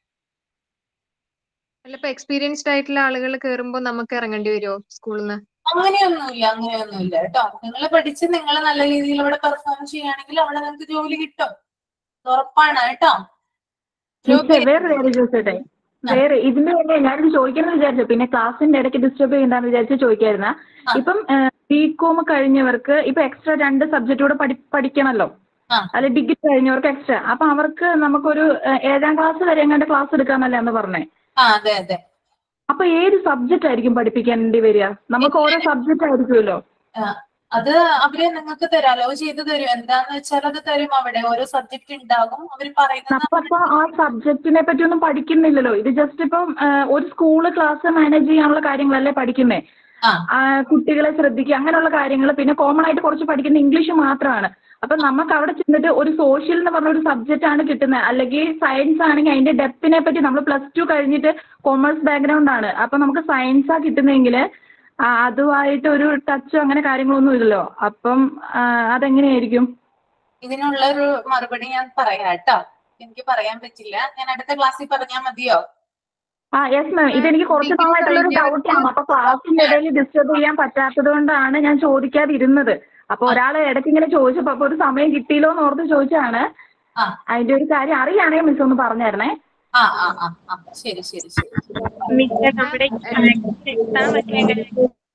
അല്ല ഇപ്പൊ എക്സ്പീരിയൻസ്ഡ് ആയിട്ടുള്ള ആളുകൾ കയറുമ്പോൾ നമുക്ക് ഇറങ്ങേണ്ടി വരുമോ സ്കൂളിൽ നിന്ന് അങ്ങനെയൊന്നുമില്ല അങ്ങനെയൊന്നുമില്ല കേട്ടോ നിങ്ങൾ പഠിച്ച് നിങ്ങൾ നല്ല രീതിയിൽ അവിടെ പെർഫോം ചെയ്യുകയാണെങ്കിൽ അവിടെ നിങ്ങൾക്ക് ജോലി കിട്ടും ഉറപ്പാണ് കേട്ടോ മിസ്സേ വേറെ കാര്യം ചോദിച്ചോട്ടെ വേറെ ഇതിന്റെ തന്നെ ഞാനിത് ചോദിക്കണം വിചാരിച്ചു പിന്നെ ക്ലാസ്സിന്റെ ഇടയ്ക്ക് ഡിസ്റ്റർബ് ചെയ്യണ്ടെന്ന് വിചാരിച്ച് ചോദിക്കായിരുന്ന ഇപ്പം ബി കോം കഴിഞ്ഞവർക്ക് ഇപ്പൊ എക്സ്ട്രാ രണ്ട് സബ്ജക്റ്റ് കൂടെ പഠി പഠിക്കണല്ലോ അല്ലെ ഡിഗ്രി കഴിഞ്ഞവർക്ക് എക്സ്ട്രാ അപ്പൊ അവർക്ക് നമുക്കൊരു ഏഹ്, ഏഴാം ക്ലാസ് വരെ എങ്ങാണ്ട് ക്ലാസ് എടുക്കാന്നല്ലേ എന്ന് പറഞ്ഞേ ആ അതെ അതെ അപ്പൊ ഏത് സബ്ജക്റ്റ് ആയിരിക്കും പഠിപ്പിക്കേണ്ടി വരിക നമുക്ക് ഓരോ സബ്ജക്റ്റ് ആയിരിക്കുമല്ലോ ആ, അത് അവര് നിങ്ങൾക്ക് തരും അലോ ചെയ്ത് തരും എന്താന്ന് വെച്ചാൽ അത് തരും അവിടെ ഓരോ സബ്ജക്ട് ഉണ്ടാകും അവര് പറയുന്നത് അപ്പൊ ആ സബ്ജക്റ്റിനെ പറ്റി ഒന്നും പഠിക്കുന്നില്ലല്ലോ ഇത് ജസ്റ്റ് ഇപ്പം ആ, ഒരു സ്കൂള് ക്ലാസ് മാനേജ് ചെയ്യാനുള്ള കാര്യങ്ങളല്ലേ പഠിക്കുന്നേ ആ, കുട്ടികളെ ശ്രദ്ധിക്കുക അങ്ങനെയുള്ള കാര്യങ്ങൾ പിന്നെ കോമൺ ആയിട്ട് കുറച്ച് പഠിക്കുന്ന ഇംഗ്ലീഷ് മാത്രമാണ് അപ്പൊ നമുക്ക് അവിടെ ചെന്നിട്ട് ഒരു സോഷ്യൽ എന്ന് പറഞ്ഞ ഒരു സബ്ജക്റ്റ് ആണ് കിട്ടുന്നത് അല്ലെങ്കിൽ സയൻസ് ആണെങ്കിൽ അതിന്റെ ഡെപ്തിനെ പറ്റി നമ്മൾ പ്ലസ് ടു കഴിഞ്ഞിട്ട് കൊമേഴ്സ് ബാക്ക്ഗ്രൗണ്ട് ആണ് അപ്പൊ നമുക്ക് സയൻസാ കിട്ടുന്നതെങ്കിൽ അതുമായിട്ട് ഒരു ടച്ചോ അങ്ങനെ കാര്യങ്ങളൊന്നും ഇല്ലല്ലോ അപ്പം ആ, അതെങ്ങനെയായിരിക്കും ഇതിനുള്ള ഒരു മറുപടി ഞാൻ പറയാം കേട്ടോ എനിക്ക് പറയാൻ പറ്റില്ല ഞാൻ അടുത്ത ക്ലാസ്സിൽ പറഞ്ഞാൽ മതിയോ ആ യെസ് മാം ഇതെനിക്ക് കുറച്ച് നാളായിട്ടുള്ള ഒരു ഡൗട്ടാണ് അപ്പൊ ക്ലാസ്സിന്റെ ഇടയിൽ ഡിസ്റ്റർബ് ചെയ്യാൻ പറ്റാത്തത് കൊണ്ടാണ് ഞാൻ ചോദിക്കാതിരുന്നത് അപ്പൊ ഒരാൾ ഇടയ്ക്ക് ഇങ്ങനെ ചോദിച്ചപ്പോ അപ്പൊ ഒരു സമയം കിട്ടിയില്ലോ എന്ന് ഓർത്ത് ചോദിച്ചാണ് അതിന്റെ ഒരു കാര്യം അറിയാണെങ്കിൽ മിസ് ഒന്ന് പറഞ്ഞു തരണേ ആ ആ ആ ആ ശരി ശരി ശരി മിസ്റ്റർ നമ്മുടെ എക്സാം ഒക്കെ എങ്ങനെ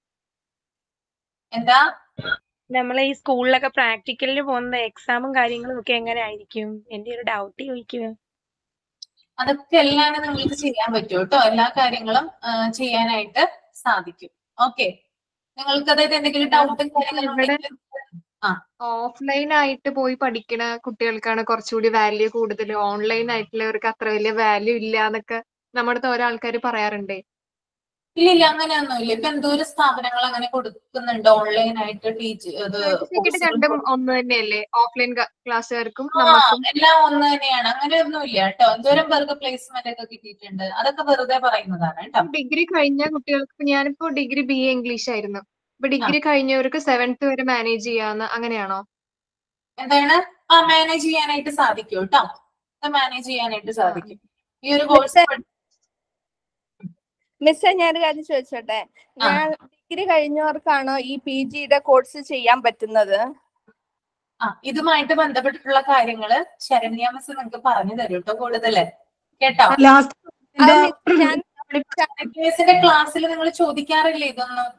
എന്താ നമ്മളെ ഈ സ്കൂളിലൊക്കെ പ്രാക്ടിക്കലിന് പോകുന്ന എക്സാമും കാര്യങ്ങളും ഒക്കെ എങ്ങനെ ആയിരിക്കും എന്റെ ഒരു ഡൗട്ട് ചോദിക്കുക അതൊക്കെ എല്ലാം നിങ്ങൾക്ക് ചെയ്യാൻ പറ്റും കേട്ടോ എല്ലാ കാര്യങ്ങളും ആ, ചെയ്യാനായിട്ട് സാധിക്കും ഓക്കെ നിങ്ങൾക്ക് അതായത് എന്തെങ്കിലും ഡൗട്ടും കാര്യങ്ങളും ഉണ്ടെങ്കിൽ ആ ഓഫ്ലൈൻ ആയിട്ട് പോയി പഠിക്കണ കുട്ടികൾക്കാണ് കുറച്ചുകൂടി വാല്യൂ കൂടുതൽ ഓൺലൈൻ ആയിട്ടുള്ളവർക്ക് അത്ര വലിയ വാല്യൂ ഇല്ല എന്നൊക്കെ നമ്മുടെ അടുത്ത് ഓരോ ആൾക്കാർ പറയാറുണ്ട് ഇല്ല ഇല്ല അങ്ങനെയൊന്നുമില്ല ഇപ്പൊ എന്തോരം സ്ഥാപനങ്ങൾ അങ്ങനെ കൊടുക്കുന്നുണ്ട് ഓൺലൈൻ ആയിട്ട് ടീച്ച് ഇത് സർട്ടിഫിക്കറ്റ് രണ്ടും ഒന്ന് തന്നെയല്ലേ ഓഫ്ലൈൻ ക്ലാസ്സുകാർക്കും ആ നമുക്കും എല്ലാം ഒന്ന് തന്നെയാണ് അങ്ങനെയൊന്നുമില്ല കേട്ടോ എന്തോരം പേർക്ക് പ്ലേസ്മെന്റ് ഒക്കെ കിട്ടിയിട്ടുണ്ട് അതൊക്കെ വെറുതെ പറയുന്നതാണ് കേട്ടോ ഡിഗ്രി കഴിഞ്ഞ കുട്ടികൾക്ക് ഇപ്പൊ ഞാനിപ്പോ ഡിഗ്രി ബി എ ഇംഗ്ലീഷ് ആയിരുന്നു ഇപ്പൊ ഡിഗ്രി കഴിഞ്ഞവർക്ക് സെവൻത്ത് വരെ മാനേജ് ചെയ്യാന്ന് അങ്ങനെയാണോ എന്താണ് ആ മാനേജ് ചെയ്യാനായിട്ട് സാധിക്കും കേട്ടോ മാനേജ് ചെയ്യാനായിട്ട് സാധിക്കും ഈ ഒരു കോഴ്സ് മിസ്സേ ഞാനൊരു കാര്യം ചോദിച്ചോട്ടെ ഞാൻ ഡിഗ്രി കഴിഞ്ഞവർക്കാണോ ഈ പി ജിയുടെ കോഴ്സ് ചെയ്യാൻ പറ്റുന്നത് ആ ഇതുമായിട്ട് ബന്ധപ്പെട്ടിട്ടുള്ള കാര്യങ്ങള് ശരണ്യ മിസ് നിങ്ങൾക്ക് പറഞ്ഞു തരും കേട്ടോ കൂടുതല് കേട്ടോ അത് മിസ് ഞാൻ ക്ലാസ്സിൽ നിങ്ങൾ ചോദിക്കാറില്ലേ ഇതൊന്നും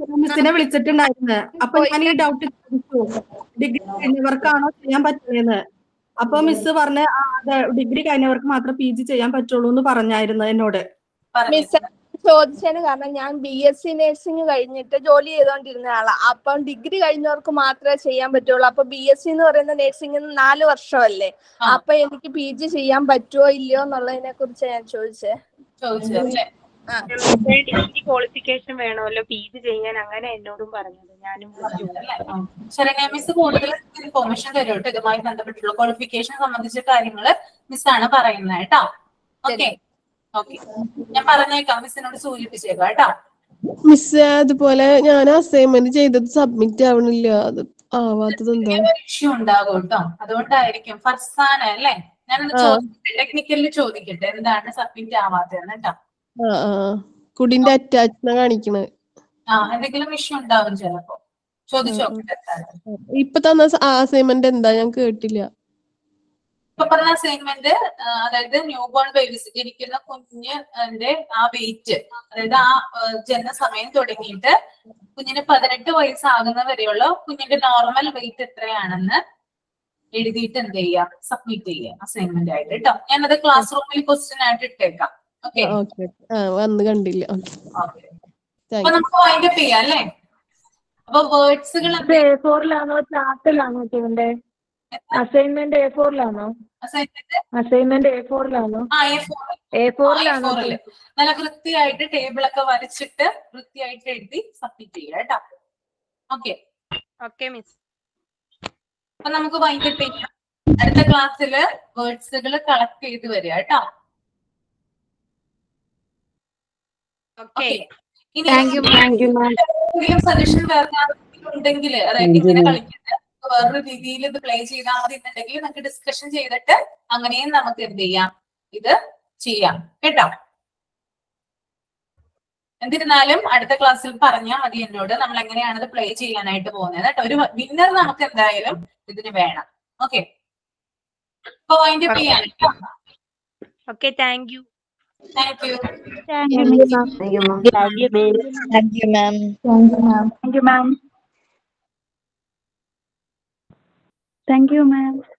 മിസ്സിനെ വിളിച്ചിട്ടുണ്ടായിരുന്നു അപ്പൊ ഞാൻ ഈ ഡൗട്ട് ചോദിച്ചു ഡിഗ്രി കഴിഞ്ഞവർക്കാണോ ചെയ്യാൻ പറ്റുന്നതെന്ന് അപ്പൊ മിസ് പറഞ്ഞ ആ അതെ ഡിഗ്രി കഴിഞ്ഞവർക്ക് മാത്രം പി ജി ചെയ്യാൻ പറ്റുള്ളൂ എന്ന് പറഞ്ഞായിരുന്നു എന്നോട് മിസ് ചോദിച്ചതിന് കാരണം ഞാൻ ബി എസ് സി നഴ്സിംഗ് കഴിഞ്ഞിട്ട് ജോലി ചെയ്തോണ്ടിരുന്ന ആളാ അപ്പം ഡിഗ്രി കഴിഞ്ഞവർക്ക് മാത്രമേ ചെയ്യാൻ പറ്റുള്ളൂ അപ്പൊ ബി എസ് സി എന്ന് പറയുന്ന നഴ്സിംഗ് നാല് വർഷമല്ലേ അപ്പൊ എനിക്ക് പി ജി ചെയ്യാൻ പറ്റുമോ ഇല്ലയോ എന്നുള്ളതിനെ കുറിച്ച് ഞാൻ ചോദിച്ചേ ആ. ഡിഗ്രി ക്വാളിഫിക്കേഷൻ വേണമല്ലോ പി ജി ചെയ്യാൻ അങ്ങനെ എന്നോടും പറഞ്ഞത് ഞാനും വിളിച്ചു ശരണ്യ മിസ് കൂടുതൽ ഇൻഫോർമേഷൻ തരും കേട്ടോ ഇതുമായി ബന്ധപ്പെട്ടുള്ള ക്വാളിഫിക്കേഷൻ സംബന്ധിച്ച കാര്യങ്ങള് മിസ്സാണ് പറയുന്നത് കേട്ടോ ഓക്കെ ഓക്കെ ഞാൻ പറഞ്ഞേക്കാം മിസ്സിനോട് സൂചിപ്പിച്ചേക്കാം കേട്ടോ മിസ് അതുപോലെ ഞാൻ അസൈൻമെന്റ് ചെയ്തത് സബ്മിറ്റ് ആവണില്ല അത് ആവാത്തത് എന്താ ഇഷ്യൂ ഉണ്ടാകും കേട്ടോ അതുകൊണ്ടായിരിക്കും ഫർസാന അല്ലേ ഞാനൊന്ന് ആ. ചോദിക്കട്ടെ ടെക്നിക്കലിൽ ചോദിക്കട്ടെ എന്താണ് സബ്മിറ്റ് ആവാത്തതെന്ന് കേട്ടോ ആ ആ കുടിന്റെ അറ്റാച്ച് കാണിക്കണത് ആ എന്തെങ്കിലും ഇഷ്യൂ ഉണ്ടാവും ചിലപ്പോ ചോദിച്ചു നോക്കട്ടെ എന്തായാലും. ഇപ്പൊ തന്ന അസൈൻമെന്റ് എന്താ ഞാൻ കേട്ടില്ല ഇപ്പൊ പറഞ്ഞ അസൈൻമെന്റ് അതായത് ന്യൂ ബോൺ ബേബീസ് ജനിക്കുന്ന കുഞ്ഞിന്റെ ആ വെയിറ്റ് അതായത് ആ ആ, ജനന സമയം തുടങ്ങിയിട്ട് കുഞ്ഞിന് പതിനെട്ട് വയസ്സാകുന്ന വരെയുള്ള കുഞ്ഞിന്റെ നോർമൽ വെയിറ്റ് എത്രയാണെന്ന് എഴുതിയിട്ട് എന്ത് ചെയ്യാം സബ്മിറ്റ് ചെയ്യാം അസൈൻമെന്റ് ആയിട്ട് കേട്ടോ ഞാനത് ക്ലാസ് റൂമിൽ ക്വസ്റ്റ്യൻ ആയിട്ട് ഇട്ടേക്കാം ഓക്കെ ഓക്കെ ആ വന്ന് കണ്ടില്ല ഓക്കെ അപ്പൊ നമുക്ക് വൈൻഡ് അപ്പ് ചെയ്യാം അല്ലേ അപ്പൊ വേർഡ്സുകൾ എ ഫോറിലാണോ ചാർട്ടിലാണോ ചെയ്യണ്ടേ അസൈൻമെന്റ് എ ഫോറിലാണോ അസൈൻമെന്റ് അസൈൻമെന്റ് എ ഫോറിലാണോ ആ എ ഫോർ എ ഫോറിലാണോ ഫോറില് നല്ല വൃത്തിയായിട്ട് ടേബിൾ ഒക്കെ വരച്ചിട്ട് വൃത്തിയായിട്ട് എഴുതി സബ്മിറ്റ് ചെയ്യാം കേട്ടോ ഓക്കെ ഓക്കെ മിസ് അപ്പൊ നമുക്ക് വൈകിട്ട് ചെയ്യാം അടുത്ത ക്ലാസ്സിൽ വേർഡ്സുകൾ കളക്ട് ചെയ്ത് വരിക കേട്ടോ ഓക്കെ ഇനി Thank you, ma'am. Thank you, ma'am. എന്തെങ്കിലും സജഷൻ വേറെ ആർക്കെങ്കിലും ഉണ്ടെങ്കിൽ അതായത് ഇങ്ങനെ കളിക്കുന്നത് വേറൊരു രീതിയിൽ ഇത് പ്ലേ ചെയ്താൽ മതി എന്നുണ്ടെങ്കിൽ നമുക്ക് ഡിസ്കഷൻ ചെയ്തിട്ട് അങ്ങനെയും നമുക്ക് എന്ത് ചെയ്യാം ഇത് ചെയ്യാം കേട്ടോ എന്നിരുന്നാലും അടുത്ത ക്ലാസ്സിൽ പറഞ്ഞാൽ മതി എന്നോട് നമ്മൾ എങ്ങനെയാണ് ഇത് പ്ലേ ചെയ്യാനായിട്ട് പോകുന്നത് കേട്ടോ ഒരു വിന്നർ നമുക്ക് എന്തായാലും ഇതിന് വേണം ഓക്കെ അപ്പൊ വൈൻഡ് അപ്പ് ചെയ്യാൻ okay thank you thank you Thank you, ma'am. Thank you, ma'am. Thank you, ma'am. Thank you, ma'am. Thank you, ma'am. Thank you, ma'am. Thank you, ma'am.